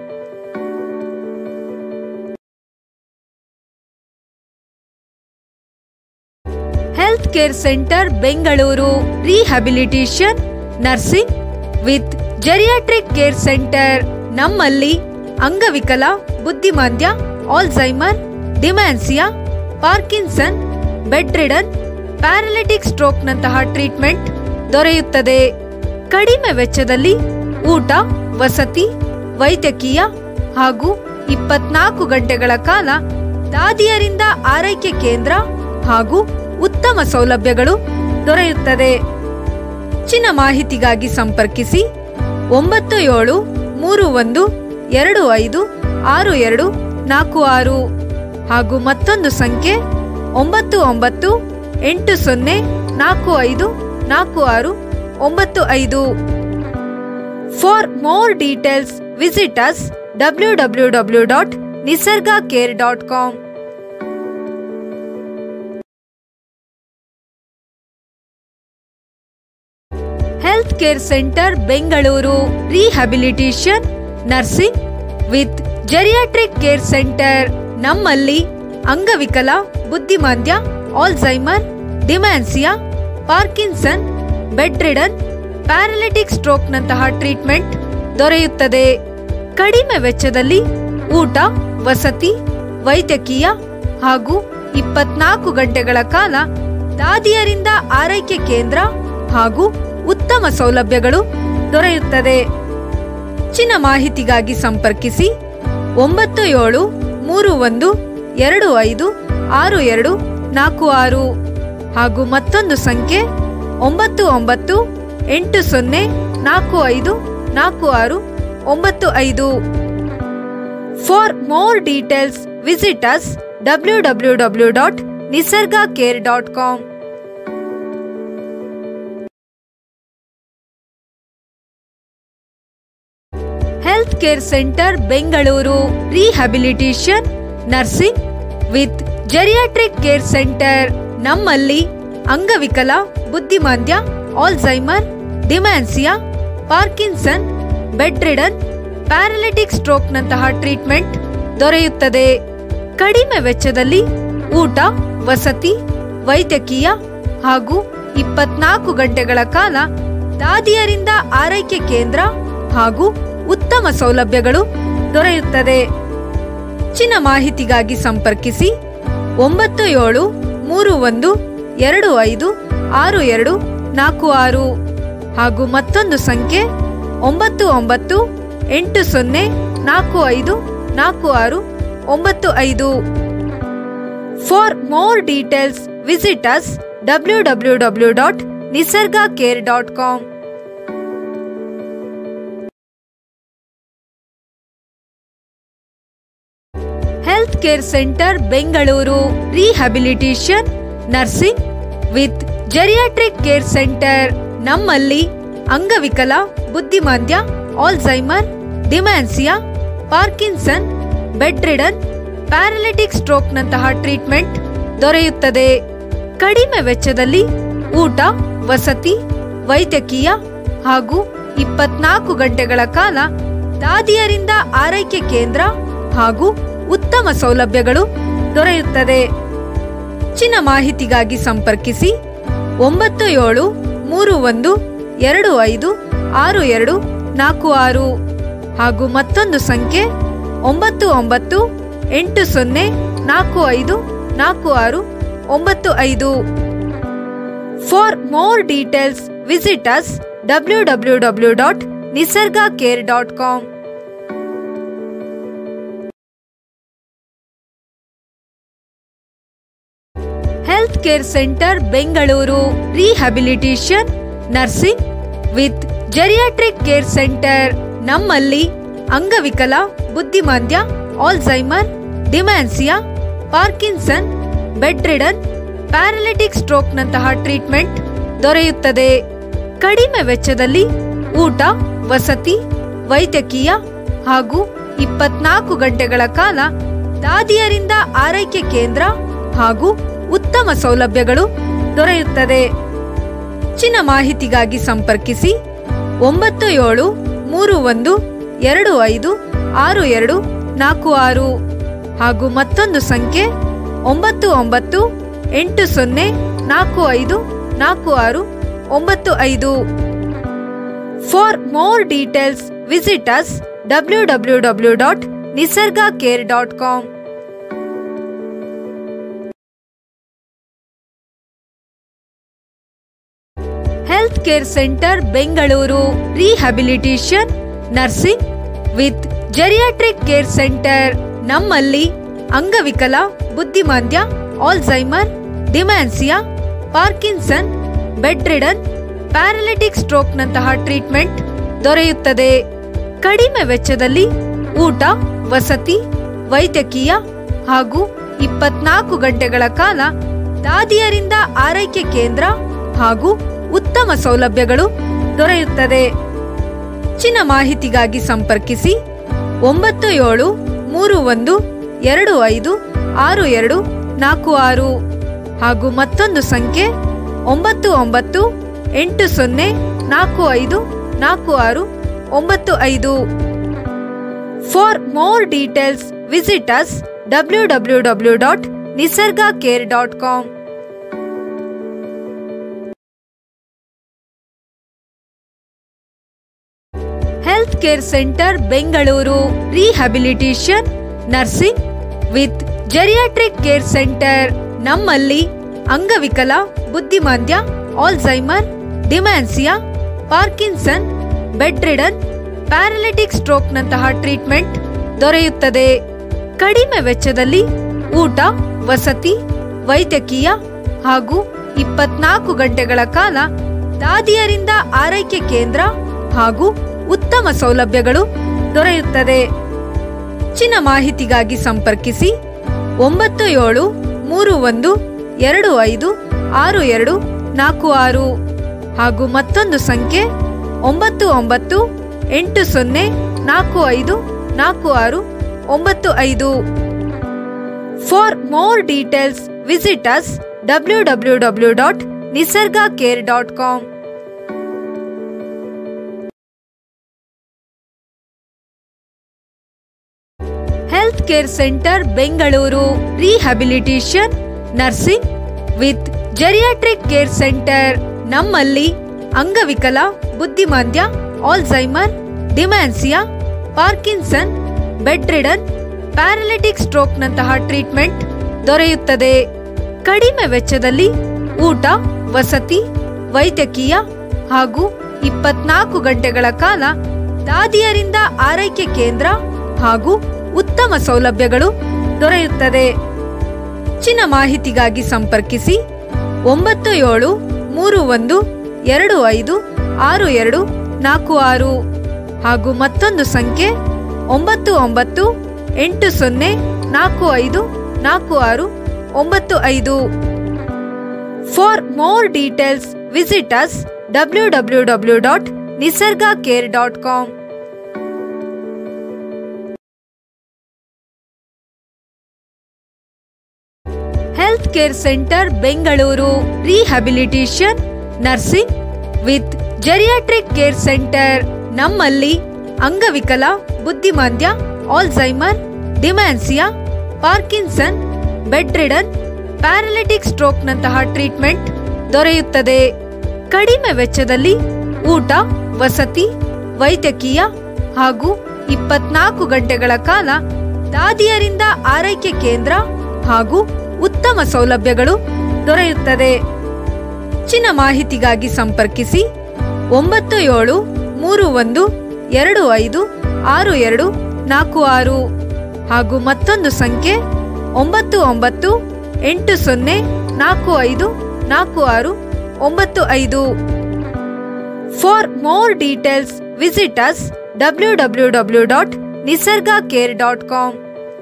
health care centre Bengaluru rehabilitation nursing with geriatric care centre ನಮ್ಮಲ್ಲಿ ಅಂಗವಿಕಲ ಬುದ್ಧಿಮಾಂದ್ಯ Alzheimer dementia Parkinson bed ridden paralytic ಸ್ಟ್ರೋಕ್ನಂತಹ ಟ್ರೀಟ್ಮೆಂಟ್ ದೊರೆಯುತ್ತದೆ ಕಡಿಮೆ ವೆಚ್ಚದಲ್ಲಿ ಊಟ ವಸತಿ ವೈದ್ಯಕೀಯ ಹಾಗೂ ಇಪ್ಪತ್ನಾಲ್ಕು ಗಂಟೆಗಳ ಕಾಲ ದಾದಿಯರಿಂದ ಆರೈಕೆ ಕೇಂದ್ರ ಹಾಗೂ ಉತ್ತಮ ಸೌಲಭ್ಯಗಳು ದೊರೆಯುತ್ತದೆ ಹೆಚ್ಚಿನ ಮಾಹಿತಿಗಾಗಿ ಸಂಪರ್ಕಿಸಿ ಒಂಬತ್ತು ಏಳು ಮೂರು ಒಂದು ಎರಡು ಐದು ಆರು ಎರಡು ನಾಲ್ಕು ಆರು ಹಾಗೂ ಮತ್ತೊಂದು ಸಂಖ್ಯೆ ಒಂಬತ್ತು ಒಂಬತ್ತು ಎಂಟು ಸೊನ್ನೆ ನಾಲ್ಕು ಐದು ನಾಲ್ಕು ಆರು ಒಂಬತ್ತು ಐದು for more details visit us W W W dot Nisarga care dot com health care centre Bengaluru rehabilitation nursing with geriatric care centre ನಮ್ಮಲ್ಲಿ ಅಂಗವಿಕಲ ಬುದ್ಧಿಮಾಂದ್ಯ Alzheimer dementia Parkinson bed ridden paralytic ಸ್ಟ್ರೋಕ್ನಂತಹ ಟ್ರೀಟ್ಮೆಂಟ್ ದೊರೆಯುತ್ತದೆ ಕಡಿಮೆ ವೆಚ್ಚದಲ್ಲಿ ಊಟ ವಸತಿ ವೈದ್ಯಕೀಯ ಹಾಗೂ ಇಪ್ಪತ್ನಾಲ್ಕು ಗಂಟೆಗಳ ಕಾಲ ದಾದಿಯರಿಂದ ಆರೈಕೆ ಕೇಂದ್ರ ಹಾಗೂ ಉತ್ತಮ ಸೌಲಭ್ಯಗಳು ದೊರೆಯುತ್ತದೆ ಹೆಚ್ಚಿನ ಮಾಹಿತಿಗಾಗಿ ಸಂಪರ್ಕಿಸಿ ಒಂಬತ್ತು ಏಳು ಮೂರು ಒಂದು ಎರಡು ಐದು ಆರು ಎರಡು ನಾಲ್ಕು ಆರು ಹಾಗೂ ಮತ್ತೊಂದು ಸಂಖ್ಯೆ ಒಂಬತ್ತು ಒಂಬತ್ತು ಎಂಟು ಸೊನ್ನೆ ನಾಲ್ಕು ಐದು ನಾಲ್ಕು ಆರು ಒಂಬತ್ತು ಐದು for more details visit us W W W dot Nisarga care dot com health care centre Bengaluru rehabilitation nursing with geriatric care centre ನಮ್ಮಲ್ಲಿ ಅಂಗವಿಕಲ ಬುದ್ಧಿಮಾಂದ್ಯ Alzheimer dementia Parkinson bed ridden paralytic ಸ್ಟ್ರೋಕ್ನಂತಹ ಟ್ರೀಟ್ಮೆಂಟ್ ದೊರೆಯುತ್ತದೆ ಕಡಿಮೆ ವೆಚ್ಚದಲ್ಲಿ ಊಟ ವಸತಿ ವೈದ್ಯಕೀಯ ಹಾಗೂ ಇಪ್ಪತ್ನಾಲ್ಕು ಗಂಟೆಗಳ ಕಾಲ ದಾದಿಯರಿಂದ ಆರೈಕೆ ಕೇಂದ್ರ ಹಾಗೂ ಉತ್ತಮ ಸೌಲಭ್ಯಗಳು ದೊರೆಯುತ್ತದೆ ಹೆಚ್ಚಿನ ಮಾಹಿತಿಗಾಗಿ ಸಂಪರ್ಕಿಸಿ ಒಂಬತ್ತು ಏಳು ಮೂರು ಒಂದು ಎರಡು ಐದು ಆರು ಎರಡು ನಾಲ್ಕು ಆರು ಹಾಗೂ ಮತ್ತೊಂದು ಸಂಖ್ಯೆ ಒಂಬತ್ತು ಒಂಬತ್ತು ಎಂಟು ಸೊನ್ನೆ ನಾಲ್ಕು ಐದು ನಾಲ್ಕು ಆರು ಒಂಬತ್ತು ಐದು for more details visit us W W W dot Nisarga care dot com health care centre Bengaluru rehabilitation nursing with geriatric care centre ನಮ್ಮಲ್ಲಿ ಅಂಗವಿಕಲ ಬುದ್ಧಿಮಾಂದ್ಯ Alzheimer dementia Parkinson bed ridden paralytic ಸ್ಟ್ರೋಕ್ನಂತಹ ಟ್ರೀಟ್ಮೆಂಟ್ ದೊರೆಯುತ್ತದೆ ಕಡಿಮೆ ವೆಚ್ಚದಲ್ಲಿ ಊಟ ವಸತಿ ವೈದ್ಯಕೀಯ ಹಾಗೂ ಇಪ್ಪತ್ನಾಲ್ಕು ಗಂಟೆಗಳ ಕಾಲ ದಾದಿಯರಿಂದ ಆರೈಕೆ ಕೇಂದ್ರ ಹಾಗೂ ಉತ್ತಮ ಸೌಲಭ್ಯಗಳು ದೊರೆಯುತ್ತದೆ ಹೆಚ್ಚಿನ ಮಾಹಿತಿಗಾಗಿ ಸಂಪರ್ಕಿಸಿ ಒಂಬತ್ತು ಏಳು ಮೂರು ಒಂದು ಎರಡು ಐದು ಆರು ಎರಡು ನಾಲ್ಕು ಆರು ಹಾಗೂ ಮತ್ತೊಂದು ಸಂಖ್ಯೆ ಒಂಬತ್ತು ಒಂಬತ್ತು ಎಂಟು ಸೊನ್ನೆ ನಾಲ್ಕು ಐದು ನಾಲ್ಕು ಆರು ಒಂಬತ್ತು ಐದು for more details visit us W W W dot Nisarga care dot com health care centre Bengaluru rehabilitation nursing with geriatric care centre ನಮ್ಮಲ್ಲಿ ಅಂಗವಿಕಲ ಬುದ್ಧಿಮಾಂದ್ಯ Alzheimer dementia Parkinson bed ridden paralytic ಸ್ಟ್ರೋಕ್ನಂತಹ ಟ್ರೀಟ್ಮೆಂಟ್ ದೊರೆಯುತ್ತದೆ ಕಡಿಮೆ ವೆಚ್ಚದಲ್ಲಿ ಊಟ ವಸತಿ ವೈದ್ಯಕೀಯ ಹಾಗೂ ಇಪ್ಪತ್ನಾಲ್ಕು ಗಂಟೆಗಳ ಕಾಲ ದಾದಿಯರಿಂದ ಆರೈಕೆ ಕೇಂದ್ರ ಹಾಗೂ ಉತ್ತಮ ಸೌಲಭ್ಯಗಳು ದೊರೆಯುತ್ತದೆ ಹೆಚ್ಚಿನ ಮಾಹಿತಿಗಾಗಿ ಸಂಪರ್ಕಿಸಿ ಒಂಬತ್ತು ಏಳು ಮೂರು ಒಂದು ಎರಡು ಐದು ಆರು ಎರಡು ನಾಲ್ಕು ಆರು ಹಾಗೂ ಮತ್ತೊಂದು ಸಂಖ್ಯೆ ಒಂಬತ್ತು ಒಂಬತ್ತು ಎಂಟು ಸೊನ್ನೆ ನಾಲ್ಕು ಐದು ನಾಲ್ಕು ಆರು ಒಂಬತ್ತು ಐದು for more details visit us W W W dot Nisarga care dot com health care centre Bengaluru rehabilitation nursing with geriatric care centre ನಮ್ಮಲ್ಲಿ ಅಂಗವಿಕಲ ಬುದ್ಧಿಮಾಂದ್ಯ Alzheimer dementia Parkinson bed ridden paralytic ಸ್ಟ್ರೋಕ್ನಂತಹ ಟ್ರೀಟ್ಮೆಂಟ್ ದೊರೆಯುತ್ತದೆ ಕಡಿಮೆ ವೆಚ್ಚದಲ್ಲಿ ಊಟ ವಸತಿ ವೈದ್ಯಕೀಯ ಹಾಗೂ ಇಪ್ಪತ್ನಾಲ್ಕು ಗಂಟೆಗಳ ಕಾಲ ದಾದಿಯರಿಂದ ಆರೈಕೆ ಕೇಂದ್ರ ಹಾಗೂ ಉತ್ತಮ ಸೌಲಭ್ಯಗಳು ದೊರೆಯುತ್ತದೆ ಹೆಚ್ಚಿನ ಮಾಹಿತಿಗಾಗಿ ಸಂಪರ್ಕಿಸಿ ಒಂಬತ್ತು ಏಳು ಮೂರು ಒಂದು ಎರಡು ಐದು ಆರು ಎರಡು ನಾಲ್ಕು ಆರು ಹಾಗೂ ಮತ್ತೊಂದು ಸಂಖ್ಯೆ ಒಂಬತ್ತು ಒಂಬತ್ತು ಎಂಟು ಸೊನ್ನೆ ನಾಲ್ಕು ಐದು ನಾಲ್ಕು ಆರು ಒಂಬತ್ತು ಐದು for more details visit us W W W dot Nisarga care dot com health care centre Bengaluru rehabilitation nursing with geriatric care centre ನಮ್ಮಲ್ಲಿ ಅಂಗವಿಕಲ ಬುದ್ಧಿಮಾಂದ್ಯ Alzheimer dementia Parkinson bed ridden paralytic ಸ್ಟ್ರೋಕ್ನಂತಹ ಟ್ರೀಟ್ಮೆಂಟ್ ದೊರೆಯುತ್ತದೆ ಕಡಿಮೆ ವೆಚ್ಚದಲ್ಲಿ ಊಟ ವಸತಿ ವೈದ್ಯಕೀಯ ಹಾಗೂ ಇಪ್ಪತ್ನಾಲ್ಕು ಗಂಟೆಗಳ ಕಾಲ ದಾದಿಯರಿಂದ ಆರೈಕೆ ಕೇಂದ್ರ ಹಾಗೂ ಉತ್ತಮ ಸೌಲಭ್ಯಗಳು ದೊರೆಯುತ್ತದೆ ಹೆಚ್ಚಿನ ಮಾಹಿತಿಗಾಗಿ ಸಂಪರ್ಕಿಸಿ ಒಂಬತ್ತು ಏಳು ಮೂರು ಒಂದು ಎರಡು ಐದು ಆರು ಎರಡು ನಾಲ್ಕು ಆರು ಹಾಗೂ ಮತ್ತೊಂದು ಸಂಖ್ಯೆ ಒಂಬತ್ತು ಒಂಬತ್ತು ಎಂಟು ಸೊನ್ನೆ ನಾಲ್ಕು ಐದು ನಾಲ್ಕು ಆರು ಒಂಬತ್ತು ಐದು for more details visit us W W W dot Nisarga care dot com health care centre Bengaluru rehabilitation nursing with geriatric care centre ನಮ್ಮಲ್ಲಿ ಅಂಗವಿಕಲ ಬುದ್ಧಿಮಾಂದ್ಯ Alzheimer dementia Parkinson bed ridden paralytic ಸ್ಟ್ರೋಕ್ನಂತಹ ಟ್ರೀಟ್ಮೆಂಟ್ ದೊರೆಯುತ್ತದೆ ಕಡಿಮೆ ವೆಚ್ಚದಲ್ಲಿ ಊಟ ವಸತಿ ವೈದ್ಯಕೀಯ ಹಾಗೂ ಇಪ್ಪತ್ನಾಲ್ಕು ಗಂಟೆಗಳ ಕಾಲ ದಾದಿಯರಿಂದ ಆರೈಕೆ ಕೇಂದ್ರ ಹಾಗೂ ಉತ್ತಮ ಸೌಲಭ್ಯಗಳು ದೊರೆಯುತ್ತದೆ ಹೆಚ್ಚಿನ ಮಾಹಿತಿಗಾಗಿ ಸಂಪರ್ಕಿಸಿ ಒಂಬತ್ತು ಏಳು ಮೂರು ಒಂದು ಎರಡು ಐದು ಆರು ಎರಡು ನಾಲ್ಕು ಆರು ಹಾಗೂ ಮತ್ತೊಂದು ಸಂಖ್ಯೆ ಒಂಬತ್ತು ಒಂಬತ್ತು ಎಂಟು ಸೊನ್ನೆ ನಾಲ್ಕು ಐದು ನಾಲ್ಕು ಆರು ಒಂಬತ್ತು ಐದು for more details visit us W W W dot Nisarga care dot com health care centre Bengaluru rehabilitation nursing with geriatric care centre ನಮ್ಮಲ್ಲಿ ಅಂಗವಿಕಲ ಬುದ್ಧಿಮಾಂದ್ಯ Alzheimer dementia Parkinson bed ridden paralytic ಸ್ಟ್ರೋಕ್ನಂತಹ ಟ್ರೀಟ್ಮೆಂಟ್ ದೊರೆಯುತ್ತದೆ ಕಡಿಮೆ ವೆಚ್ಚದಲ್ಲಿ ಊಟ ವಸತಿ ವೈದ್ಯಕೀಯ ಹಾಗೂ ಇಪ್ಪತ್ನಾಲ್ಕು ಗಂಟೆಗಳ ಕಾಲ ದಾದಿಯರಿಂದ ಆರೈಕೆ ಕೇಂದ್ರ ಹಾಗೂ ಉತ್ತಮ ಸೌಲಭ್ಯಗಳು ದೊರೆಯುತ್ತದೆ ಹೆಚ್ಚಿನ ಮಾಹಿತಿಗಾಗಿ ಸಂಪರ್ಕಿಸಿ ಒಂಬತ್ತು ಏಳು ಮೂರು ಒಂದು ಎರಡು ಐದು ಆರು ಎರಡು ನಾಲ್ಕು ಆರು ಹಾಗೂ ಮತ್ತೊಂದು ಸಂಖ್ಯೆ ಒಂಬತ್ತು ಒಂಬತ್ತು ಎಂಟು ಸೊನ್ನೆ ನಾಲ್ಕು ಐದು ನಾಲ್ಕು ಆರು ಒಂಬತ್ತು ಐದು for more details visit us W W W dot Nisarga care dot com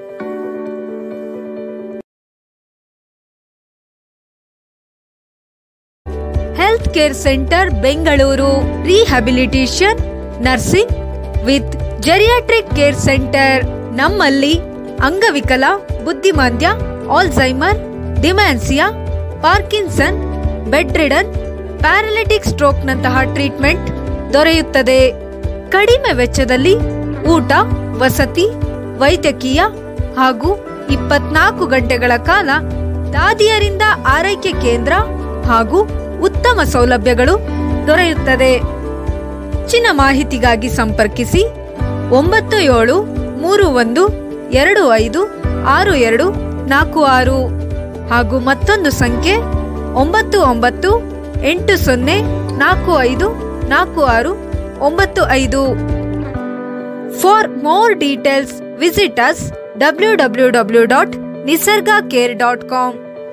health care centre Bengaluru rehabilitation nursing with geriatric care centre ನಮ್ಮಲ್ಲಿ ಅಂಗವಿಕಲ ಬುದ್ಧಿಮಾಂದ್ಯ Alzheimer dementia Parkinson bed ridden paralytic ಸ್ಟ್ರೋಕ್ನಂತಹ ಟ್ರೀಟ್ಮೆಂಟ್ ದೊರೆಯುತ್ತದೆ ಕಡಿಮೆ ವೆಚ್ಚದಲ್ಲಿ ಊಟ ವಸತಿ ವೈದ್ಯಕೀಯ ಹಾಗೂ ಇಪ್ಪತ್ನಾಲ್ಕು ಗಂಟೆಗಳ ಕಾಲ ದಾದಿಯರಿಂದ ಆರೈಕೆ ಕೇಂದ್ರ ಹಾಗೂ ಉತ್ತಮ ಸೌಲಭ್ಯಗಳು ದೊರೆಯುತ್ತದೆ ಹೆಚ್ಚಿನ ಮಾಹಿತಿಗಾಗಿ ಸಂಪರ್ಕಿಸಿ ಒಂಬತ್ತು ಏಳು ಮೂರು ಒಂದು ಎರಡು ಐದು ಆರು ಎರಡು ನಾಲ್ಕು ಆರು ಹಾಗೂ ಮತ್ತೊಂದು ಸಂಖ್ಯೆ ಒಂಬತ್ತು ಒಂಬತ್ತು ಎಂಟು ಸೊನ್ನೆ ನಾಲ್ಕು ಐದು ನಾಲ್ಕು ಆರು ಒಂಬತ್ತು ಐದು for more details visit us W W W dot Nisarga care dot com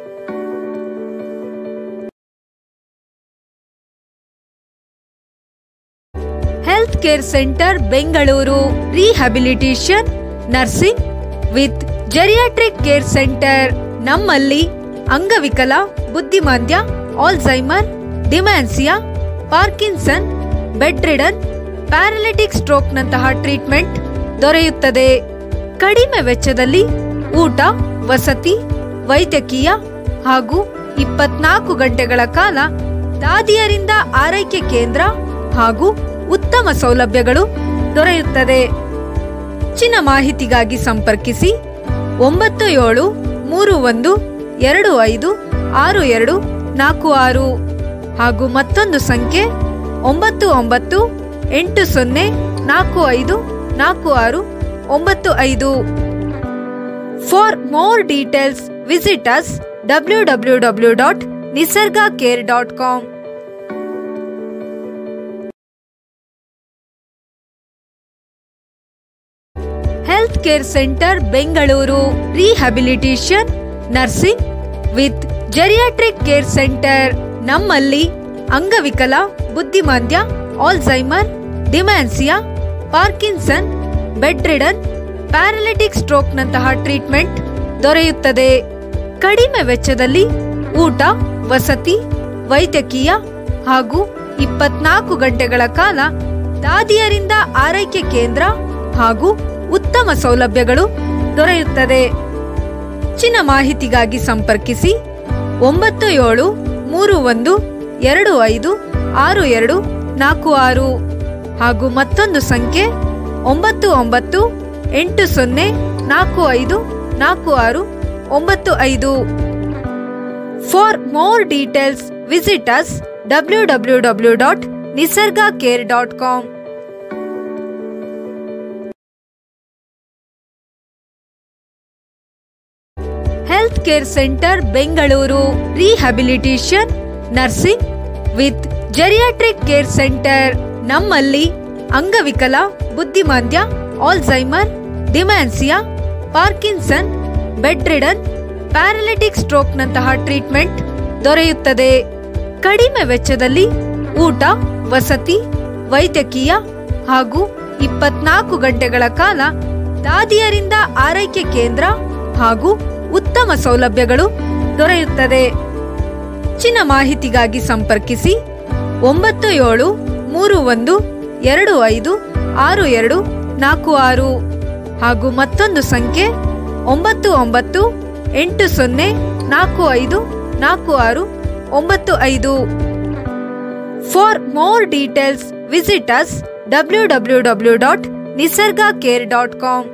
health care centre Bengaluru rehabilitation nursing with geriatric care centre ನಮ್ಮಲ್ಲಿ ಅಂಗವಿಕಲ ಬುದ್ಧಿಮಾಂದ್ಯ Alzheimer dementia Parkinson bed ridden paralytic ಸ್ಟ್ರೋಕ್ನಂತಹ ಟ್ರೀಟ್ಮೆಂಟ್ ದೊರೆಯುತ್ತದೆ ಕಡಿಮೆ ವೆಚ್ಚದಲ್ಲಿ ಊಟ ವಸತಿ ವೈದ್ಯಕೀಯ ಹಾಗೂ ಇಪ್ಪತ್ನಾಲ್ಕು ಗಂಟೆಗಳ ಕಾಲ ದಾದಿಯರಿಂದ ಆರೈಕೆ ಕೇಂದ್ರ ಹಾಗೂ ಉತ್ತಮ ಸೌಲಭ್ಯಗಳು ದೊರೆಯುತ್ತದೆ ಹೆಚ್ಚಿನ ಮಾಹಿತಿಗಾಗಿ ಸಂಪರ್ಕಿಸಿ ಒಂಬತ್ತು ಏಳು ಮೂರು ಒಂದು ಎರಡು ಐದು ಆರು ಎರಡು ನಾಲ್ಕು ಆರು ಹಾಗೂ ಮತ್ತೊಂದು ಸಂಖ್ಯೆ ಒಂಬತ್ತು ಒಂಬತ್ತು ಎಂಟು ಸೊನ್ನೆ ನಾಲ್ಕು ಐದು ನಾಲ್ಕು ಆರು ಒಂಬತ್ತು ಐದು for more details visit us W W W dot Nisarga care dot com health care centre Bengaluru rehabilitation nursing with geriatric care centre ನಮ್ಮಲ್ಲಿ ಅಂಗವಿಕಲ ಬುದ್ಧಿಮಾಂದ್ಯ Alzheimer dementia Parkinson bed ridden paralytic ಸ್ಟ್ರೋಕ್ನಂತಹ ಟ್ರೀಟ್ಮೆಂಟ್ ದೊರೆಯುತ್ತದೆ ಕಡಿಮೆ ವೆಚ್ಚದಲ್ಲಿ ಊಟ ವಸತಿ ವೈದ್ಯಕೀಯ ಹಾಗೂ ಇಪ್ಪತ್ನಾಲ್ಕು ಗಂಟೆಗಳ ಕಾಲ ದಾದಿಯರಿಂದ ಆರೈಕೆ ಕೇಂದ್ರ ಹಾಗೂ ಉತ್ತಮ ಸೌಲಭ್ಯಗಳು ದೊರೆಯುತ್ತದೆ ಹೆಚ್ಚಿನ ಮಾಹಿತಿಗಾಗಿ ಸಂಪರ್ಕಿಸಿ ಒಂಬತ್ತು ಏಳು ಮೂರು ಒಂದು ಎರಡು ಐದು ಆರು ಎರಡು ನಾಲ್ಕು ಆರು ಹಾಗೂ ಮತ್ತೊಂದು ಸಂಖ್ಯೆ ಒಂಬತ್ತು ಒಂಬತ್ತು ಎಂಟು ಸೊನ್ನೆ ನಾಲ್ಕು ಐದು ನಾಲ್ಕು ಆರು ಒಂಬತ್ತು ಐದು for more details visit us W W W dot Nisarga care dot com health care centre Bengaluru rehabilitation nursing with geriatric care centre ನಮ್ಮಲ್ಲಿ ಅಂಗವಿಕಲ ಬುದ್ಧಿಮಾಂದ್ಯ Alzheimer dementia Parkinson bed ridden paralytic ಸ್ಟ್ರೋಕ್ನಂತಹ ಟ್ರೀಟ್ಮೆಂಟ್ ದೊರೆಯುತ್ತದೆ ಕಡಿಮೆ ವೆಚ್ಚದಲ್ಲಿ ಊಟ ವಸತಿ ವೈದ್ಯಕೀಯ ಹಾಗೂ ಇಪ್ಪತ್ನಾಲ್ಕು ಗಂಟೆಗಳ ಕಾಲ ದಾದಿಯರಿಂದ ಆರೈಕೆ ಕೇಂದ್ರ ಹಾಗೂ ಉತ್ತಮ ಸೌಲಭ್ಯಗಳು ದೊರೆಯುತ್ತದೆ ಹೆಚ್ಚಿನ ಮಾಹಿತಿಗಾಗಿ ಸಂಪರ್ಕಿಸಿ ಒಂಬತ್ತು ಏಳು ಮೂರು ಒಂದು ಎರಡು ಐದು ಆರು ಎರಡು ನಾಲ್ಕು ಆರು ಹಾಗೂ ಮತ್ತೊಂದು ಸಂಖ್ಯೆ ಒಂಬತ್ತು ಒಂಬತ್ತು ಎಂಟು ಸೊನ್ನೆ ನಾಲ್ಕು ಐದು ನಾಲ್ಕು ಆರು ಒಂಬತ್ತು ಐದು for more details visit us W W W dot Nisarga care dot com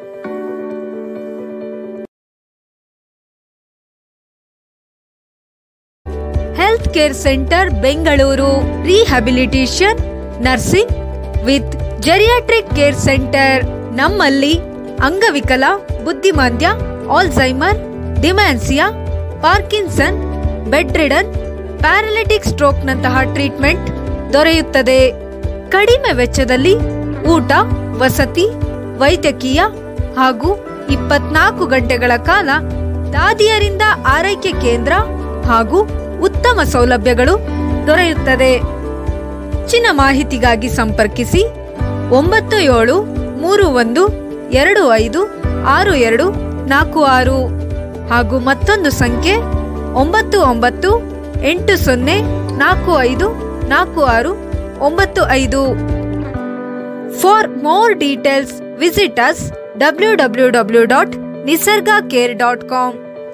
health care centre Bengaluru rehabilitation nursing with geriatric care centre ನಮ್ಮಲ್ಲಿ ಅಂಗವಿಕಲ ಬುದ್ಧಿಮಾಂದ್ಯ Alzheimer dementia Parkinson bed ridden paralytic ಸ್ಟ್ರೋಕ್ನಂತಹ ಟ್ರೀಟ್ಮೆಂಟ್ ದೊರೆಯುತ್ತದೆ ಕಡಿಮೆ ವೆಚ್ಚದಲ್ಲಿ ಊಟ ವಸತಿ ವೈದ್ಯಕೀಯ ಹಾಗೂ ಇಪ್ಪತ್ನಾಲ್ಕು ಗಂಟೆಗಳ ಕಾಲ ದಾದಿಯರಿಂದ ಆರೈಕೆ ಕೇಂದ್ರ ಹಾಗೂ ಉತ್ತಮ ಸೌಲಭ್ಯಗಳು ದೊರೆಯುತ್ತದೆ ಹೆಚ್ಚಿನ ಮಾಹಿತಿಗಾಗಿ ಸಂಪರ್ಕಿಸಿ ಒಂಬತ್ತು ಏಳು ಮೂರು ಒಂದು ಎರಡು ಐದು ಆರು ಎರಡು ನಾಲ್ಕು ಆರು ಹಾಗೂ ಮತ್ತೊಂದು ಸಂಖ್ಯೆ ಒಂಬತ್ತು ಒಂಬತ್ತು ಎಂಟು ಸೊನ್ನೆ ನಾಲ್ಕು ಐದು ನಾಲ್ಕು ಆರು ಒಂಬತ್ತು ಐದು for more details visit us W W W dot Nisarga care dot com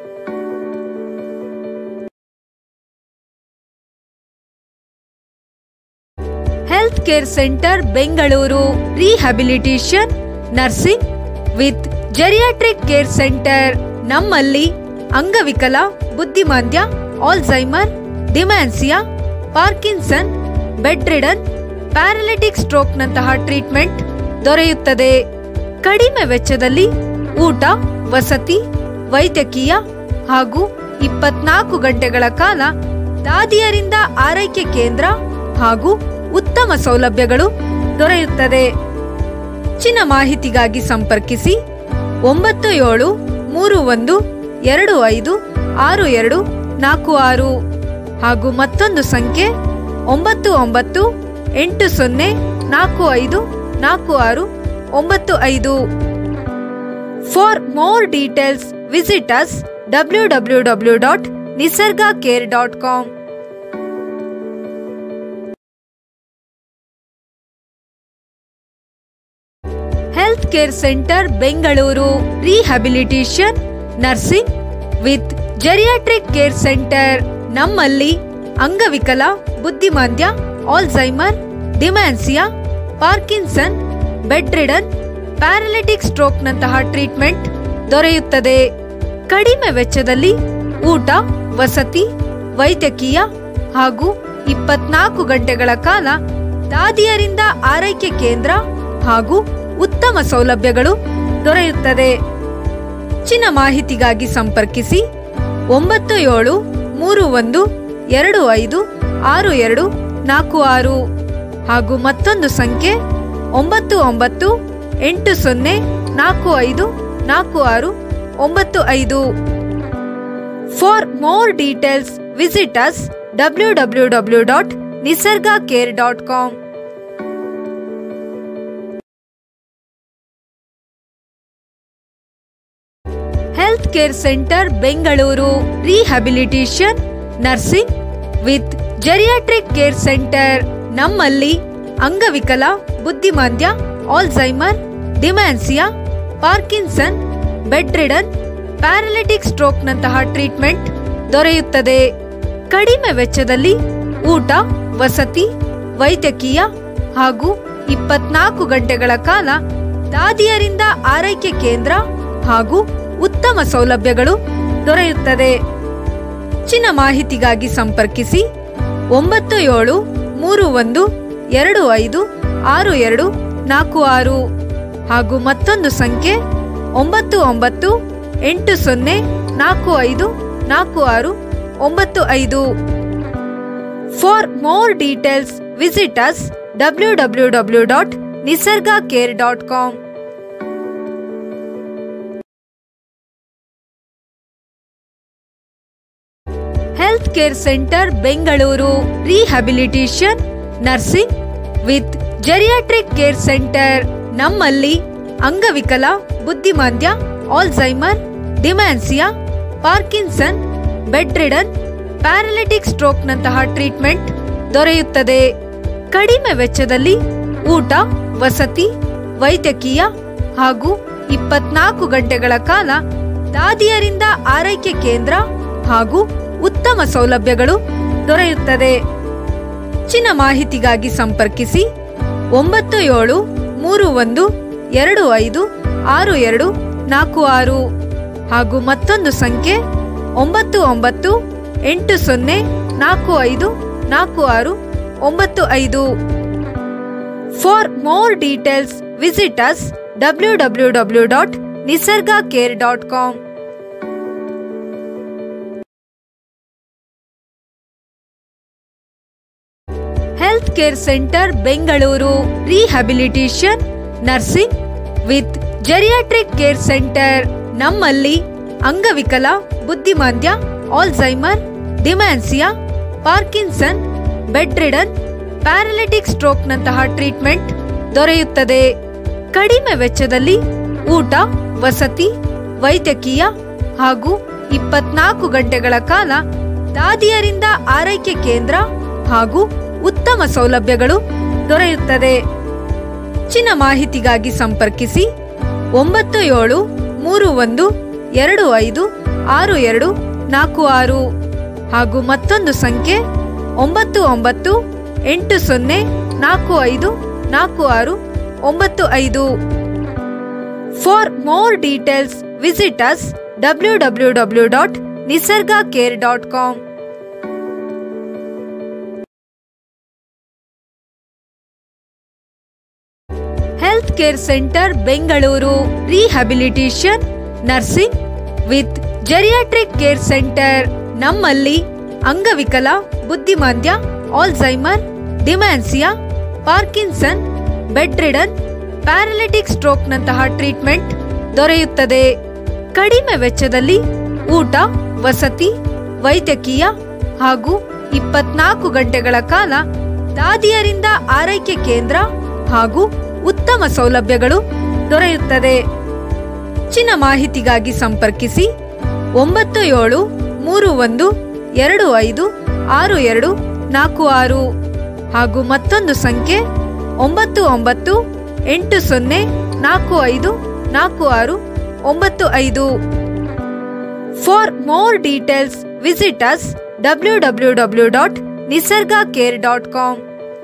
health care centre Bengaluru rehabilitation nursing with geriatric care centre ನಮ್ಮಲ್ಲಿ ಅಂಗವಿಕಲ ಬುದ್ಧಿಮಾಂದ್ಯ Alzheimer dementia Parkinson bed ridden paralytic ಸ್ಟ್ರೋಕ್ನಂತಹ ಟ್ರೀಟ್ಮೆಂಟ್ ದೊರೆಯುತ್ತದೆ ಕಡಿಮೆ ವೆಚ್ಚದಲ್ಲಿ ಊಟ ವಸತಿ ವೈದ್ಯಕೀಯ ಹಾಗೂ ಇಪ್ಪತ್ನಾಲ್ಕು ಗಂಟೆಗಳ ಕಾಲ ದಾದಿಯರಿಂದ ಆರೈಕೆ ಕೇಂದ್ರ ಹಾಗೂ ಉತ್ತಮ ಸೌಲಭ್ಯಗಳು ದೊರೆಯುತ್ತದೆ ಹೆಚ್ಚಿನ ಮಾಹಿತಿಗಾಗಿ ಸಂಪರ್ಕಿಸಿ ಒಂಬತ್ತು ಏಳು ಮೂರು ಒಂದು ಎರಡು ಐದು ಆರು ಎರಡು ನಾಲ್ಕು ಆರು ಹಾಗೂ ಮತ್ತೊಂದು ಸಂಖ್ಯೆ ಒಂಬತ್ತು ಒಂಬತ್ತು ಎಂಟು ಸೊನ್ನೆ ನಾಲ್ಕು ಐದು ನಾಲ್ಕು ಆರು ಒಂಬತ್ತು ಐದು for more details visit us W W W dot Nisarga care dot com health care centre Bengaluru rehabilitation nursing with geriatric care centre ನಮ್ಮಲ್ಲಿ ಅಂಗವಿಕಲ ಬುದ್ಧಿಮಾಂದ್ಯ Alzheimer dementia Parkinson bed ridden paralytic ಸ್ಟ್ರೋಕ್ನಂತಹ ಟ್ರೀಟ್ಮೆಂಟ್ ದೊರೆಯುತ್ತದೆ ಕಡಿಮೆ ವೆಚ್ಚದಲ್ಲಿ ಊಟ ವಸತಿ ವೈದ್ಯಕೀಯ ಹಾಗೂ ಇಪ್ಪತ್ನಾಲ್ಕು ಗಂಟೆಗಳ ಕಾಲ ದಾದಿಯರಿಂದ ಆರೈಕೆ ಕೇಂದ್ರ ಹಾಗೂ ಉತ್ತಮ ಸೌಲಭ್ಯಗಳು ದೊರೆಯುತ್ತದೆ ಹೆಚ್ಚಿನ ಮಾಹಿತಿಗಾಗಿ ಸಂಪರ್ಕಿಸಿ ಒಂಬತ್ತು ಏಳು ಮೂರು ಒಂದು ಎರಡು ಐದು ಆರು ಎರಡು ನಾಲ್ಕು ಆರು ಹಾಗೂ ಮತ್ತೊಂದು ಸಂಖ್ಯೆ ಒಂಬತ್ತು ಒಂಬತ್ತು ಎಂಟು ಸೊನ್ನೆ ನಾಲ್ಕು ಐದು ನಾಲ್ಕು ಆರು ಒಂಬತ್ತು ಐದು for more details visit us W W W dot Nisarga care dot com health care centre Bengaluru rehabilitation nursing with geriatric care centre ನಮ್ಮಲ್ಲಿ ಅಂಗವಿಕಲ ಬುದ್ಧಿಮಾಂದ್ಯ Alzheimer dementia Parkinson bed ridden paralytic ಸ್ಟ್ರೋಕ್ನಂತಹ ಟ್ರೀಟ್ಮೆಂಟ್ ದೊರೆಯುತ್ತದೆ ಕಡಿಮೆ ವೆಚ್ಚದಲ್ಲಿ ಊಟ ವಸತಿ ವೈದ್ಯಕೀಯ ಹಾಗೂ ಇಪ್ಪತ್ನಾಲ್ಕು ಗಂಟೆಗಳ ಕಾಲ ದಾದಿಯರಿಂದ ಆರೈಕೆ ಕೇಂದ್ರ ಹಾಗೂ ಉತ್ತಮ ಸೌಲಭ್ಯಗಳು ದೊರೆಯುತ್ತದೆ ಹೆಚ್ಚಿನ ಮಾಹಿತಿಗಾಗಿ ಸಂಪರ್ಕಿಸಿ ಒಂಬತ್ತು ಏಳು ಮೂರು ಒಂದು ಎರಡು ಐದು ಆರು ಎರಡು ನಾಲ್ಕು ಆರು ಹಾಗೂ ಮತ್ತೊಂದು ಸಂಖ್ಯೆ ಒಂಬತ್ತು ಒಂಬತ್ತು ಎಂಟು ಸೊನ್ನೆ ನಾಲ್ಕು ಐದು ನಾಲ್ಕು ಆರು ಒಂಬತ್ತು ಐದು for more details visit us W W W dot Nisarga care dot com health care centre Bengaluru rehabilitation nursing with geriatric care centre ನಮ್ಮಲ್ಲಿ ಅಂಗವಿಕಲ ಬುದ್ಧಿಮಾಂದ್ಯ Alzheimer dementia Parkinson bed ridden paralytic ಸ್ಟ್ರೋಕ್ನಂತಹ ಟ್ರೀಟ್ಮೆಂಟ್ ದೊರೆಯುತ್ತದೆ ಕಡಿಮೆ ವೆಚ್ಚದಲ್ಲಿ ಊಟ ವಸತಿ ವೈದ್ಯಕೀಯ ಹಾಗೂ ಇಪ್ಪತ್ನಾಲ್ಕು ಗಂಟೆಗಳ ಕಾಲ ದಾದಿಯರಿಂದ ಆರೈಕೆ ಕೇಂದ್ರ ಹಾಗೂ ಉತ್ತಮ ಸೌಲಭ್ಯಗಳು ದೊರೆಯುತ್ತದೆ ಹೆಚ್ಚಿನ ಮಾಹಿತಿಗಾಗಿ ಸಂಪರ್ಕಿಸಿ ಒಂಬತ್ತು ಏಳು ಮೂರು ಒಂದು ಎರಡು ಐದು ಆರು ಎರಡು ನಾಲ್ಕು ಆರು ಹಾಗೂ ಮತ್ತೊಂದು ಸಂಖ್ಯೆ ಒಂಬತ್ತು ಒಂಬತ್ತು ಎಂಟು ಸೊನ್ನೆ ನಾಲ್ಕು ಐದು ನಾಲ್ಕು ಆರು ಒಂಬತ್ತು ಐದು for more details visit us W W W dot Nisarga care dot com health care centre Bengaluru rehabilitation nursing with geriatric care centre ನಮ್ಮಲ್ಲಿ ಅಂಗವಿಕಲ ಬುದ್ಧಿಮಾಂದ್ಯ Alzheimer dementia Parkinson bed ridden paralytic ಸ್ಟ್ರೋಕ್ನಂತಹ ಟ್ರೀಟ್ಮೆಂಟ್ ದೊರೆಯುತ್ತದೆ ಕಡಿಮೆ ವೆಚ್ಚದಲ್ಲಿ ಊಟ ವಸತಿ ವೈದ್ಯಕೀಯ ಹಾಗೂ ಇಪ್ಪತ್ನಾಲ್ಕು ಗಂಟೆಗಳ ಕಾಲ ದಾದಿಯರಿಂದ ಆರೈಕೆ ಕೇಂದ್ರ ಹಾಗೂ ಉತ್ತಮ ಸೌಲಭ್ಯಗಳು ದೊರೆಯುತ್ತದೆ ಹೆಚ್ಚಿನ ಮಾಹಿತಿಗಾಗಿ ಸಂಪರ್ಕಿಸಿ ಒಂಬತ್ತು ಏಳು ಮೂರು ಒಂದು ಎರಡು ಐದು ಆರು ಎರಡು ನಾಲ್ಕು ಆರು ಹಾಗೂ ಮತ್ತೊಂದು ಸಂಖ್ಯೆ ಒಂಬತ್ತು ಒಂಬತ್ತು ಎಂಟು ಸೊನ್ನೆ ನಾಲ್ಕು ಐದು ನಾಲ್ಕು ಆರು ಒಂಬತ್ತು ಐದು for more details visit us W W W dot Nisarga care dot com health care centre Bengaluru rehabilitation nursing with geriatric care centre ನಮ್ಮಲ್ಲಿ ಅಂಗವಿಕಲ ಬುದ್ಧಿಮಾಂದ್ಯ Alzheimer dementia Parkinson bed ridden paralytic ಸ್ಟ್ರೋಕ್ನಂತಹ ಟ್ರೀಟ್ಮೆಂಟ್ ದೊರೆಯುತ್ತದೆ ಕಡಿಮೆ ವೆಚ್ಚದಲ್ಲಿ ಊಟ ವಸತಿ ವೈದ್ಯಕೀಯ ಹಾಗೂ ಇಪ್ಪತ್ನಾಲ್ಕು ಗಂಟೆಗಳ ಕಾಲ ದಾದಿಯರಿಂದ ಆರೈಕೆ ಕೇಂದ್ರ ಹಾಗೂ ಉತ್ತಮ ಸೌಲಭ್ಯಗಳು ದೊರೆಯುತ್ತದೆ ಹೆಚ್ಚಿನ ಮಾಹಿತಿಗಾಗಿ ಸಂಪರ್ಕಿಸಿ ಒಂಬತ್ತು ಏಳು ಮೂರು ಒಂದು ಎರಡು ಐದು ಆರು ಎರಡು ನಾಲ್ಕು ಆರು ಹಾಗೂ ಮತ್ತೊಂದು ಸಂಖ್ಯೆ ಒಂಬತ್ತು ಒಂಬತ್ತು ಎಂಟು ಸೊನ್ನೆ ನಾಲ್ಕು ಐದು ನಾಲ್ಕು ಆರು ಒಂಬತ್ತು ಐದು for more details visit us W W W dot Nisarga care dot com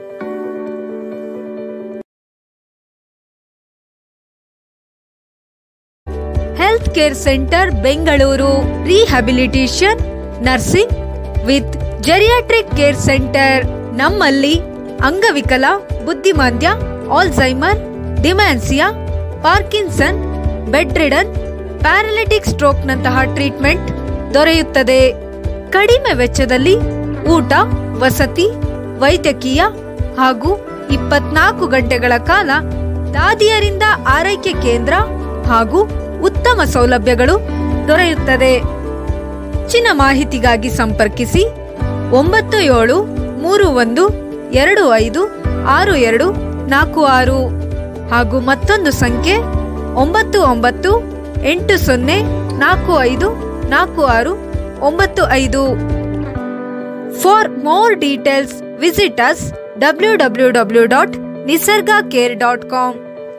health care centre Bengaluru rehabilitation nursing with geriatric care centre ನಮ್ಮಲ್ಲಿ ಅಂಗವಿಕಲ ಬುದ್ಧಿಮಾಂದ್ಯ Alzheimer dementia Parkinson bed ridden paralytic ಸ್ಟ್ರೋಕ್ನಂತಹ ಟ್ರೀಟ್ಮೆಂಟ್ ದೊರೆಯುತ್ತದೆ ಕಡಿಮೆ ವೆಚ್ಚದಲ್ಲಿ ಊಟ ವಸತಿ ವೈದ್ಯಕೀಯ ಹಾಗೂ ಇಪ್ಪತ್ನಾಲ್ಕು ಗಂಟೆಗಳ ಕಾಲ ದಾದಿಯರಿಂದ ಆರೈಕೆ ಕೇಂದ್ರ ಹಾಗೂ ಉತ್ತಮ ಸೌಲಭ್ಯಗಳು ದೊರೆಯುತ್ತದೆ ಹೆಚ್ಚಿನ ಮಾಹಿತಿಗಾಗಿ ಸಂಪರ್ಕಿಸಿ ಒಂಬತ್ತು ಏಳು ಮೂರು ಒಂದು ಎರಡು ಐದು ಆರು ಎರಡು ನಾಲ್ಕು ಆರು ಹಾಗೂ ಮತ್ತೊಂದು ಸಂಖ್ಯೆ ಒಂಬತ್ತು ಒಂಬತ್ತು ಎಂಟು ಸೊನ್ನೆ ನಾಲ್ಕು ಐದು ನಾಲ್ಕು ಆರು ಒಂಬತ್ತು ಐದು for more details visit us W W W dot Nisarga care dot com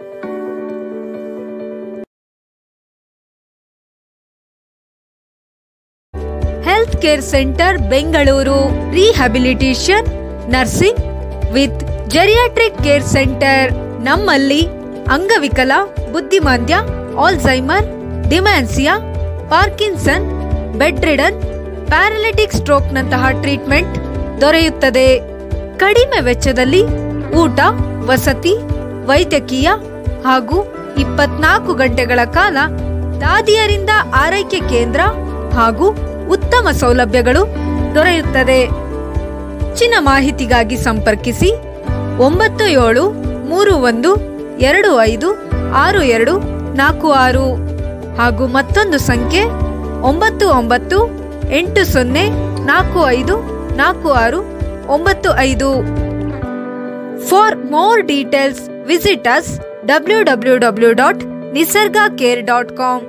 health care centre Bengaluru rehabilitation nursing with geriatric care centre ನಮ್ಮಲ್ಲಿ ಅಂಗವಿಕಲ ಬುದ್ಧಿಮಾಂದ್ಯ Alzheimer dementia Parkinson bed ridden paralytic ಸ್ಟ್ರೋಕ್ನಂತಹ ಟ್ರೀಟ್ಮೆಂಟ್ ದೊರೆಯುತ್ತದೆ ಕಡಿಮೆ ವೆಚ್ಚದಲ್ಲಿ ಊಟ ವಸತಿ ವೈದ್ಯಕೀಯ ಹಾಗೂ ಇಪ್ಪತ್ನಾಲ್ಕು ಗಂಟೆಗಳ ಕಾಲ ದಾದಿಯರಿಂದ ಆರೈಕೆ ಕೇಂದ್ರ ಹಾಗೂ ಉತ್ತಮ ಸೌಲಭ್ಯಗಳು ದೊರೆಯುತ್ತದೆ ಹೆಚ್ಚಿನ ಮಾಹಿತಿಗಾಗಿ ಸಂಪರ್ಕಿಸಿ ಒಂಬತ್ತು ಏಳು ಮೂರು ಒಂದು ಎರಡು ಐದು ಆರು ಎರಡು ನಾಲ್ಕು ಆರು ಹಾಗೂ ಮತ್ತೊಂದು ಸಂಖ್ಯೆ ಒಂಬತ್ತು ಒಂಬತ್ತು ಎಂಟು ಸೊನ್ನೆ ನಾಲ್ಕು ಐದು ನಾಲ್ಕು ಆರು ಒಂಬತ್ತು ಐದು for more details visit us W W W dot Nisarga care dot com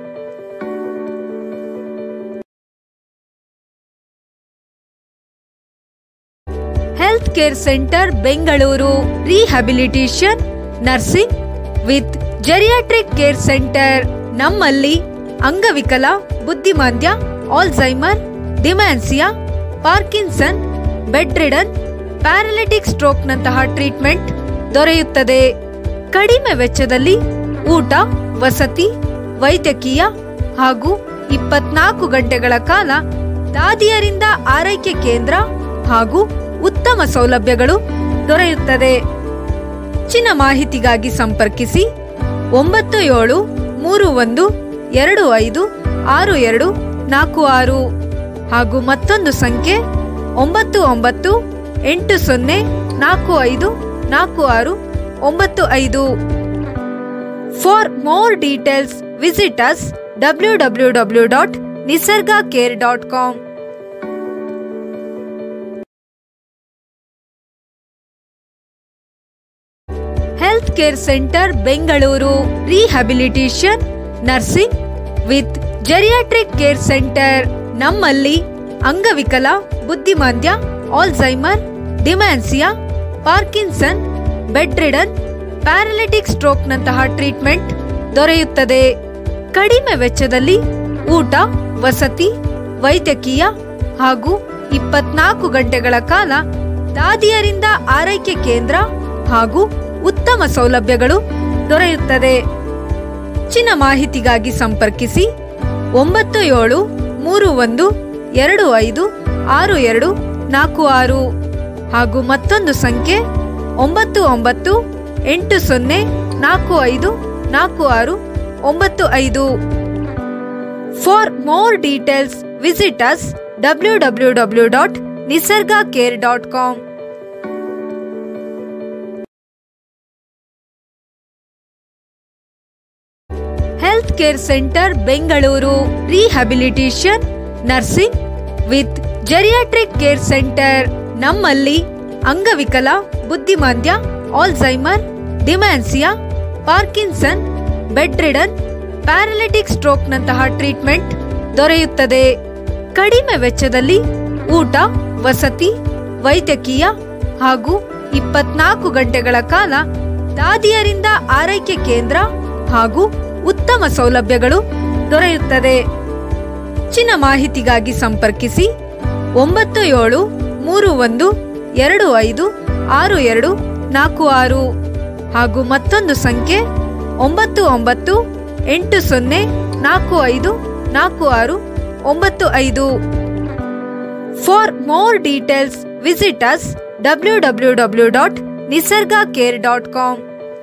health care centre Bengaluru rehabilitation nursing with geriatric care centre ನಮ್ಮಲ್ಲಿ ಅಂಗವಿಕಲ ಬುದ್ಧಿಮಾಂದ್ಯ Alzheimer dementia Parkinson bed ridden paralytic ಸ್ಟ್ರೋಕ್ನಂತಹ ಟ್ರೀಟ್ಮೆಂಟ್ ದೊರೆಯುತ್ತದೆ ಕಡಿಮೆ ವೆಚ್ಚದಲ್ಲಿ ಊಟ ವಸತಿ ವೈದ್ಯಕೀಯ ಹಾಗೂ ಇಪ್ಪತ್ನಾಲ್ಕು ಗಂಟೆಗಳ ಕಾಲ ದಾದಿಯರಿಂದ ಆರೈಕೆ ಕೇಂದ್ರ ಹಾಗೂ ಉತ್ತಮ ಸೌಲಭ್ಯಗಳು ದೊರೆಯುತ್ತದೆ ಹೆಚ್ಚಿನ ಮಾಹಿತಿಗಾಗಿ ಸಂಪರ್ಕಿಸಿ ಒಂಬತ್ತು ಏಳು ಮೂರು ಒಂದು ಎರಡು ಐದು ಆರು ಎರಡು ನಾಲ್ಕು ಆರು ಹಾಗೂ ಮತ್ತೊಂದು ಸಂಖ್ಯೆ ಒಂಬತ್ತು ಒಂಬತ್ತು ಎಂಟು ಸೊನ್ನೆ ನಾಲ್ಕು ಐದು ನಾಲ್ಕು ಆರು ಒಂಬತ್ತು ಐದು for more details visit us W W W dot Nisarga care dot com health care centre Bengaluru rehabilitation nursing with geriatric care centre ನಮ್ಮಲ್ಲಿ ಅಂಗವಿಕಲ ಬುದ್ಧಿಮಾಂದ್ಯ Alzheimer dementia Parkinson bed ridden paralytic ಸ್ಟ್ರೋಕ್ನಂತಹ ಟ್ರೀಟ್ಮೆಂಟ್ ದೊರೆಯುತ್ತದೆ ಕಡಿಮೆ ವೆಚ್ಚದಲ್ಲಿ ಊಟ ವಸತಿ ವೈದ್ಯಕೀಯ ಹಾಗೂ ಇಪ್ಪತ್ನಾಲ್ಕು ಗಂಟೆಗಳ ಕಾಲ ದಾದಿಯರಿಂದ ಆರೈಕೆ ಕೇಂದ್ರ ಹಾಗೂ ಉತ್ತಮ ಸೌಲಭ್ಯಗಳು ದೊರೆಯುತ್ತದೆ ಹೆಚ್ಚಿನ ಮಾಹಿತಿಗಾಗಿ ಸಂಪರ್ಕಿಸಿ ಒಂಬತ್ತು ಏಳು ಮೂರು ಒಂದು ಎರಡು ಐದು ಆರು ಎರಡು ನಾಲ್ಕು ಆರು ಹಾಗೂ ಮತ್ತೊಂದು ಸಂಖ್ಯೆ ಒಂಬತ್ತು ಒಂಬತ್ತು ಎಂಟು ಸೊನ್ನೆ ನಾಲ್ಕು ಐದು ನಾಲ್ಕು ಆರು ಒಂಬತ್ತು ಐದು for more details visit us W W W dot Nisarga care dot com health care centre Bengaluru rehabilitation nursing with geriatric care centre ನಮ್ಮಲ್ಲಿ ಅಂಗವಿಕಲ ಬುದ್ಧಿಮಾಂದ್ಯ Alzheimer dementia Parkinson bed ridden paralytic ಸ್ಟ್ರೋಕ್ನಂತಹ ಟ್ರೀಟ್ಮೆಂಟ್ ದೊರೆಯುತ್ತದೆ ಕಡಿಮೆ ವೆಚ್ಚದಲ್ಲಿ ಊಟ ವಸತಿ ವೈದ್ಯಕೀಯ ಹಾಗೂ ಇಪ್ಪತ್ನಾಲ್ಕು ಗಂಟೆಗಳ ಕಾಲ ದಾದಿಯರಿಂದ ಆರೈಕೆ ಕೇಂದ್ರ ಹಾಗೂ ಉತ್ತಮ ಸೌಲಭ್ಯಗಳು ದೊರೆಯುತ್ತದೆ ಹೆಚ್ಚಿನ ಮಾಹಿತಿಗಾಗಿ ಸಂಪರ್ಕಿಸಿ ಒಂಬತ್ತು ಏಳು ಮೂರು ಒಂದು ಎರಡು ಐದು ಆರು ಎರಡು ನಾಲ್ಕು ಆರು ಹಾಗೂ ಮತ್ತೊಂದು ಸಂಖ್ಯೆ ಒಂಬತ್ತು ಒಂಬತ್ತು ಎಂಟು ಸೊನ್ನೆ ನಾಲ್ಕು ಐದು ನಾಲ್ಕು ಆರು ಒಂಬತ್ತು ಐದು for more details visit us W W W dot Nisarga care dot com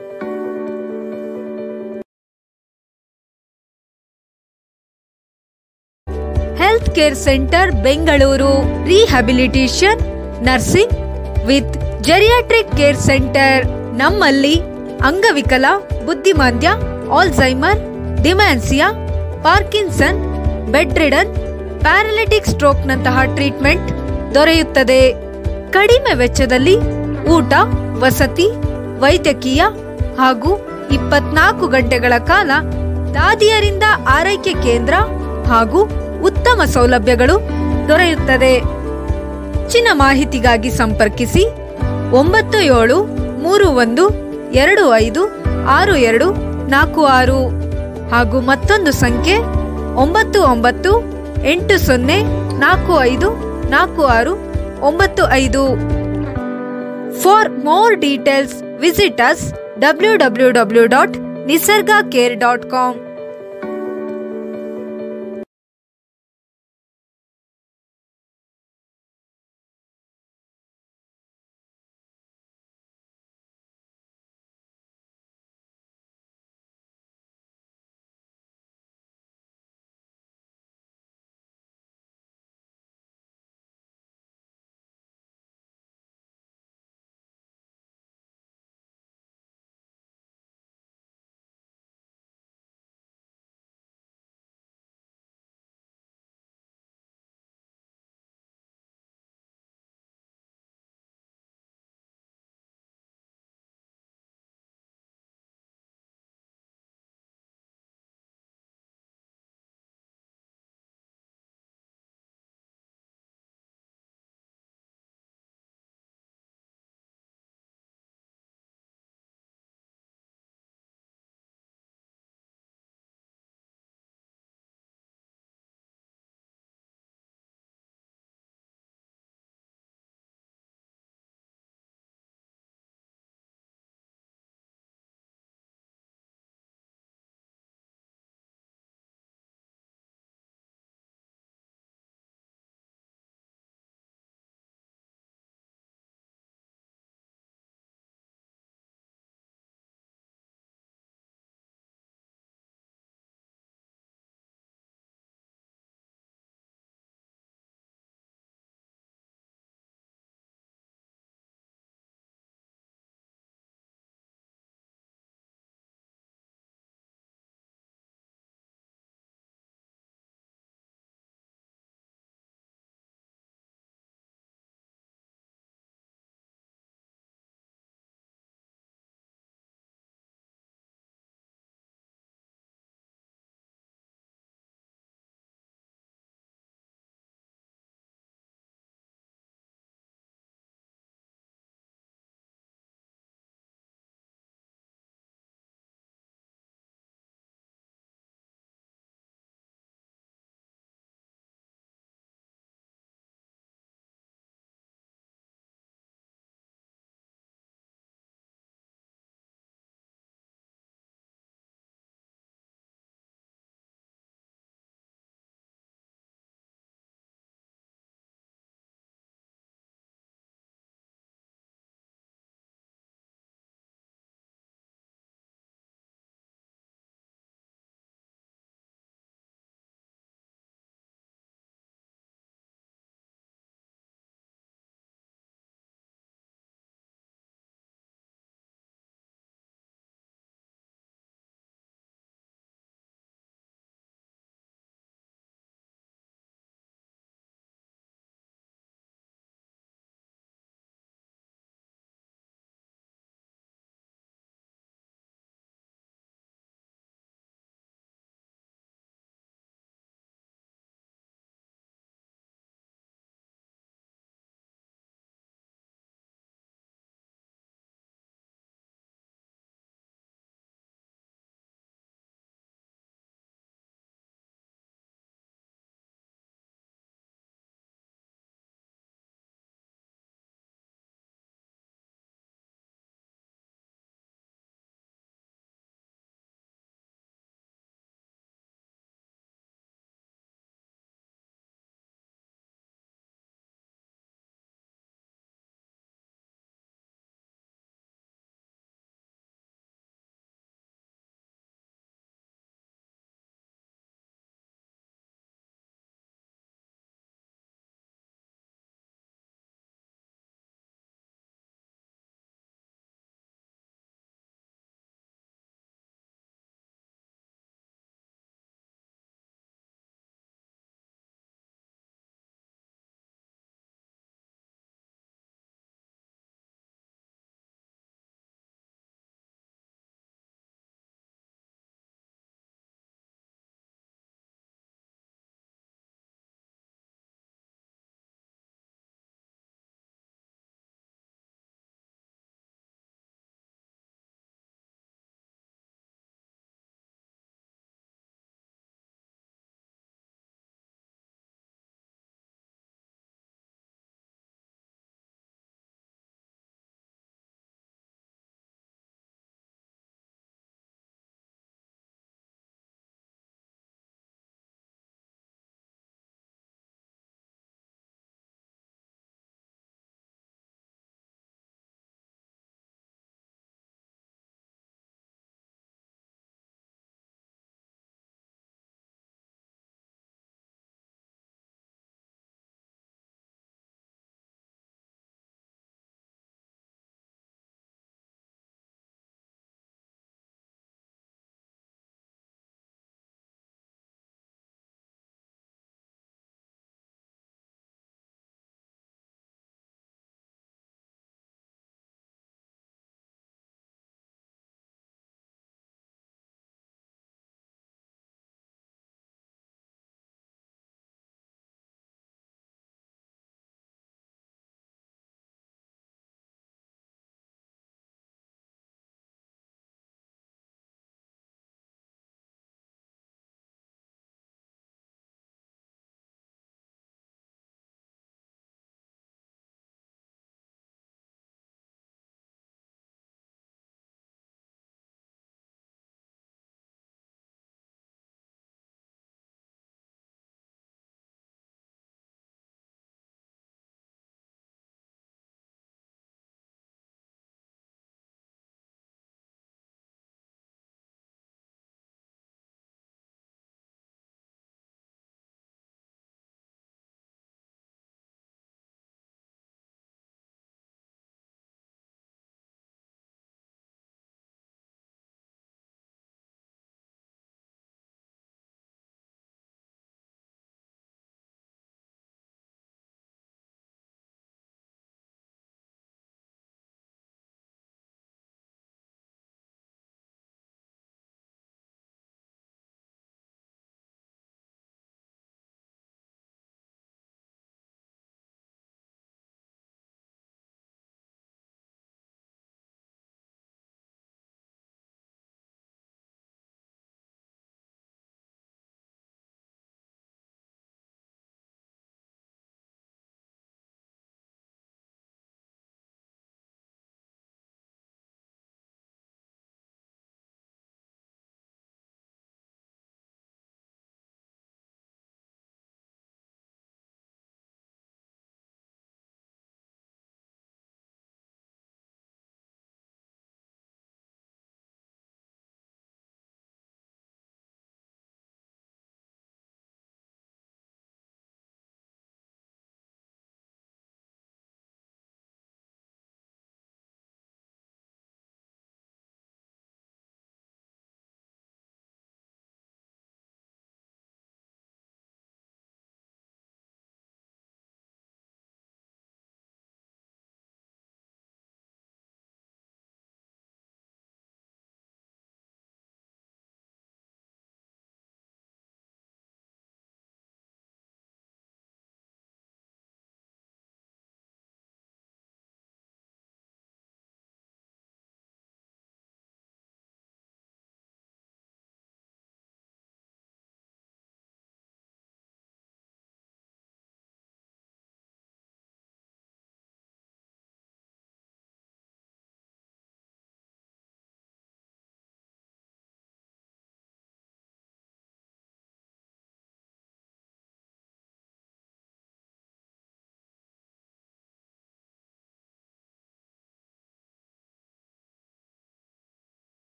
health care centre Bengaluru rehabilitation nursing with geriatric care centre ನಮ್ಮಲ್ಲಿ ಅಂಗವಿಕಲ ಬುದ್ಧಿಮಾಂದ್ಯ Alzheimer dementia Parkinson bed ridden paralytic ಸ್ಟ್ರೋಕ್ನಂತಹ ಟ್ರೀಟ್ಮೆಂಟ್ ದೊರೆಯುತ್ತದೆ ಕಡಿಮೆ ವೆಚ್ಚದಲ್ಲಿ ಊಟ ವಸತಿ ವೈದ್ಯಕೀಯ ಹಾಗೂ ಇಪ್ಪತ್ನಾಲ್ಕು ಗಂಟೆಗಳ ಕಾಲ ದಾದಿಯರಿಂದ ಆರೈಕೆ ಕೇಂದ್ರ ಹಾಗೂ ಉತ್ತಮ ಸೌಲಭ್ಯಗಳು ದೊರೆಯುತ್ತದೆ ಹೆಚ್ಚಿನ ಮಾಹಿತಿಗಾಗಿ ಸಂಪರ್ಕಿಸಿ ಒಂಬತ್ತು ಏಳು ಮೂರು ಒಂದು ಎರಡು ಐದು ಆರು ಎರಡು ನಾಲ್ಕು ಆರು ಹಾಗೂ ಮತ್ತೊಂದು ಸಂಖ್ಯೆ ಒಂಬತ್ತು ಒಂಬತ್ತು ಎಂಟು ಸೊನ್ನೆ ನಾಲ್ಕು ಐದು ನಾಲ್ಕು ಆರು ಒಂಬತ್ತು ಐದು for more details visit us W W W dot Nisarga care dot com